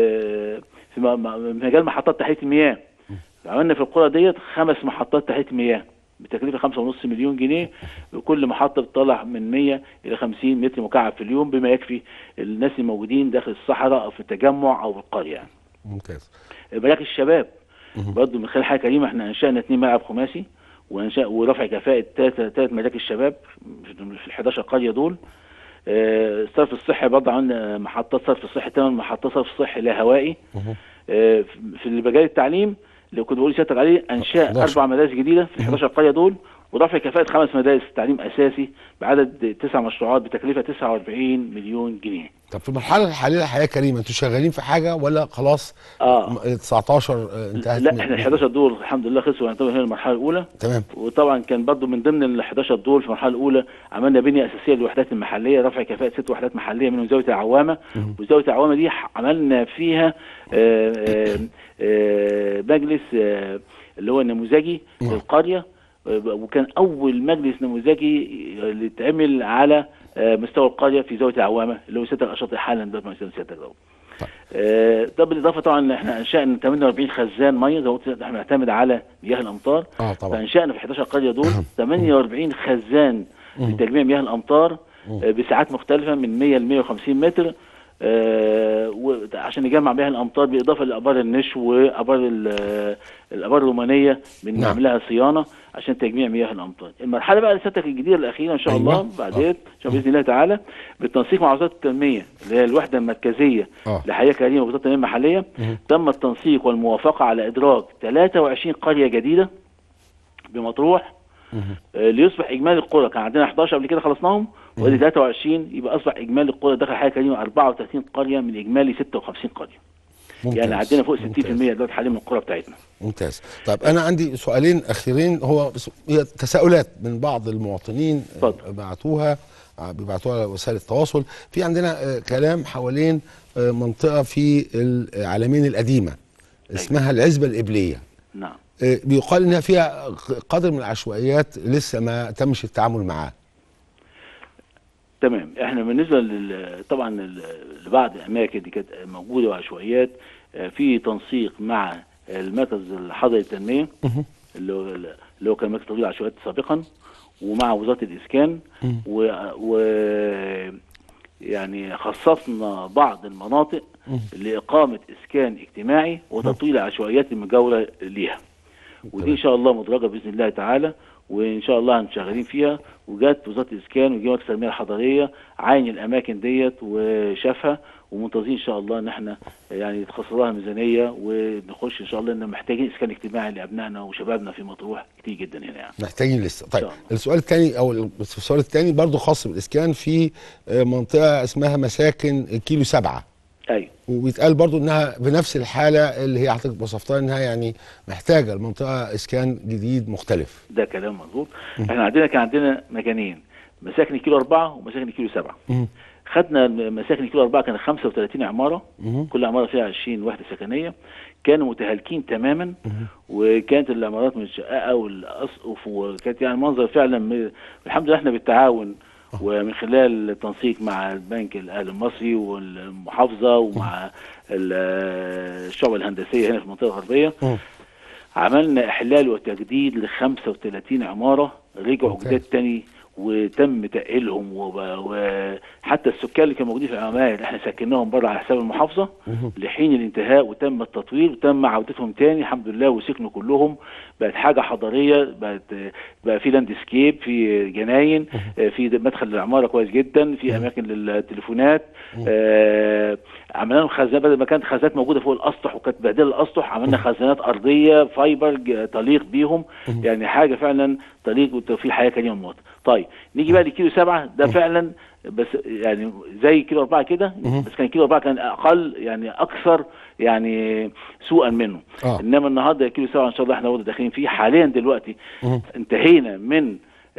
في م- م- مجال محطات تحليه المياه عملنا في القرى ديت خمس محطات تحليه مياه بتكلفه خمسة ونص مليون جنيه وكل محطة بتطلع من 100 إلى 50 متر مكعب في اليوم بما يكفي الناس الموجودين داخل الصحراء أو في التجمع أو في القرية يعني. ممتاز مراكز الشباب مهم. برضه من خلال حاجه كريمه احنا انشانا اثنين ملعب خماسي وانشاء ورفع كفاءه ثلاث ثلاث مراكز شباب في ال 11 قريه دول آه، الصرف الصحي برضه عندنا محطات صرف صحي ثمان محطات صرف صحي لا هوائي مهم. آه، في مجال التعليم اللي كنت بقول لسيادتك عليه انشاء 11. اربع مدارس جديده في ال 11 قريه دول ورفع كفاءه خمس مدارس تعليم اساسي بعدد تسع مشروعات بتكلفه 49 مليون جنيه. طب في المرحله الحاليه حياه كريمه انتوا شغالين في حاجه ولا خلاص اه م- 19 آه، انتهت لا من- احنا ال 11 دول الحمد لله خلصوا ونعتبر هنا المرحله الاولى تمام وطبعا كان برضو من ضمن ال 11 دول في المرحله الاولى عملنا بنيه اساسيه للوحدات المحليه رفع كفاءه ست وحدات محليه منهم زاويه العوامه وزاويه العوامه دي ح- عملنا فيها آه، آه، آه، مجلس آه، اللي هو النموذجي نعم. للقريه آه، وكان اول مجلس نموذجي اللي اتعمل على آه، مستوى القريه في زاويه العوامه اللي هو سيادتك اشرت حالا دلوقتي مع سيادتك اهو. طيب. آه، ده بالاضافه طبعا ان احنا انشانا 48 خزان ميه زي ما قلت احنا بنعتمد على مياه الامطار اه طبعا فانشانا في 11 قريه دول 48 خزان لتجميع مياه الامطار آه، بساعات مختلفه من 100 ل 150 متر آه، وده عشان نجمع مياه الامطار بالاضافه لابار النشو وابار ال- الابار الرومانيه بنعمل لها صيانه عشان تجميع مياه الامطار. المرحله بقى لسيادتك الجديده الاخيره ان شاء أيوة. الله بعدين ان شاء الله باذن الله تعالى بالتنسيق مع وزاره التنميه اللي هي الوحده المركزيه اه لحياه كريمه وزاره التنميه المحليه مهم. تم التنسيق والموافقه على ادراج 23 قريه جديده بمطروح مهم. آه، ليصبح اجمالي القرى كان عندنا 11 قبل كده خلصناهم وادي 23 يبقى اصبح اجمالي القرى داخل حياه كريمه 34 قريه من اجمالي 56 قريه ممتاز. يعني عندنا فوق 60% ممتاز. دلوقتي حاليا من القرى بتاعتنا ممتاز طيب انا عندي سؤالين اخيرين هو بس- هي تساؤلات من بعض المواطنين اتفضل. آه، بعتوها آه، بيبعتوها على وسائل التواصل في عندنا آه، كلام حوالين آه، منطقه في العالمين القديمه اسمها العزبه القبليه نعم آه، بيقال انها فيها قدر من العشوائيات لسه ما تمش التعامل معاه تمام احنا بالنسبه لل... طبعا ال- لبعض الاماكن دي كانت موجوده وعشوائيات آه، في تنسيق مع المركز الحضري للتنميه مهم. اللي هو اللي هو كان مركز تطوير العشوائيات سابقا ومع وزاره الاسكان مم. و, و... يعني خصصنا بعض المناطق مم. لاقامه اسكان اجتماعي وتطوير العشوائيات المجاوره ليها ودي ان شاء الله مدرجه باذن الله تعالى وان شاء الله هنشغلين فيها وجات وزاره الاسكان وجي مركز التنميه الحضريه عاين الاماكن ديت وشافها ومنتظرين ان شاء الله ان احنا يعني يتخصص لها ميزانيه ونخش ان شاء الله ان محتاجين اسكان اجتماعي لابنائنا وشبابنا في مطروح كتير جدا هنا يعني محتاجين لسه طيب إن شاء الله. السؤال الثاني او السؤال الثاني برضو خاص بالاسكان في آه، منطقه اسمها مساكن كيلو سبعة ايوه وبيتقال برضو انها بنفس الحاله اللي هي حضرتك وصفتها انها يعني محتاجه المنطقه اسكان جديد مختلف ده كلام مظبوط احنا عندنا كان عندنا مكانين مساكن الكيلو أربعة ومساكن الكيلو سبعة مم. خدنا مساكن الكيلو أربعة كان 35 عمارة مهم. كل عمارة فيها 20 وحدة سكنية كانوا متهالكين تماما مهم. وكانت العمارات متشققة والأسقف وكانت يعني منظر فعلا م- الحمد لله احنا بالتعاون ومن خلال التنسيق مع البنك الأهلي المصري والمحافظة ومع ال- الشعب الهندسية هنا في المنطقة الغربية مم. عملنا إحلال وتجديد ل 35 عمارة رجعوا ممتاز. جداد تاني وتم تأهيلهم وب- وحتى السكان اللي كانوا موجودين في العماير احنا سكناهم بره على حساب المحافظة مهم. لحين الانتهاء وتم التطوير وتم عودتهم تاني الحمد لله وسكنوا كلهم بقت حاجة حضارية بقت بقى في لاند سكيب في جناين آه، في مدخل للعمارة كويس جدا في أماكن للتليفونات آه، عملنا لهم خزانات بدل ما كانت خزانات موجودة فوق الأسطح وكانت بهدلة الأسطح عملنا خزانات أرضية فايبر ج- تليق بيهم يعني حاجة فعلا تليق وتوفير حياة كريمة المواطن طيب نيجي بقى لكيلو سبعة ده فعلا بس يعني زي كيلو أربعة كده مهم. بس كان كيلو أربعة كان أقل يعني أكثر يعني سوءا منه اه انما النهارده كيلو سبعة ان شاء الله احنا برضه داخلين فيه حاليا دلوقتي مهم. انتهينا من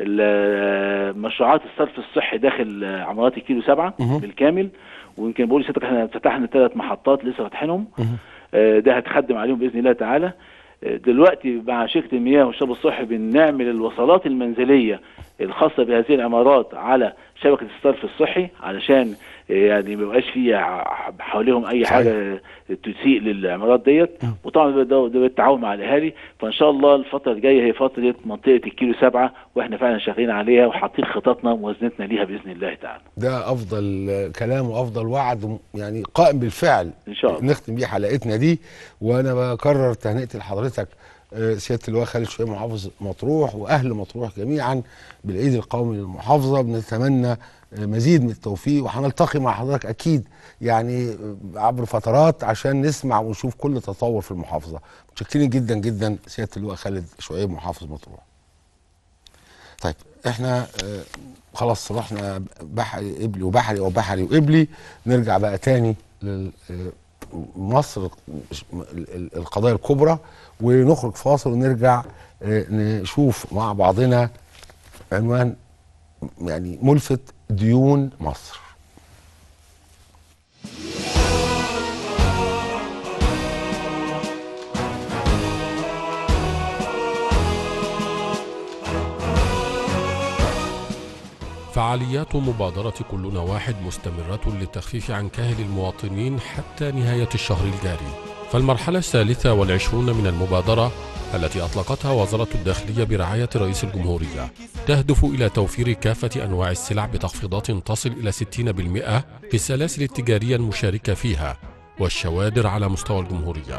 ال- مشروعات الصرف الصحي داخل عمارات الكيلو سبعة مهم. بالكامل ويمكن بقول لسه احنا فتحنا ثلاث محطات لسه فاتحينهم مهم. آه، ده هتخدم عليهم باذن الله تعالى آه، دلوقتي مع شركه المياه والشرب الصحي بنعمل الوصلات المنزليه الخاصه بهذه العمارات على شبكه الصرف الصحي علشان آه، يعني ما يبقاش في ع- حواليهم اي صحيح. حاجه تسيء للعمارات ديت وطبعا ده, ده, ده بالتعاون مع الاهالي فان شاء الله الفتره الجايه هي فتره منطقه الكيلو سبعة واحنا فعلا شغالين عليها وحاطين خططنا وموازنتنا ليها باذن الله تعالى ده افضل آه، كلام وافضل وعد يعني قائم بالفعل ان شاء الله نختم بيه حلقتنا دي وانا بكرر تهنئتي لحضرتك آه، سياده اللواء خالد شويه محافظ مطروح واهل مطروح جميعا بالعيد القومي للمحافظه بنتمنى آه، مزيد من التوفيق وهنلتقي مع حضرتك اكيد يعني آه، عبر فترات عشان نسمع ونشوف كل تطور في المحافظه متشكرين جدا جدا سياده اللواء خالد شعيب محافظ مطروح طيب احنا آه، خلاص رحنا بحري قبلي وبحري او بحري وقبلي نرجع بقى تاني لمصر القضايا الكبرى ونخرج فاصل ونرجع آه، نشوف مع بعضنا عنوان يعني ملفت ديون مصر فعاليات مبادرة كلنا واحد مستمرة للتخفيف عن كاهل المواطنين حتى نهاية الشهر الجاري فالمرحلة الثالثة والعشرون من المبادرة التي أطلقتها وزارة الداخلية برعاية رئيس الجمهورية تهدف إلى توفير كافة أنواع السلع بتخفيضات تصل إلى 60% في السلاسل التجارية المشاركة فيها والشوادر على مستوى الجمهورية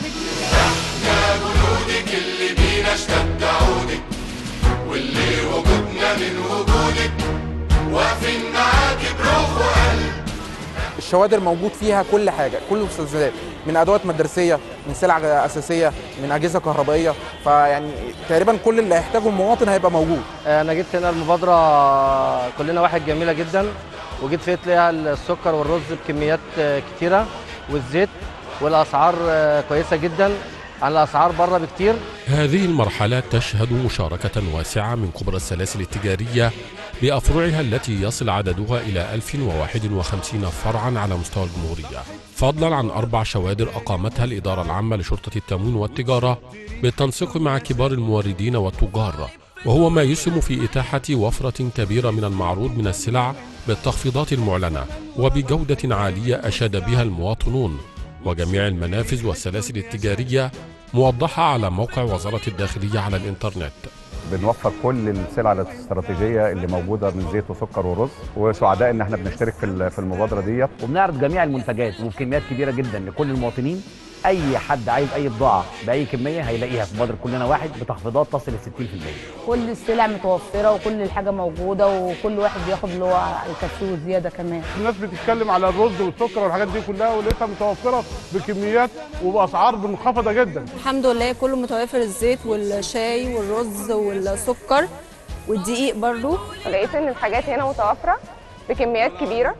يا جنودك اللي بينا اشتد عودك واللي وجودنا من وجودك واقفين معاكي بروح وقلب الشوادر موجود فيها كل حاجه كل المستلزمات من ادوات مدرسيه من سلع اساسيه من اجهزه كهربائيه فيعني تقريبا كل اللي هيحتاجه المواطن هيبقى موجود انا جيت هنا المبادره كلنا واحد جميله جدا وجيت فيها تلاقيها السكر والرز بكميات كتيره والزيت والاسعار كويسه جدا عن الاسعار بره بكتير هذه المرحلة تشهد مشاركة واسعة من كبرى السلاسل التجارية بأفرعها التي يصل عددها إلى 1051 فرعا على مستوى الجمهورية فضلا عن أربع شوادر أقامتها الإدارة العامة لشرطة التموين والتجارة بالتنسيق مع كبار الموردين والتجار وهو ما يسهم في إتاحة وفرة كبيرة من المعروض من السلع بالتخفيضات المعلنة وبجودة عالية أشاد بها المواطنون وجميع المنافذ والسلاسل التجارية موضحة على موقع وزارة الداخلية على الإنترنت بنوفر كل السلع الاستراتيجيه اللي موجوده من زيت وسكر ورز وسعداء ان احنا بنشترك في في المبادره ديت وبنعرض جميع المنتجات وبكميات كبيره جدا لكل المواطنين اي حد عايز اي بضاعه باي كميه هيلاقيها في مبادره كلنا واحد بتخفيضات تصل ل 60% كل السلع متوفره وكل الحاجه موجوده وكل واحد بياخد اللي هو يكفيه وزياده كمان الناس بتتكلم على الرز والسكر والحاجات دي كلها ولقيتها متوفره بكميات وباسعار منخفضه جدا الحمد لله كله متوفر الزيت والشاي والرز والسكر والدقيق برضو لقيت ان الحاجات هنا متوفره بكميات كبيره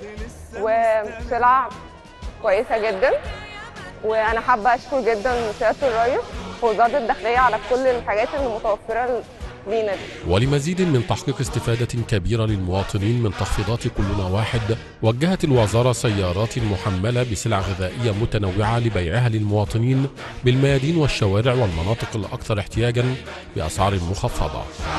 وسلع كويسه جدا وانا حابه اشكر جدا سياده الرئيس ووزاره الداخليه على كل الحاجات اللي متوفره لينا دي ولمزيد من تحقيق استفادة كبيرة للمواطنين من تخفيضات كلنا واحد وجهت الوزارة سيارات محملة بسلع غذائية متنوعة لبيعها للمواطنين بالميادين والشوارع والمناطق الأكثر احتياجا بأسعار مخفضة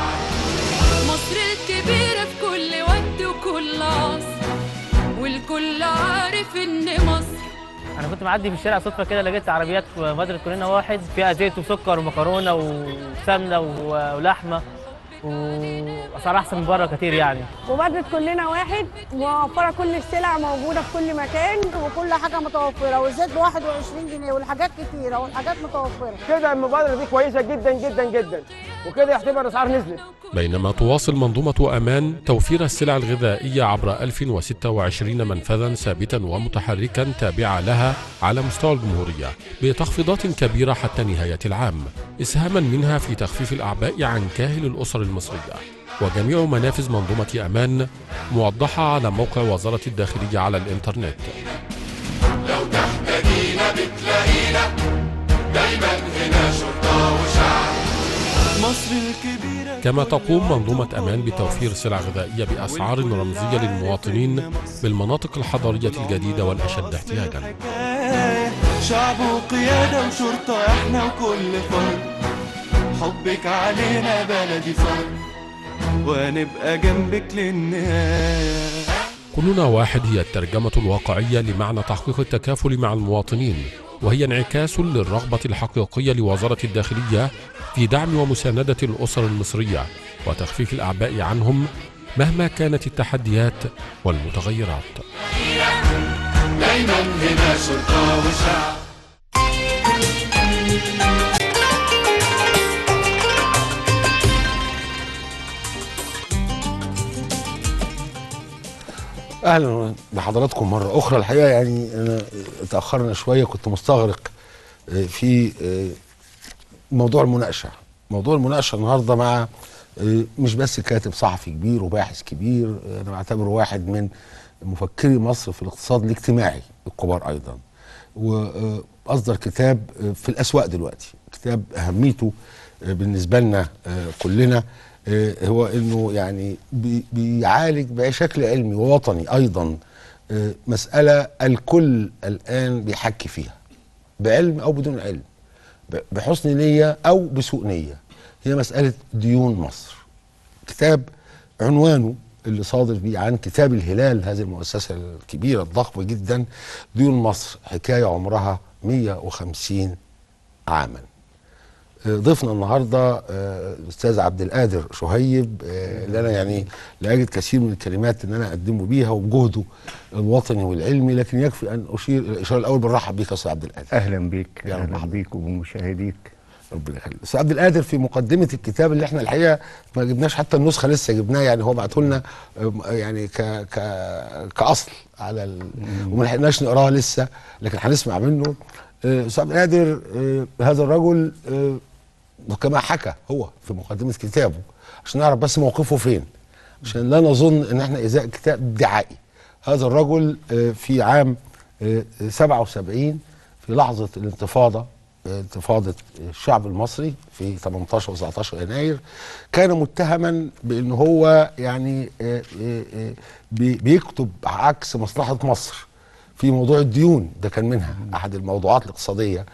مصر الكبيرة في كل وقت وكل عصر والكل عارف إن مصر انا كنت معدي في الشارع صدفه كده لقيت عربيات في مبادره كلنا واحد فيها زيت وسكر ومكرونه وسمنه ولحمه واسعار احسن من بره كتير يعني مبادره كلنا واحد موفره كل السلع موجوده في كل مكان وكل حاجه متوفره والزيت ب 21 جنيه والحاجات كتيره والحاجات متوفره كده المبادره دي كويسه جدا جدا جدا وكده يعتبر الاسعار نزلت بينما تواصل منظومة أمان توفير السلع الغذائية عبر 1026 منفذا ثابتا ومتحركا تابعة لها على مستوى الجمهورية بتخفيضات كبيرة حتى نهاية العام إسهاما منها في تخفيف الأعباء عن كاهل الأسر المصرية وجميع منافذ منظومة أمان موضحة على موقع وزارة الداخلية على الإنترنت لو تحتاجينا بتلاقينا دايما هنا شرطة وشعب مصر الكبيرة كما تقوم منظومة أمان بتوفير سلع غذائية بأسعار رمزية للمواطنين بالمناطق الحضرية الجديدة والأشد احتياجا شعب وقيادة وشرطة احنا وكل فرد حبك علينا بلدي فرد ونبقى جنبك للنهاية كلنا واحد هي الترجمة الواقعية لمعنى تحقيق التكافل مع المواطنين وهي انعكاس للرغبة الحقيقية لوزارة الداخلية في دعم ومساندة الأسر المصرية وتخفيف الأعباء عنهم مهما كانت التحديات والمتغيرات دايما هنا شرطة وشعب اهلا بحضراتكم مره اخرى الحقيقه يعني انا اتاخرنا شويه كنت مستغرق في موضوع المناقشه موضوع المناقشه النهارده مع مش بس كاتب صحفي كبير وباحث كبير انا بعتبره واحد من مفكري مصر في الاقتصاد الاجتماعي الكبار ايضا واصدر كتاب في الاسواق دلوقتي كتاب اهميته بالنسبه لنا كلنا هو انه يعني بيعالج بشكل علمي ووطني ايضا مساله الكل الان بيحكي فيها بعلم او بدون علم بحسن نيه او بسوء نيه هي مساله ديون مصر كتاب عنوانه اللي صادر بيه عن كتاب الهلال هذه المؤسسه الكبيره الضخمه جدا ديون مصر حكايه عمرها 150 عاما آه، ضيفنا النهارده آه، الاستاذ عبد القادر شهيب آه، اللي انا يعني لا اجد كثير من الكلمات ان انا اقدمه بيها وبجهده الوطني والعلمي لكن يكفي ان اشير الاشاره الاول بنرحب بيك يا استاذ عبد القادر اهلا بيك يا رب اهلا مرحبا. بيك وبمشاهديك ربنا يخليك استاذ عبد القادر في مقدمه الكتاب اللي احنا الحقيقه ما جبناش حتى النسخه لسه جبناها يعني هو بعته لنا آه، يعني ك ك كاصل على ال... وما لحقناش نقراها لسه لكن هنسمع منه آه، استاذ عبد القادر آه، هذا الرجل آه، وكما حكى هو في مقدمه كتابه عشان نعرف بس موقفه فين عشان لا نظن ان احنا ازاء كتاب دعائي هذا الرجل آه، في عام آه، 77 في لحظه الانتفاضه آه، انتفاضه الشعب المصري في 18 و 19 يناير كان متهما بان هو يعني آه، آه، آه، بي- بيكتب عكس مصلحه مصر في موضوع الديون ده كان منها احد الموضوعات الاقتصاديه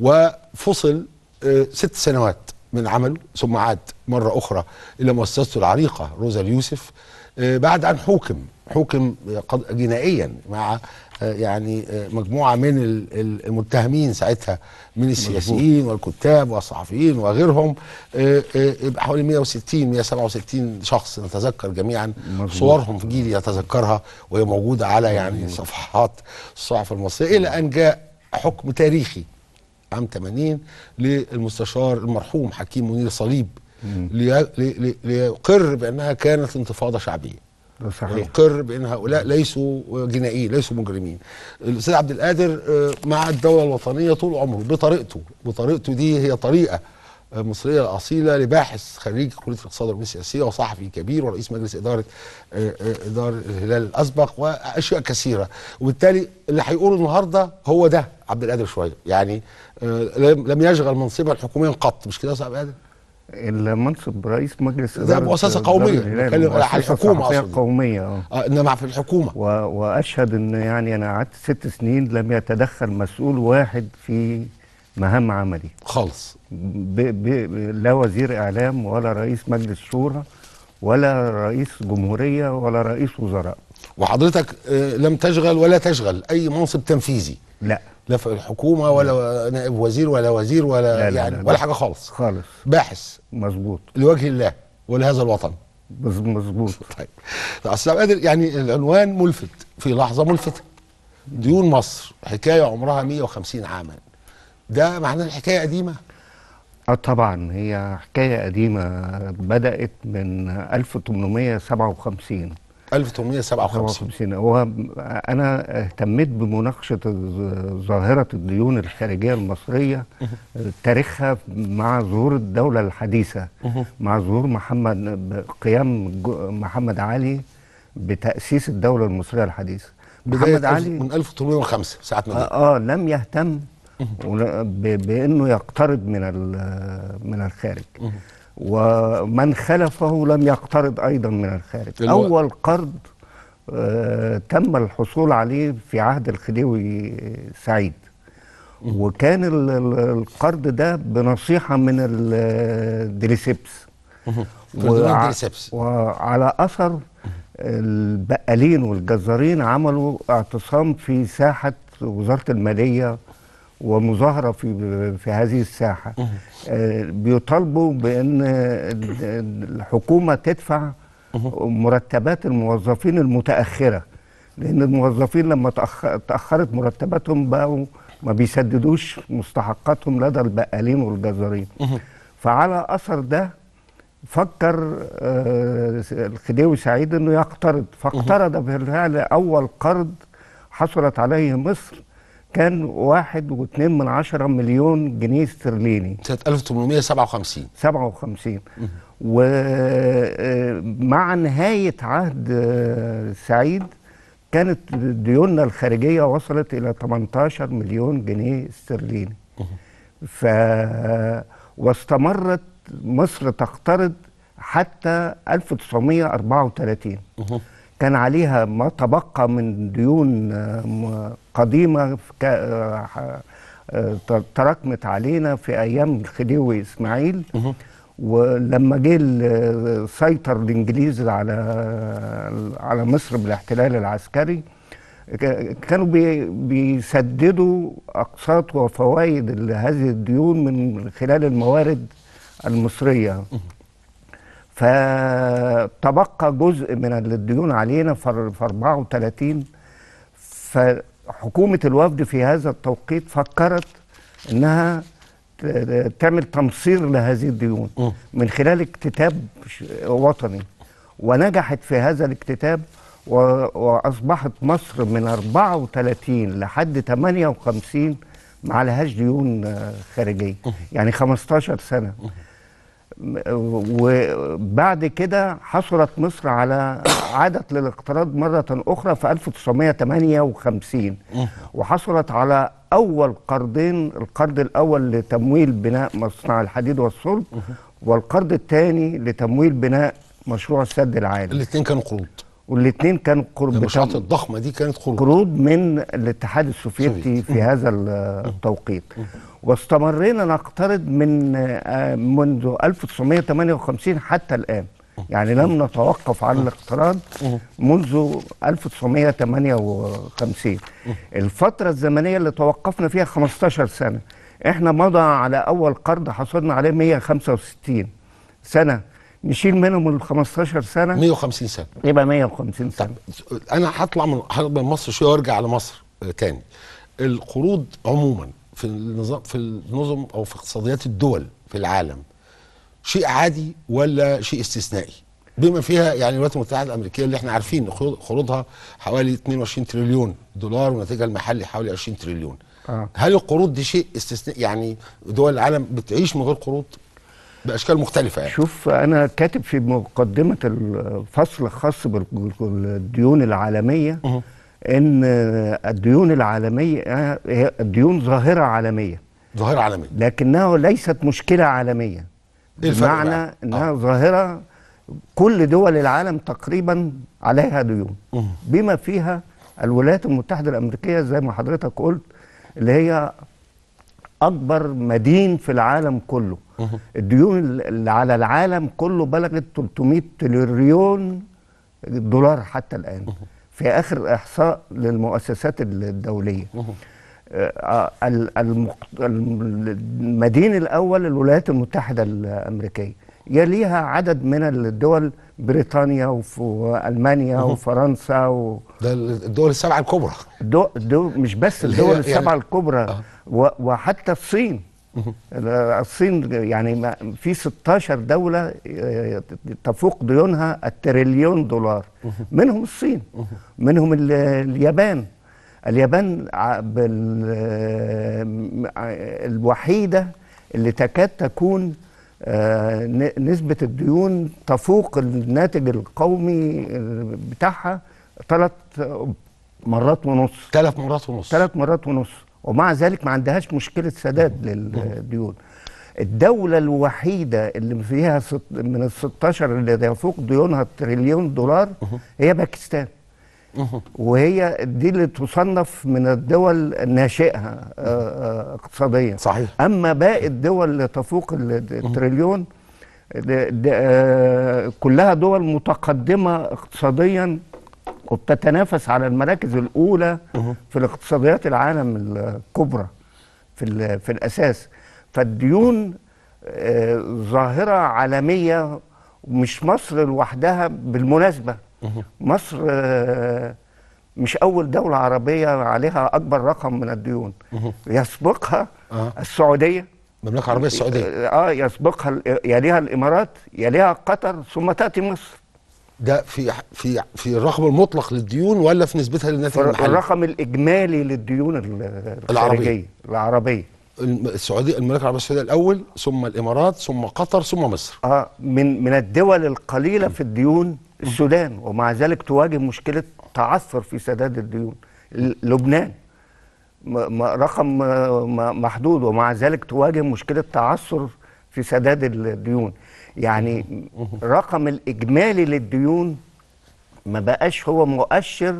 وفصل آه، ست سنوات من عمله ثم عاد مره اخرى الى مؤسسته العريقه روزا اليوسف آه، بعد ان حوكم حوكم آه، قض- جنائيا مع آه، يعني آه، مجموعه من ال- ال- المتهمين ساعتها من السياسيين والكتاب والصحفيين وغيرهم آه، آه، يبقى حوالي 160 167 شخص نتذكر جميعا مظبوط. صورهم في جيلي يتذكرها وهي موجوده على يعني صفحات الصحف المصريه الى ان جاء حكم تاريخي عام 80 للمستشار المرحوم حكيم منير صليب لي- لي- لي- ليقر بانها كانت انتفاضه شعبيه ده صحيح ويقر بان هؤلاء ليسوا جنائيين ليسوا مجرمين الاستاذ عبد القادر آه، مع الدوله الوطنيه طول عمره بطريقته بطريقته دي هي طريقه آه، مصريه اصيله لباحث خريج كليه الاقتصاد والعلوم السياسيه وصحفي كبير ورئيس مجلس اداره آه، آه، اداره الهلال الاسبق واشياء كثيره وبالتالي اللي هيقوله النهارده هو ده عبد القادر شويه يعني آه، لم لم يشغل منصبا حكوميا قط مش كده يا استاذ عبد القادر؟ المنصب رئيس مجلس ده إدارة مؤسسة دار قومية، الهلال، بنتكلم على مؤسسة الحكومة صحفية أقصد. قومية اه آه، انما في الحكومه و... واشهد ان يعني انا قعدت ست سنين لم يتدخل مسؤول واحد في مهام عملي خالص ب... ب... لا وزير اعلام ولا رئيس مجلس شورى ولا رئيس جمهوريه ولا رئيس وزراء وحضرتك آه، لم تشغل ولا تشغل اي منصب تنفيذي لا لا في الحكومه ولا نائب وزير ولا وزير ولا لا لا يعني لا ولا لا. حاجه خالص خالص باحث مظبوط لوجه الله ولهذا الوطن بز- مظبوط طيب اصل عبد القادر يعني العنوان ملفت في لحظه ملفته ديون مصر حكايه عمرها 150 عاما ده معناه الحكايه قديمه اه طبعا هي حكايه قديمه بدات من 1857 1857 57 هو انا اهتميت بمناقشه الظ- ظاهره الديون الخارجيه المصريه تاريخها مع ظهور الدوله الحديثه مع ظهور محمد قيام جو- محمد علي بتاسيس الدوله المصريه الحديثه محمد بدايه علي من 1805 ساعه ما جه. آه, اه لم يهتم ولا- ب- بانه يقترض من ال- من الخارج ومن خلفه لم يقترض ايضا من الخارج اللي هو- اول قرض آه تم الحصول عليه في عهد الخديوي سعيد وكان ال- ال- القرض ده بنصيحه من الدريسيبس فرديناند وع- ديرسيبس. وعلى اثر البقالين والجزارين عملوا اعتصام في ساحه وزاره الماليه ومظاهره في في هذه الساحه آه، بيطالبوا بان ال- الحكومه تدفع مرتبات الموظفين المتاخره لان الموظفين لما تأخ- تاخرت مرتباتهم بقوا ما بيسددوش مستحقاتهم لدى البقالين والجزارين فعلى اثر ده فكر آه، الخديوي سعيد انه يقترض فاقترض بالفعل اول قرض حصلت عليه مصر كان واحد واتنين من عشرة مليون جنيه استرليني سنه 1857 57 ومع نهاية عهد آه، سعيد كانت ديوننا الخارجية وصلت إلى 18 مليون جنيه استرليني ف واستمرت مصر تقترض حتى 1934 كان عليها ما تبقى من ديون آه، م- قديمة في كا- آه، ح- آه، ت- تراكمت علينا في أيام الخديوي إسماعيل ولما جه ال- سيطر الانجليز على على مصر بالاحتلال العسكري ك- كانوا بي- بيسددوا اقساط وفوائد ال- هذه الديون من خلال الموارد المصريه فتبقى جزء من الديون علينا في في 34 فحكومه الوفد في هذا التوقيت فكرت انها ت- تعمل تمصير لهذه الديون من خلال اكتتاب ش- وطني ونجحت في هذا الاكتتاب و- واصبحت مصر من 34 لحد 58 ما عليهاش ديون آه، خارجيه يعني 15 سنه م- وبعد كده حصلت مصر على عادت للاقتراض مرة أخرى في 1958 وحصلت على أول قرضين القرض الأول لتمويل بناء مصنع الحديد والصلب والقرض الثاني لتمويل بناء مشروع السد العالي الاثنين كانوا قروض والاثنين كانوا قرض المشروعات الضخمه دي كانت قروض قروض من الاتحاد السوفيتي في هذا ال- التوقيت واستمرينا نقترض من آه، منذ 1958 حتى الآن يعني لم نتوقف عن الاقتراض منذ 1958 الفترة الزمنية اللي توقفنا فيها 15 سنة احنا مضى على أول قرض حصلنا عليه 165 سنة نشيل منهم ال 15 سنة 150 سنه يبقى 150 سنة انا هطلع من هطلع من مصر شويه وارجع لمصر آه، تاني القروض عموما في النظام في النظم او في اقتصاديات الدول في العالم شيء عادي ولا شيء استثنائي بما فيها يعني الولايات المتحده الامريكيه اللي احنا عارفين قروض- قروضها حوالي 22 تريليون دولار وناتجها المحلي حوالي 20 تريليون آه. هل القروض دي شيء استثنائي يعني دول العالم بتعيش من غير قروض باشكال مختلفه يعني شوف انا كاتب في مقدمه الفصل الخاص بالديون العالميه ان الديون العالميه هي الديون ظاهره عالميه ظاهره عالميه لكنها ليست مشكله عالميه إيه الفرق بمعنى بقى؟ انها آه. ظاهره كل دول العالم تقريبا عليها ديون بما فيها الولايات المتحده الامريكيه زي ما حضرتك قلت اللي هي اكبر مدين في العالم كله الديون اللي على العالم كله بلغت 300 تريليون دولار حتى الان في اخر احصاء للمؤسسات الدوليه آه، ال- المق- المدين الاول الولايات المتحده الامريكيه يليها عدد من الدول بريطانيا وف- والمانيا مهم. وفرنسا و ده الدول السبعه الكبرى دو دو مش بس اللي هي الدول يعني- السبعه الكبرى و- وحتى الصين الصين يعني ما- في 16 دولة آه، تفوق ديونها التريليون دولار منهم الصين منهم ال- اليابان اليابان ع- بال- آه، م- ع- الوحيدة اللي تكاد تكون آه، ن- نسبة الديون تفوق الناتج القومي آه، بتاعها ثلاث مرات ونص ثلاث مرات ونص ثلاث مرات ونص ومع ذلك ما عندهاش مشكلة سداد للديون الدولة الوحيدة اللي فيها ست من ال 16 اللي يفوق ديونها تريليون دولار هي باكستان وهي دي اللي تصنف من الدول الناشئة آه، آه، اقتصاديا صحيح أما باقي الدول اللي تفوق ال- التريليون ده- ده، آه، كلها دول متقدمة اقتصاديا وبتتنافس على المراكز الأولى في الاقتصاديات العالم الكبرى في, ال- في الأساس فالديون آه، ظاهرة عالمية ومش مصر لوحدها بالمناسبة مصر آه، مش أول دولة عربية عليها أكبر رقم من الديون يسبقها آه. السعودية المملكه العربيه السعوديه اه يسبقها ال- يليها الامارات يليها قطر ثم تاتي مصر ده في في في الرقم المطلق للديون ولا في نسبتها للناتج المحلي الرقم الاجمالي للديون ال- الخارجيه العربيه الم- السعوديه المملكه العربيه السعوديه الاول ثم الامارات ثم قطر ثم مصر اه من من الدول القليله في الديون السودان ومع ذلك تواجه مشكله تعثر في سداد الديون ل- لبنان م- م- رقم آه، م- محدود ومع ذلك تواجه مشكله تعثر في سداد الديون يعني الرقم الاجمالي للديون ما بقاش هو مؤشر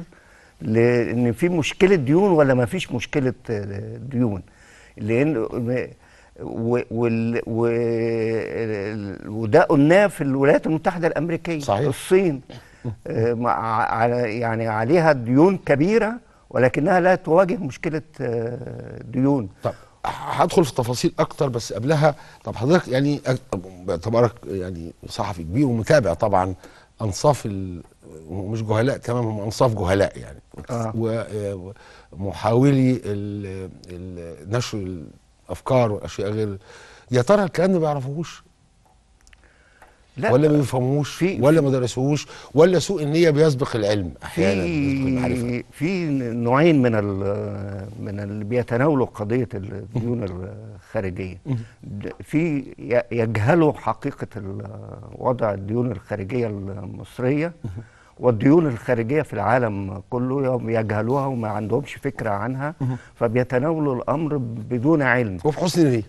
لان في مشكله ديون ولا ما فيش مشكله آه، ديون لان و وال و وده قلناه في الولايات المتحده الامريكيه صحيح. الصين آه، مع على يعني عليها ديون كبيره ولكنها لا تواجه مشكله آه، ديون طب هدخل في تفاصيل اكتر بس قبلها طب حضرتك يعني أك- باعتبارك يعني صحفي كبير ومتابع طبعا انصاف ال... مش جهلاء كمان هم انصاف جهلاء يعني آه. ومحاولي ال... ال... نشر الافكار والاشياء غير يا ترى الكلام ده ما بيعرفوش لا. ولا ما بيفهموش ولا ما درسوهوش ولا سوء النيه بيسبق العلم احيانا بيسبق المعرفة. في في نوعين من ال- من اللي بيتناولوا قضيه الديون الخارجيه د- في ي- يجهلوا حقيقه ال- وضع الديون الخارجيه المصريه والديون الخارجيه في العالم كله يجهلوها وما عندهمش فكره عنها فبيتناولوا الامر بدون علم وفي حسن نيه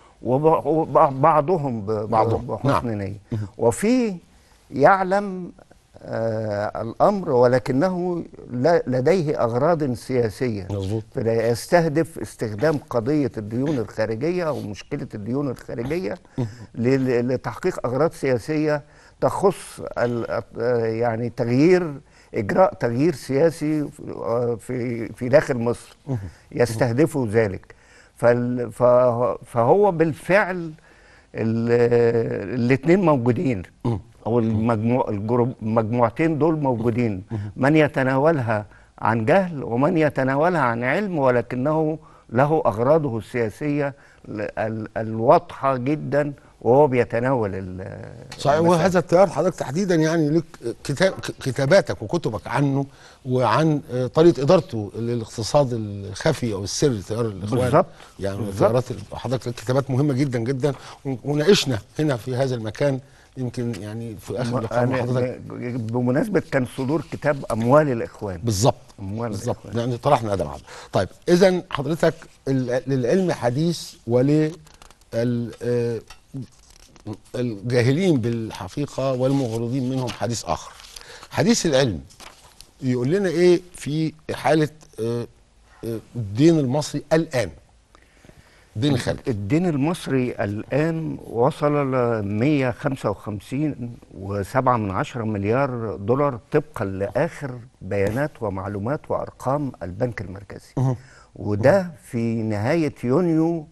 وبعضهم بعضهم، بحسن نعم. نيه وفي يعلم آه الامر ولكنه لا- لديه اغراض سياسيه مظبوط فيستهدف استخدام قضيه الديون الخارجيه او مشكله الديون الخارجيه ل- لتحقيق اغراض سياسيه تخص ال- آه، يعني تغيير اجراء تغيير سياسي آه، في في داخل مصر يستهدفوا ذلك فال- فه- فهو بالفعل الاثنين موجودين او المجموع الجروب- المجموعتين دول موجودين من يتناولها عن جهل ومن يتناولها عن علم ولكنه له اغراضه السياسيه ال- ال- الواضحه جدا وهو بيتناول ال- صحيح المسائل. وهذا التيار حضرتك تحديدا يعني لك كتاب ك- كتاباتك وكتبك عنه وعن آه، طريقه ادارته للاقتصاد الخفي او السري تيار الاخوان بالظبط. يعني بالظبط. تيارات ال- حضرتك لك كتابات مهمه جدا جدا و- وناقشنا هنا في هذا المكان يمكن يعني في اخر لقاء مع أنا- حضرتك بمناسبه كان صدور كتاب اموال الاخوان بالظبط اموال بالظبط الإخوان. يعني طرحنا هذا العرض طيب اذا حضرتك ال- للعلم حديث ول ال- آه، الجاهلين بالحقيقه والمغرضين منهم حديث اخر حديث العلم يقول لنا ايه في حاله آه، آه، الدين المصري الان الدين الخارجي الدين المصري الآن وصل ل 155 و7 من عشرة مليار دولار طبقا لآخر بيانات ومعلومات وأرقام البنك المركزي وده في نهاية يونيو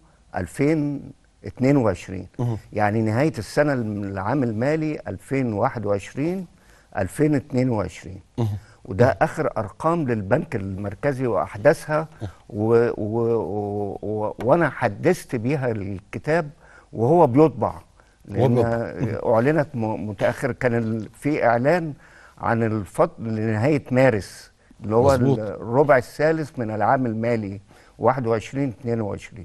2022 يعني نهاية السنة العام المالي 2021 2022 وده اخر ارقام للبنك المركزي واحداثها و و و و وانا حدثت بيها الكتاب وهو بيطبع لان بيطبع. اعلنت م- متاخر كان ال- في اعلان عن الفضل لنهايه مارس اللي هو مظبوط. الربع الثالث من العام المالي 21 22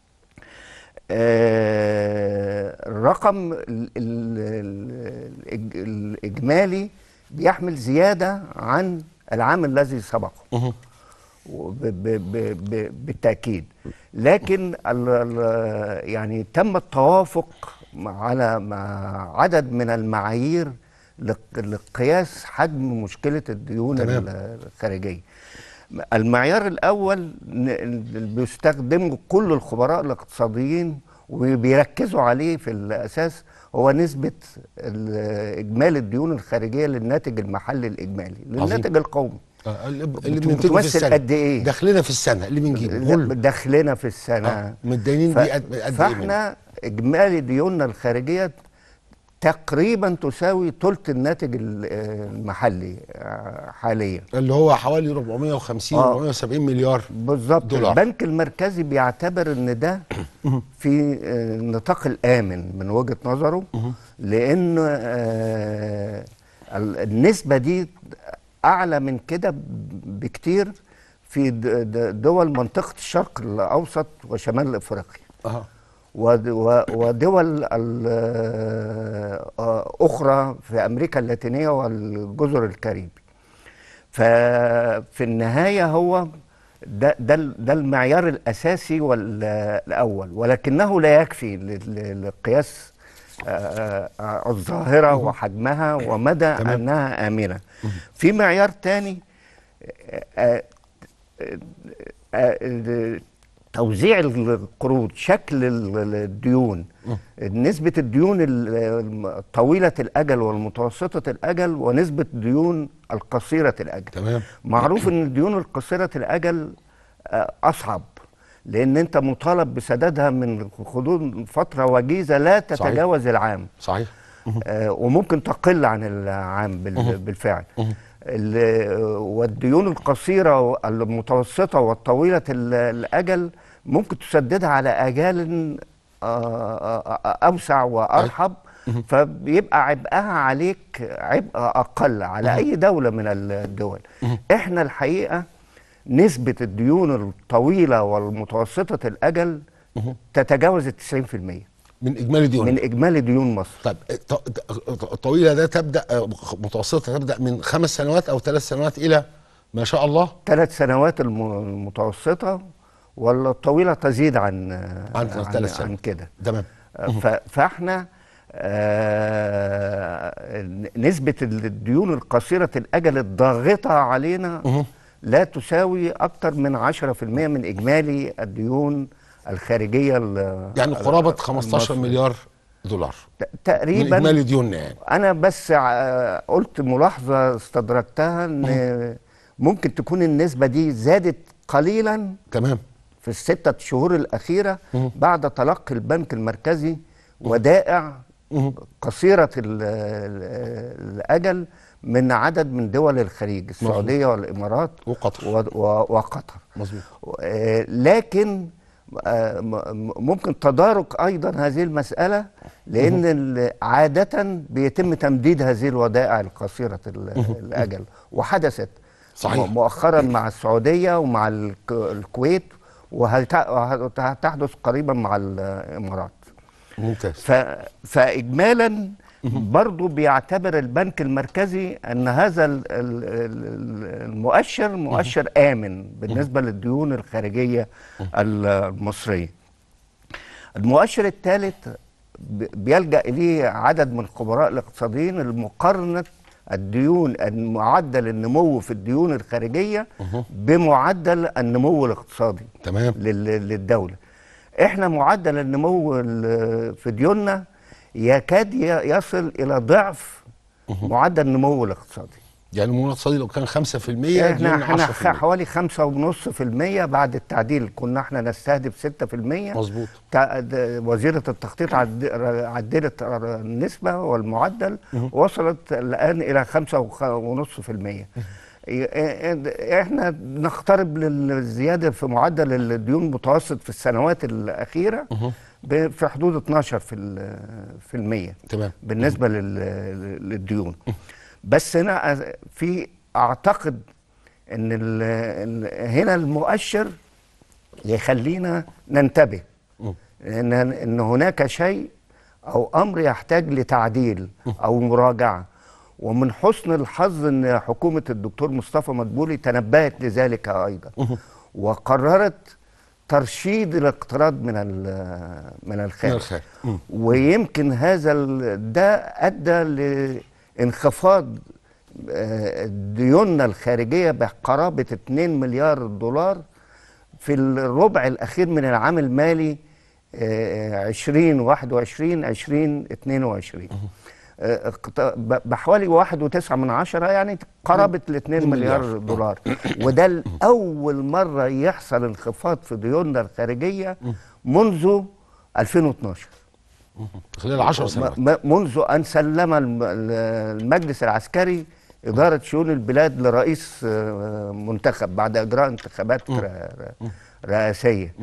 آه، الرقم ال- ال- ال- الإج- الإجمالي بيحمل زيادة عن العام الذي سبقه وب- ب- ب- ب- بالتأكيد لكن ال- ال- يعني تم التوافق مع- على مع عدد من المعايير لق- لقياس حجم مشكلة الديون تمام. الخارجية المعيار الأول ن- اللي بيستخدمه كل الخبراء الاقتصاديين وبيركزوا عليه في الأساس هو نسبة ال- إجمالي الديون الخارجية للناتج المحلي الإجمالي للناتج القومي آه، اللي اللي بت- بننتجه في بتمثل السنه قد إيه؟ دخلنا في السنه اللي بنجيبه لا، كله دخلنا في السنة آه، متدينين ف- بيه قد قد ايه منه؟ فاحنا إجمالي ديوننا الخارجية تقريبا تساوي ثلث الناتج ال- المحلي آه، حاليا اللي هو حوالي 450 آه. 470 مليار بالظبط دولار. البنك المركزي بيعتبر ان ده في آه، النطاق الامن من وجهه نظره لان آه، ال- النسبه دي اعلى من كده بكتير في د- د- دول منطقه الشرق الاوسط وشمال افريقيا أه. ود- و- ودول ال- آه، اخرى في امريكا اللاتينيه والجزر الكاريبي ففي النهايه هو ده ده ال- ده المعيار الاساسي والاول ولكنه لا يكفي ل- ل- لقياس آه، آه، الظاهره وحجمها ومدى تمام. انها امنه في معيار تاني آه، آه، آه، توزيع القروض شكل ال- ال- الديون نسبة الديون ال- الم- طويلة الأجل والمتوسطة الأجل ونسبة الديون القصيرة الأجل تمام معروف ان الديون القصيره الاجل آه، اصعب لان انت مطالب بسدادها من حدود فتره وجيزه لا تتجاوز العام صحيح آه، وممكن تقل عن العام بال- بالفعل ال- والديون القصيره المتوسطه والطويله ال- الاجل ممكن تسددها على اجال آه، آه، اوسع وارحب فبيبقى عبئها عليك عبء اقل على اي دوله من الدول احنا الحقيقه نسبه الديون الطويله والمتوسطه الاجل تتجاوز ال 90% من اجمالي ديون من اجمالي ديون مصر طيب الط- الط- الطويله ده تبدا آه، متوسطه تبدا من خمس سنوات او ثلاث سنوات الى ما شاء الله ثلاث سنوات الم- المتوسطه ولا الطويله تزيد عن عن عن, ثلاث سنوات. عن كده تمام ف- فاحنا آه نسبة الديون القصيرة الأجل الضاغطة علينا لا تساوي أكثر من 10% من إجمالي الديون الخارجية ال- يعني قرابه ال- 15 المصرية. مليار دولار تقريبا من اجمالي ديوننا يعني انا بس ع- قلت ملاحظه استدركتها ان ممكن تكون النسبه دي زادت قليلا تمام في الستة شهور الأخيرة بعد تلقي البنك المركزي ودائع قصيرة ال- ال- الأجل من عدد من دول الخليج السعودية والإمارات وقطر وقطر مظبوط آه، لكن آه، م- م- ممكن تدارك ايضا هذه المساله لان ال- عاده بيتم تمديد هذه الودائع القصيره ال- الاجل وحدثت صحيح. م- مؤخرا مع السعوديه ومع الك- الكويت وهتحدث قريبا مع الامارات ممتاز ف... فاجمالا برضو بيعتبر البنك المركزي ان هذا ال- ال- ال- المؤشر مؤشر امن بالنسبه للديون الخارجيه ال- المصريه المؤشر الثالث ب- بيلجا اليه عدد من الخبراء الاقتصاديين المقارنه الديون معدل النمو في الديون الخارجيه بمعدل النمو الاقتصادي تمام لل- للدوله احنا معدل النمو ال- في ديوننا يكاد ي- يصل الى ضعف معدل النمو الاقتصادي يعني النمو الاقتصادي لو كان 5% احنا ديوننا احنا 10% حوالي خمسة ونص في المية بعد التعديل كنا احنا نستهدف ستة في المية مظبوط تع- د- وزيرة التخطيط عد- ر- عدلت ر- النسبة والمعدل وصلت الآن إلى خمسة وخ- ونص في المية ي- اه- احنا نقترب للزيادة في معدل الديون المتوسط في السنوات الأخيرة ب- في حدود 12 في ال- في المية تمام بالنسبة لل- للديون بس هنا أ- في أعتقد ان ال ال هنا المؤشر يخلينا ننتبه ان ان هناك شيء او امر يحتاج لتعديل او مراجعه ومن حسن الحظ ان حكومه الدكتور مصطفى مدبولي تنبهت لذلك ايضا وقررت ترشيد الاقتراض من ال- من من الخارج الخارج مم. ويمكن هذا ال- ده ادى لانخفاض آه، ديوننا الخارجيه بقرابه 2 مليار دولار في الربع الاخير من العام المالي آه، 2021 2022 آه، اقت- ب- بحوالي 1.9 من عشرة يعني قرابة ال 2 مليار مليار. دولار وده أول مرة يحصل انخفاض في ديوننا الخارجية منذ 2012 خلال 10 سنوات م- منذ أن سلم الم- ال- المجلس العسكري إدارة شؤون البلاد لرئيس آه، منتخب بعد إجراء انتخابات ر- ر- رئاسية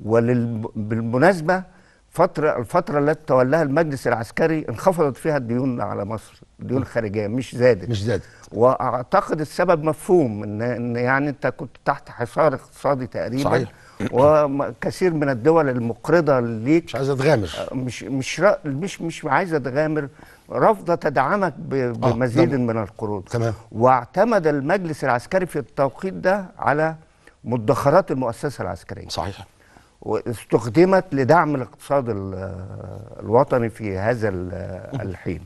وبالمناسبة فترة الفترة التي تولاها المجلس العسكري انخفضت فيها الديون على مصر الديون الخارجية مش زادت مش زادت واعتقد السبب مفهوم ان ان يعني انت كنت تحت حصار اقتصادي تقريبا صحيح. وكثير من الدول المقرضه ليك مش عايزه تغامر مش مش را- مش مش عايزه تغامر رافضه تدعمك ب- بمزيد تمام. من القروض تمام واعتمد المجلس العسكري في التوقيت ده على مدخرات المؤسسه العسكريه صحيح واستخدمت لدعم الاقتصاد ال- الوطني في هذا ال- الحين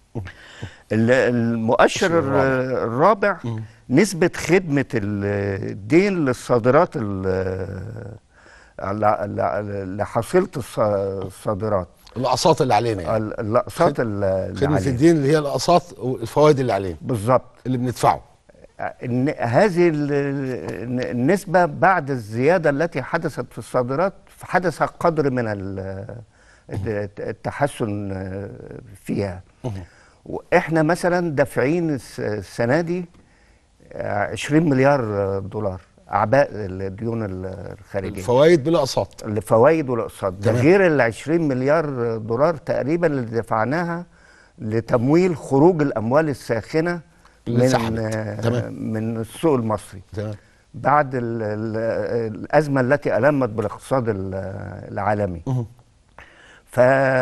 ال- المؤشر الر- الرابع نسبة خدمة ال- الدين للصادرات ال- ل- ل- لحصيله الص- الصادرات الاقساط اللي علينا يعني ال- الاقساط ال- اللي خدمه علينا. الدين اللي هي الاقساط والفوائد اللي علينا بالظبط اللي بندفعه إن هذه ال- ال- النسبة بعد الزيادة التي حدثت في الصادرات حدث قدر من ال- الت- التحسن فيها واحنا مثلا دافعين الس- السنة دي 20 مليار دولار أعباء الديون الخارجية الفوائد بالاقساط الفوائد والاقساط ده تمام. غير ال 20 مليار دولار تقريبا اللي دفعناها لتمويل خروج الاموال الساخنه اللي من اتسحبت. آه، تمام. من السوق المصري تمام بعد ال ال الازمه التي المت بالاقتصاد ال- العالمي ف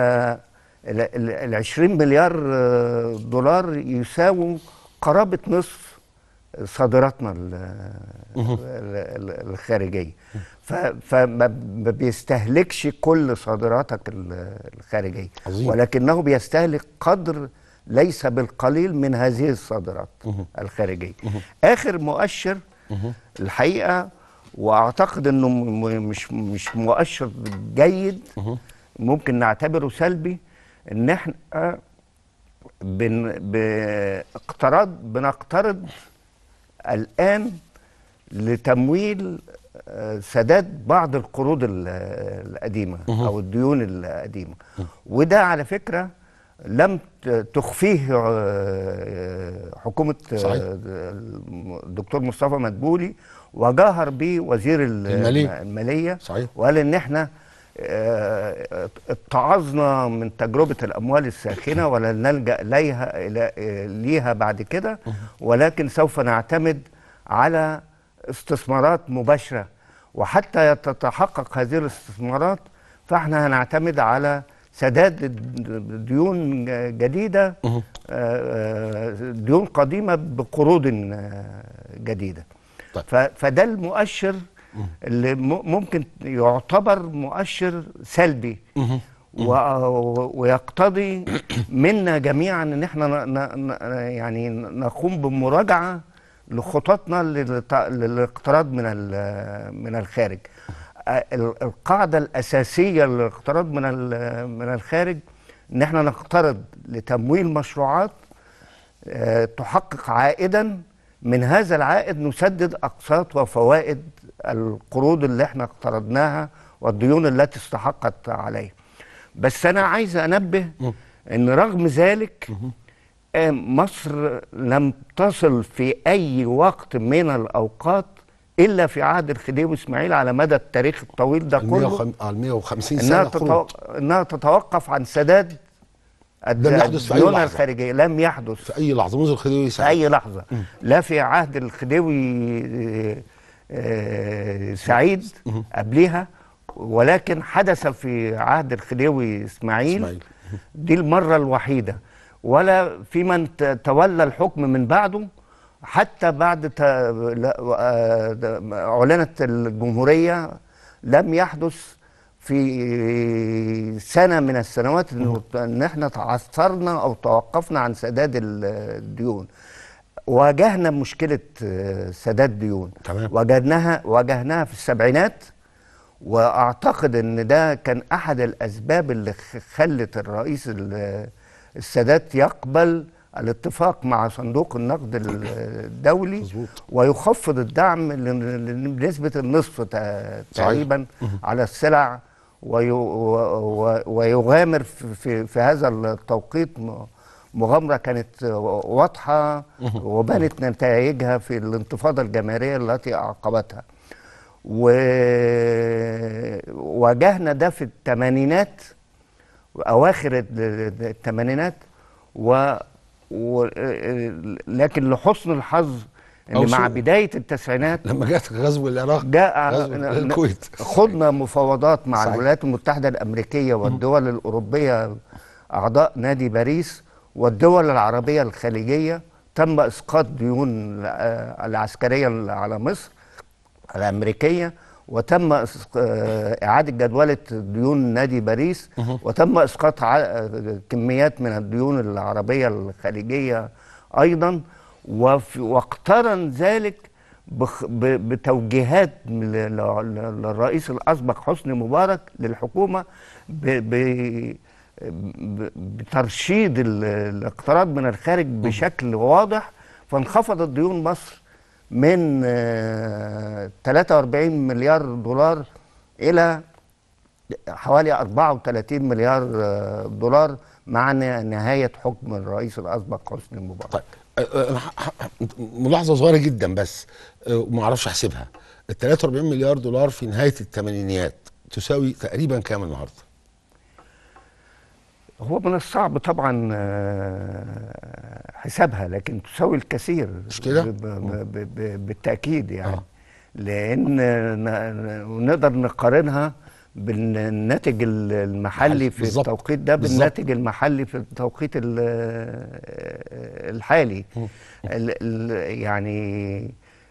ال 20 مليار آه، دولار يساووا قرابه نصف صادراتنا ال- ال- ال- الخارجيه ف- فما ما بيستهلكش كل صادراتك ال- الخارجيه عظيم. ولكنه بيستهلك قدر ليس بالقليل من هذه الصادرات الخارجيه اخر مؤشر الحقيقه واعتقد انه م- م- مش مش مؤشر جيد ممكن نعتبره سلبي ان احنا بن باقتراض بنقترض الان لتمويل آه، سداد بعض القروض ال- القديمه او الديون القديمه وده على فكره لم ت- تخفيه آه، حكومه آه، صحيح. الدكتور مصطفى مدبولي وجاهر به وزير ال- المالية. الماليه صحيح. وقال ان احنا آه، اتعظنا من تجربه الاموال الساخنه ولا نلجا اليها إلى آه، ليها بعد كده ولكن سوف نعتمد على استثمارات مباشره وحتى تتحقق هذه الاستثمارات فاحنا هنعتمد على سداد الد- ديون جديده آه، آه، ديون قديمه بقروض آه، جديده ف- فده المؤشر اللي م- ممكن يعتبر مؤشر سلبي و- ويقتضي منا جميعا ان احنا ن- ن- ن- يعني نقوم بمراجعه لخططنا للت- للاقتراض من ال- من الخارج آه، ال- القاعده الاساسيه للاقتراض من ال- من الخارج ان احنا نقترض لتمويل مشروعات آه، تحقق عائدا من هذا العائد نسدد اقساط وفوائد القروض اللي احنا اقترضناها والديون التي استحقت عليها بس انا عايز انبه ان رغم ذلك آه، مصر لم تصل في اي وقت من الاوقات الا في عهد الخديوي اسماعيل على مدى التاريخ الطويل ده كله ال 150 انها سنه تتو... قروض انها تتوقف عن سداد الد- لم يحدث في أي الديون لحظة. الخارجيه لم يحدث في اي لحظه منذ الخديوي في اي لحظه لا في عهد الخديوي آه، آه، سعيد قبلها ولكن حدث في عهد الخديوي اسماعيل, إسماعيل. دي المره الوحيده ولا في من ت- تولى الحكم من بعده حتى بعد ت... لا- آه، د- اعلنت الجمهوريه لم يحدث في سنه من السنوات إنه- ان احنا تعثرنا او توقفنا عن سداد ال- الديون واجهنا مشكله آه، سداد ديون تمام. واجهناها واجهناها في السبعينات واعتقد ان ده كان احد الاسباب اللي خ- خلت الرئيس ال- السادات يقبل الاتفاق مع صندوق النقد ال- الدولي مظبوط. ويخفض الدعم ل- ل- بنسبه النصف تا- تقريبا على السلع وي- و- و- ويغامر في, في, في هذا التوقيت م- مغامره كانت واضحه وبانت نتائجها في الانتفاضه الجماهيريه التي اعقبتها وواجهنا ده في الثمانينات اواخر ال- الثمانينات و... و... لكن لحسن الحظ أو ان مع سوء. بدايه التسعينات لما جت غزو العراق جاء غزو الكويت خضنا مفاوضات مع صحيح. الولايات المتحده الامريكيه والدول الاوروبيه اعضاء نادي باريس والدول العربيه الخليجيه تم اسقاط ديون آه، العسكريه على مصر الامريكيه وتم إسق- آه، اعاده جدوله ديون نادي باريس وتم اسقاط ع- آه، كميات من الديون العربيه الخليجيه ايضا وفي- واقترن ذلك بخ- ب- بتوجيهات من ل- ل- للرئيس الاسبق حسني مبارك للحكومه ب- ب- ب- بترشيد ال- الاقتراض من الخارج بشكل واضح فانخفضت ديون مصر من آه، 43 مليار دولار الى حوالي 34 مليار آه، دولار مع ن- نهايه حكم الرئيس الاسبق حسني مبارك طيب أه، أنا ح- ح- ملاحظه صغيره جدا بس أه، وما اعرفش احسبها ال 43 مليار دولار في نهايه الثمانينيات تساوي تقريبا كام النهارده؟ هو من الصعب طبعا آه، حسابها لكن تساوي الكثير مش كده؟ ب- ب- ب- ب- بالتاكيد يعني لان ن- نقدر نقارنها بالناتج ال- المحلي في بالظبط. التوقيت ده بالظبط. بالناتج المحلي في التوقيت ال- الحالي ال- ال- يعني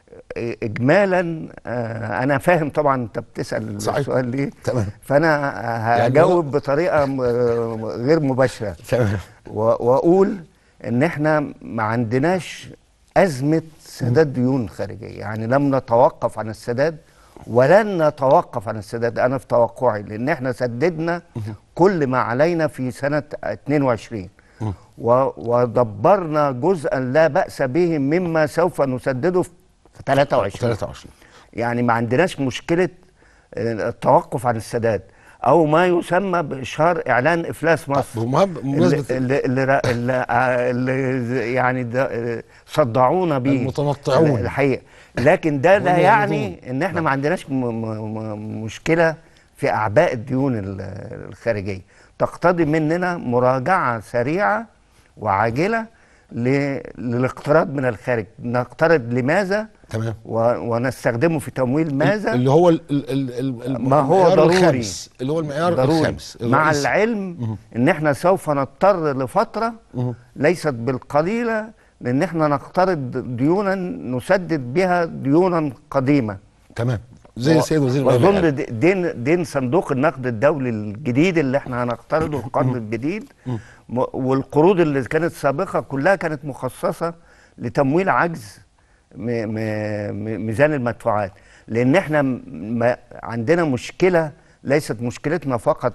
اجمالا آه، انا فاهم طبعا انت بتسال صحيح. السؤال ليه تمام فانا يعني هجاوب بطريقه م- غير مباشره تمام واقول ان احنا ما عندناش ازمه سداد ديون خارجيه يعني لم نتوقف عن السداد ولن نتوقف عن السداد انا في توقعي لان احنا سددنا كل ما علينا في سنه 22 و- ودبرنا جزءا لا باس به مما سوف نسدده في 23 23 يعني ما عندناش مشكله آه، التوقف عن السداد او ما يسمى باشهار اعلان افلاس مصر بمناسبة- اللي, اللي, اللي, اللي, آه، اللي يعني ده آه، صدعونا بيه المتنطعون. الحقيقه لكن ده لا والمعرضون. يعني ان احنا ما عندناش م م م مشكله في اعباء الديون ال- الخارجيه تقتضي مننا مراجعه سريعه وعاجله ل- للاقتراض من الخارج نقترض لماذا تمام و- ونستخدمه في تمويل ماذا اللي هو ال ال ال ال ما هو المعيار ضروري الخامس اللي هو المعيار ضروري الخامس مع الرئيسي. العلم ان احنا سوف نضطر لفتره ليست بالقليله لان احنا نقترض ديونا نسدد بها ديونا قديمه تمام زي و- السيد وزير المالية واظن قال. د- دين دين صندوق النقد الدولي الجديد اللي احنا هنقترضه القرض الجديد م- والقروض اللي كانت سابقه كلها كانت مخصصه لتمويل عجز م- م- م- ميزان المدفوعات لان احنا م- ما عندنا مشكله ليست مشكلتنا فقط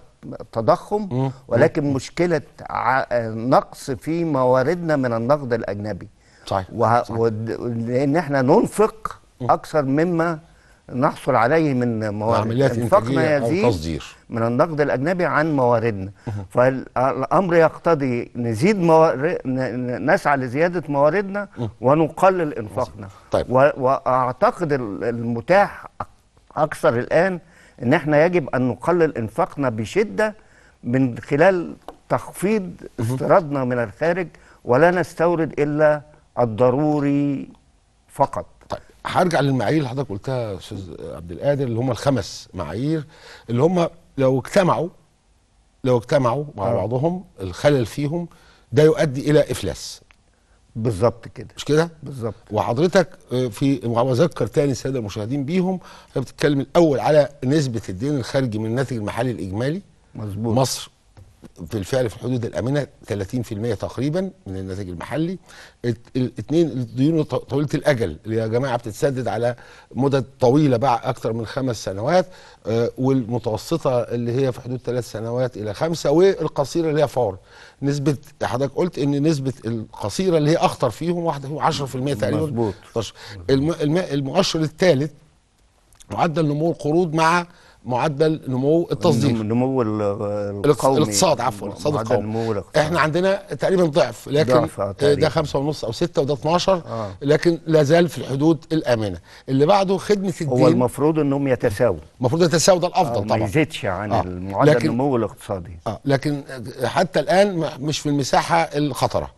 تضخم ولكن مشكله ع- نقص في مواردنا من النقد الاجنبي صحيح وه... ود... لان احنا ننفق اكثر مما نحصل عليه من موارد عمليات انفاقنا إنتاجية أو يزيد تصدير. من النقد الاجنبي عن مواردنا فالامر يقتضي نزيد موار... ن- ن- نسعى لزياده مواردنا ونقلل انفاقنا طيب. و... واعتقد ال- المتاح اكثر الان ان احنا يجب ان نقلل انفاقنا بشده من خلال تخفيض استيرادنا من الخارج ولا نستورد الا الضروري فقط طيب هرجع للمعايير اللي حضرتك قلتها يا استاذ عبد القادر اللي هم الخمس معايير اللي هم لو اجتمعوا لو اجتمعوا مع آه. بعضهم الخلل فيهم ده يؤدي الى افلاس بالظبط كده مش كده؟ بالظبط وحضرتك آه، في وذكر تاني الساده المشاهدين بيهم حضرتك بتتكلم الاول على نسبه الدين الخارجي من الناتج المحلي الاجمالي مظبوط مصر بالفعل في الحدود الامنه 30% تقريبا من الناتج المحلي الاثنين الديون الط- طويله الاجل اللي يا جماعه بتتسدد على مدد طويله بقى اكثر من خمس سنوات آه، والمتوسطه اللي هي في حدود ثلاث سنوات الى خمسه والقصيره اللي هي فور نسبه حضرتك قلت ان نسبه القصيره اللي هي اخطر فيهم واحده فيهم 10% تقريبا مظبوط. 16. الم- الم- المؤشر الثالث معدل نمو القروض مع معدل نمو التصدير نمو ال- الاقتص- القومي الاقتصاد عفوا الاقتصاد معدل القومي نمو الاقتصاد. احنا عندنا تقريبا ضعف لكن ضعف، آه، آه، تقريباً. ده خمسة ونص او ستة وده 12 آه. لكن لا زال في الحدود الامنه اللي بعده خدمه الدين هو المفروض انهم يتساووا المفروض يتساوي ده آه، الافضل ما طبعا يزيدش عن آه. المعدل لكن- النمو الاقتصادي اه لكن حتى الان م- مش في المساحه الخطره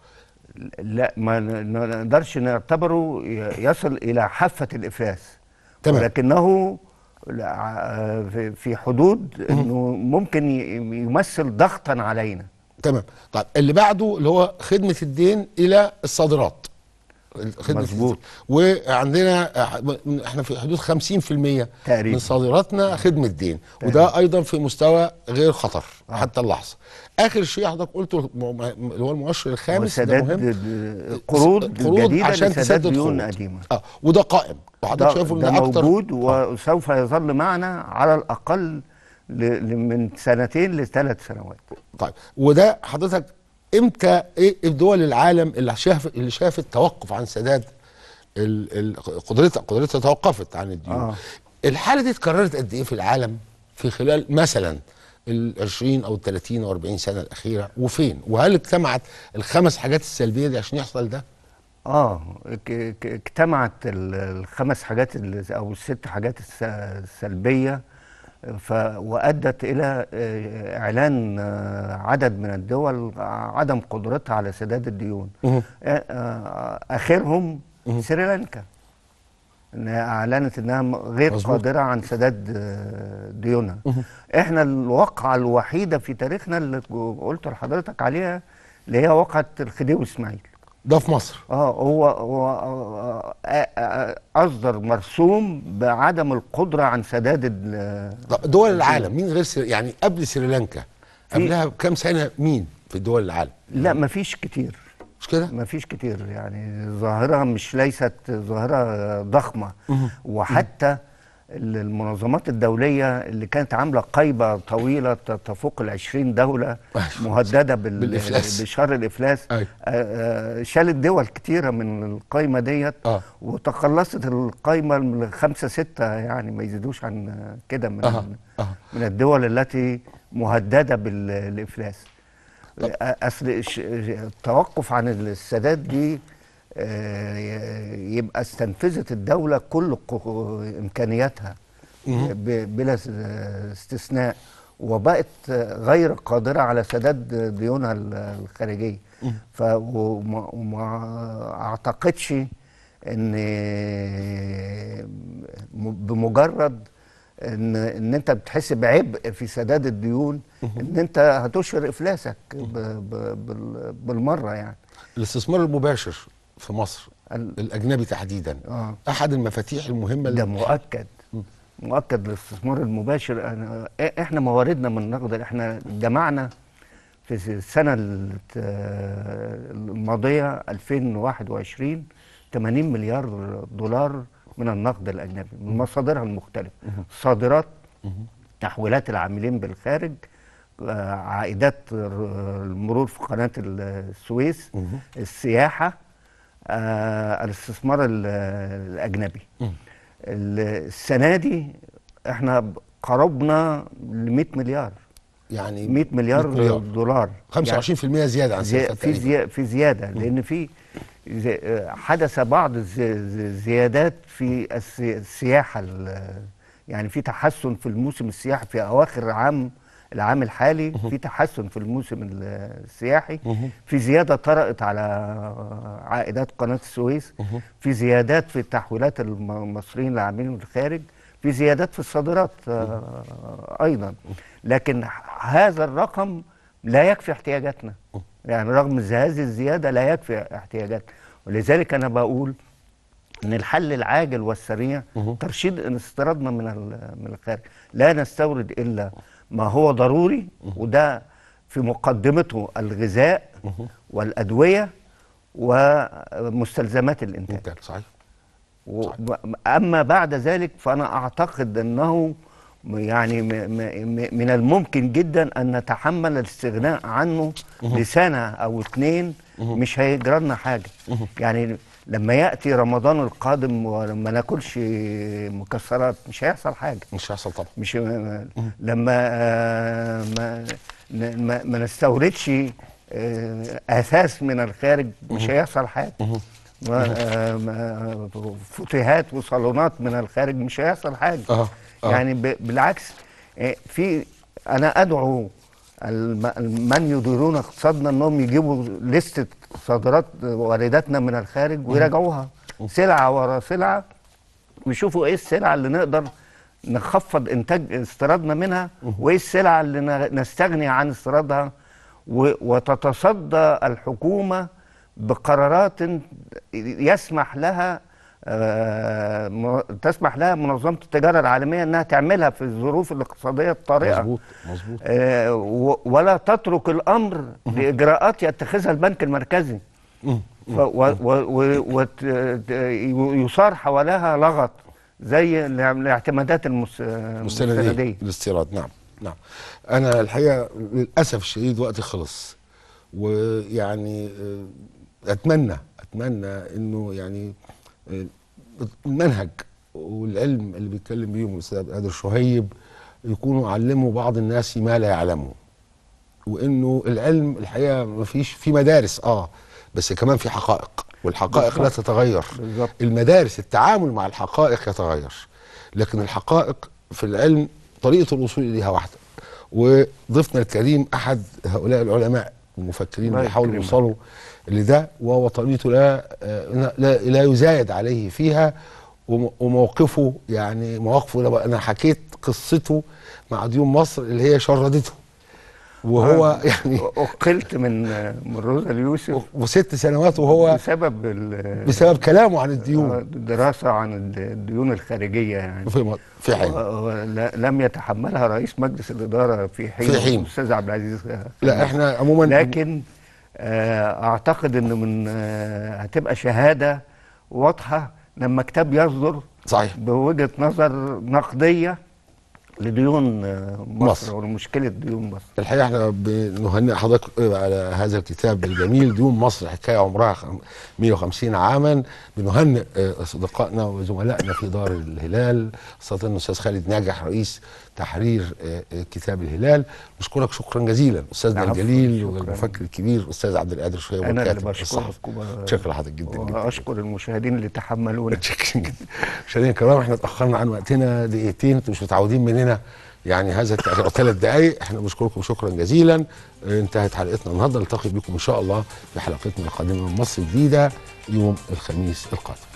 لا ما ن- ن- نقدرش نعتبره ي- يصل الى حافه الافلاس تمام. ولكنه لا- في- في حدود انه ممكن ي- يمثل ضغطا علينا تمام طيب اللي بعده اللي هو خدمه الدين الى الصادرات خدمه مظبوط. الزيت. وعندنا احنا في حدود 50% تقريبا. من صادراتنا خدمه دين وده ايضا في مستوى غير خطر حتى اللحظه اخر شيء حضرتك قلته م- م- اللي هو المؤشر الخامس ده وسداد مهم د- قروض جديده عشان لسداد تسدد ديون قروض. قديمه اه وده قائم وحضرتك ده, شايفه ان ده ده اكتر موجود وسوف يظل معنا على الاقل ل- ل- من سنتين لثلاث سنوات طيب وده حضرتك امتى ايه دول العالم اللي شاف اللي شافت توقف عن سداد ال- ال- قدرتها قدرتها توقفت عن الديون آه. آه. الحاله دي اتكررت قد ايه في العالم في خلال مثلا ال 20 او ال 30 او 40 سنه الاخيره وفين وهل اجتمعت الخمس حاجات السلبيه دي عشان يحصل ده اه ك- ك- اجتمعت ال- الخمس حاجات ال- او الست حاجات الس- السلبيه ف وادت الى آه، اعلان آه، عدد من الدول عدم قدرتها على سداد الديون مهم. آه، آه، اخرهم سريلانكا انها اعلنت انها م- غير مظبوط. قادره عن سداد آه، ديونها مهم. احنا الواقعه الوحيده في تاريخنا اللي قلت لحضرتك عليها اللي هي واقعه الخديوي اسماعيل ده في مصر اه هو هو آه، آه، آه، اصدر مرسوم بعدم القدره عن سداد ال- طب دول العالم مين غير سري... يعني قبل سريلانكا قبلها بكام سنه مين في دول العالم لا مفيش كتير مش كده مفيش كتير يعني ظاهره مش ليست ظاهره ضخمه مهم. وحتى ال- المنظمات الدولية اللي كانت عاملة قايمة طويلة ت- تفوق العشرين دولة مهددة بال... بالإفلاس. بشر الإفلاس أيوة. آه، آه، شالت دول كتيرة من القايمة ديت آه. وتخلصت القايمة من خمسة ستة يعني ما يزيدوش عن كده من آه. آه. من الدول التي مهددة بالإفلاس أصل الش- التوقف عن السداد دي آه، يبقى استنفذت الدولة كل قو- إمكانياتها مهم. ب- بلا س- استثناء وبقت غير قادرة على سداد ديونها ال- الخارجية مم. ف وما, وما أعتقدش إن م- بمجرد ان ان انت بتحس بعبء في سداد الديون ان انت هتشهر افلاسك ب ب بال- بالمره يعني الاستثمار المباشر في مصر الاجنبي تحديدا آه. احد المفاتيح المهمه اللي ده مؤكد مؤكد الاستثمار المباشر أنا احنا مواردنا من نقد احنا جمعنا في السنه الت- الماضيه 2021 80 مليار دولار من النقد الاجنبي من مصادرها المختلفه صادرات تحويلات العاملين بالخارج آه، عائدات ر- المرور في قناه السويس السياحه آه، الاستثمار ال- الاجنبي ال- السنه دي احنا ب- قربنا ل 100 مليار يعني 100 مليار, 100 مليار. دولار 25% زيادة عن زي سنة في زي في زياده لان في زي آه، حدث بعض الزي- زي- الزيادات في الس- السياحه ال- يعني في تحسن في الموسم السياحي في اواخر عام العام الحالي في تحسن في الموسم ال- السياحي في زياده طرأت على عائدات قناه السويس في زيادات في تحويلات الم- المصريين العاملين بالخارج في زيادات في الصادرات آه، ايضا لكن هذا الرقم لا يكفي احتياجاتنا يعني رغم هذه الزياده لا يكفي احتياجاتنا ولذلك انا بقول ان الحل العاجل والسريع ترشيد استيرادنا من ال- من الخارج لا نستورد الا ما هو ضروري وده في مقدمته الغذاء والادويه ومستلزمات الانتاج صحيح و- اما بعد ذلك فانا اعتقد انه م- يعني م- م- م- من الممكن جدا ان نتحمل الاستغناء عنه مهم. لسنه او اتنين مش هيجرى لنا حاجه يعني لما ياتي رمضان القادم ولما ناكلش مكسرات مش هيحصل حاجه مش هيحصل طبعا مش لما آه، ما ن- ما, ما نستوردش آه، اساس من الخارج مش مهم. هيحصل حاجه و- آه، ما- فتيهات وصالونات من الخارج مش هيحصل حاجه آه، آه. يعني ب- بالعكس آه، في انا ادعو الم- من يديرون اقتصادنا انهم يجيبوا لستة صادرات وارداتنا من الخارج ويراجعوها سلعه ورا سلعه ويشوفوا ايه السلع اللي نقدر نخفض انتاج استيرادنا منها وايه السلع اللي ن- نستغني عن استيرادها و- وتتصدى الحكومه بقرارات يسمح لها آه، م- تسمح لها منظمه التجاره العالميه انها تعملها في الظروف الاقتصاديه الطارئه مظبوط مظبوط آه، و- ولا تترك الامر لاجراءات يتخذها البنك المركزي ويصار حواليها لغط زي الاع- الاعتمادات المس... مستندية المستنديه الاستيراد نعم نعم انا الحقيقه للاسف الشديد وقتي خلص ويعني آه، اتمنى اتمنى انه يعني آه، المنهج والعلم اللي بيتكلم بيهم الاستاذ قادر شهيب يكونوا علموا بعض الناس ما لا يعلموا وانه العلم الحقيقه ما فيش في مدارس اه بس كمان في حقائق والحقائق لا بالظبط. تتغير بالظبط. المدارس التعامل مع الحقائق يتغير لكن الحقائق في العلم طريقه الوصول اليها واحده وضيفنا الكريم احد هؤلاء العلماء المفكرين الله اللي يحاولوا يكرمك. يوصلوا لده وهو طريقته لا آه، لا, لا يزايد عليه فيها وم- وموقفه يعني مواقفه لما انا حكيت قصته مع ديون مصر اللي هي شردته وهو آه، يعني أقلت من من روزا اليوسف وست سنوات وهو بسبب ال- بسبب كلامه عن الديون آه، دراسة عن الديون الخارجية يعني في م- في حين. و- و- لا- لم يتحملها رئيس مجلس الإدارة في حين في حين. الأستاذ عبد العزيز لا احنا عموما لكن آه، أعتقد إن من آه، هتبقى شهادة واضحة لما كتاب يصدر صحيح بوجهة نظر نقدية لديون آه، مصر, مصر. مصر ومشكلة ديون مصر الحقيقه احنا بنهنئ حضرتك على هذا الكتاب الجميل ديون مصر حكايه عمرها خم- 150 عاما بنهنئ آه، اصدقائنا وزملائنا في دار الهلال خاصه الاستاذ خالد ناجح رئيس تحرير آه، آه، كتاب الهلال نشكرك شكرا جزيلا استاذنا العفو، الجليل شكراً. والمفكر الكبير استاذ عبد القادر شويه أنا اللي والكاتب الصحفي. بشكرك وب- شكرا لحضرتك جدا جدا وأشكر المشاهدين اللي تحملونا مشاهدينا الكرام احنا اتاخرنا عن وقتنا دقيقتين انتم مش متعودين مننا يعني هذا ثلاث دقائق احنا بنشكركم شكرا جزيلا اه، انتهت حلقتنا النهارده نلتقي بكم ان شاء الله في حلقتنا القادمه من مصر جديده يوم الخميس القادم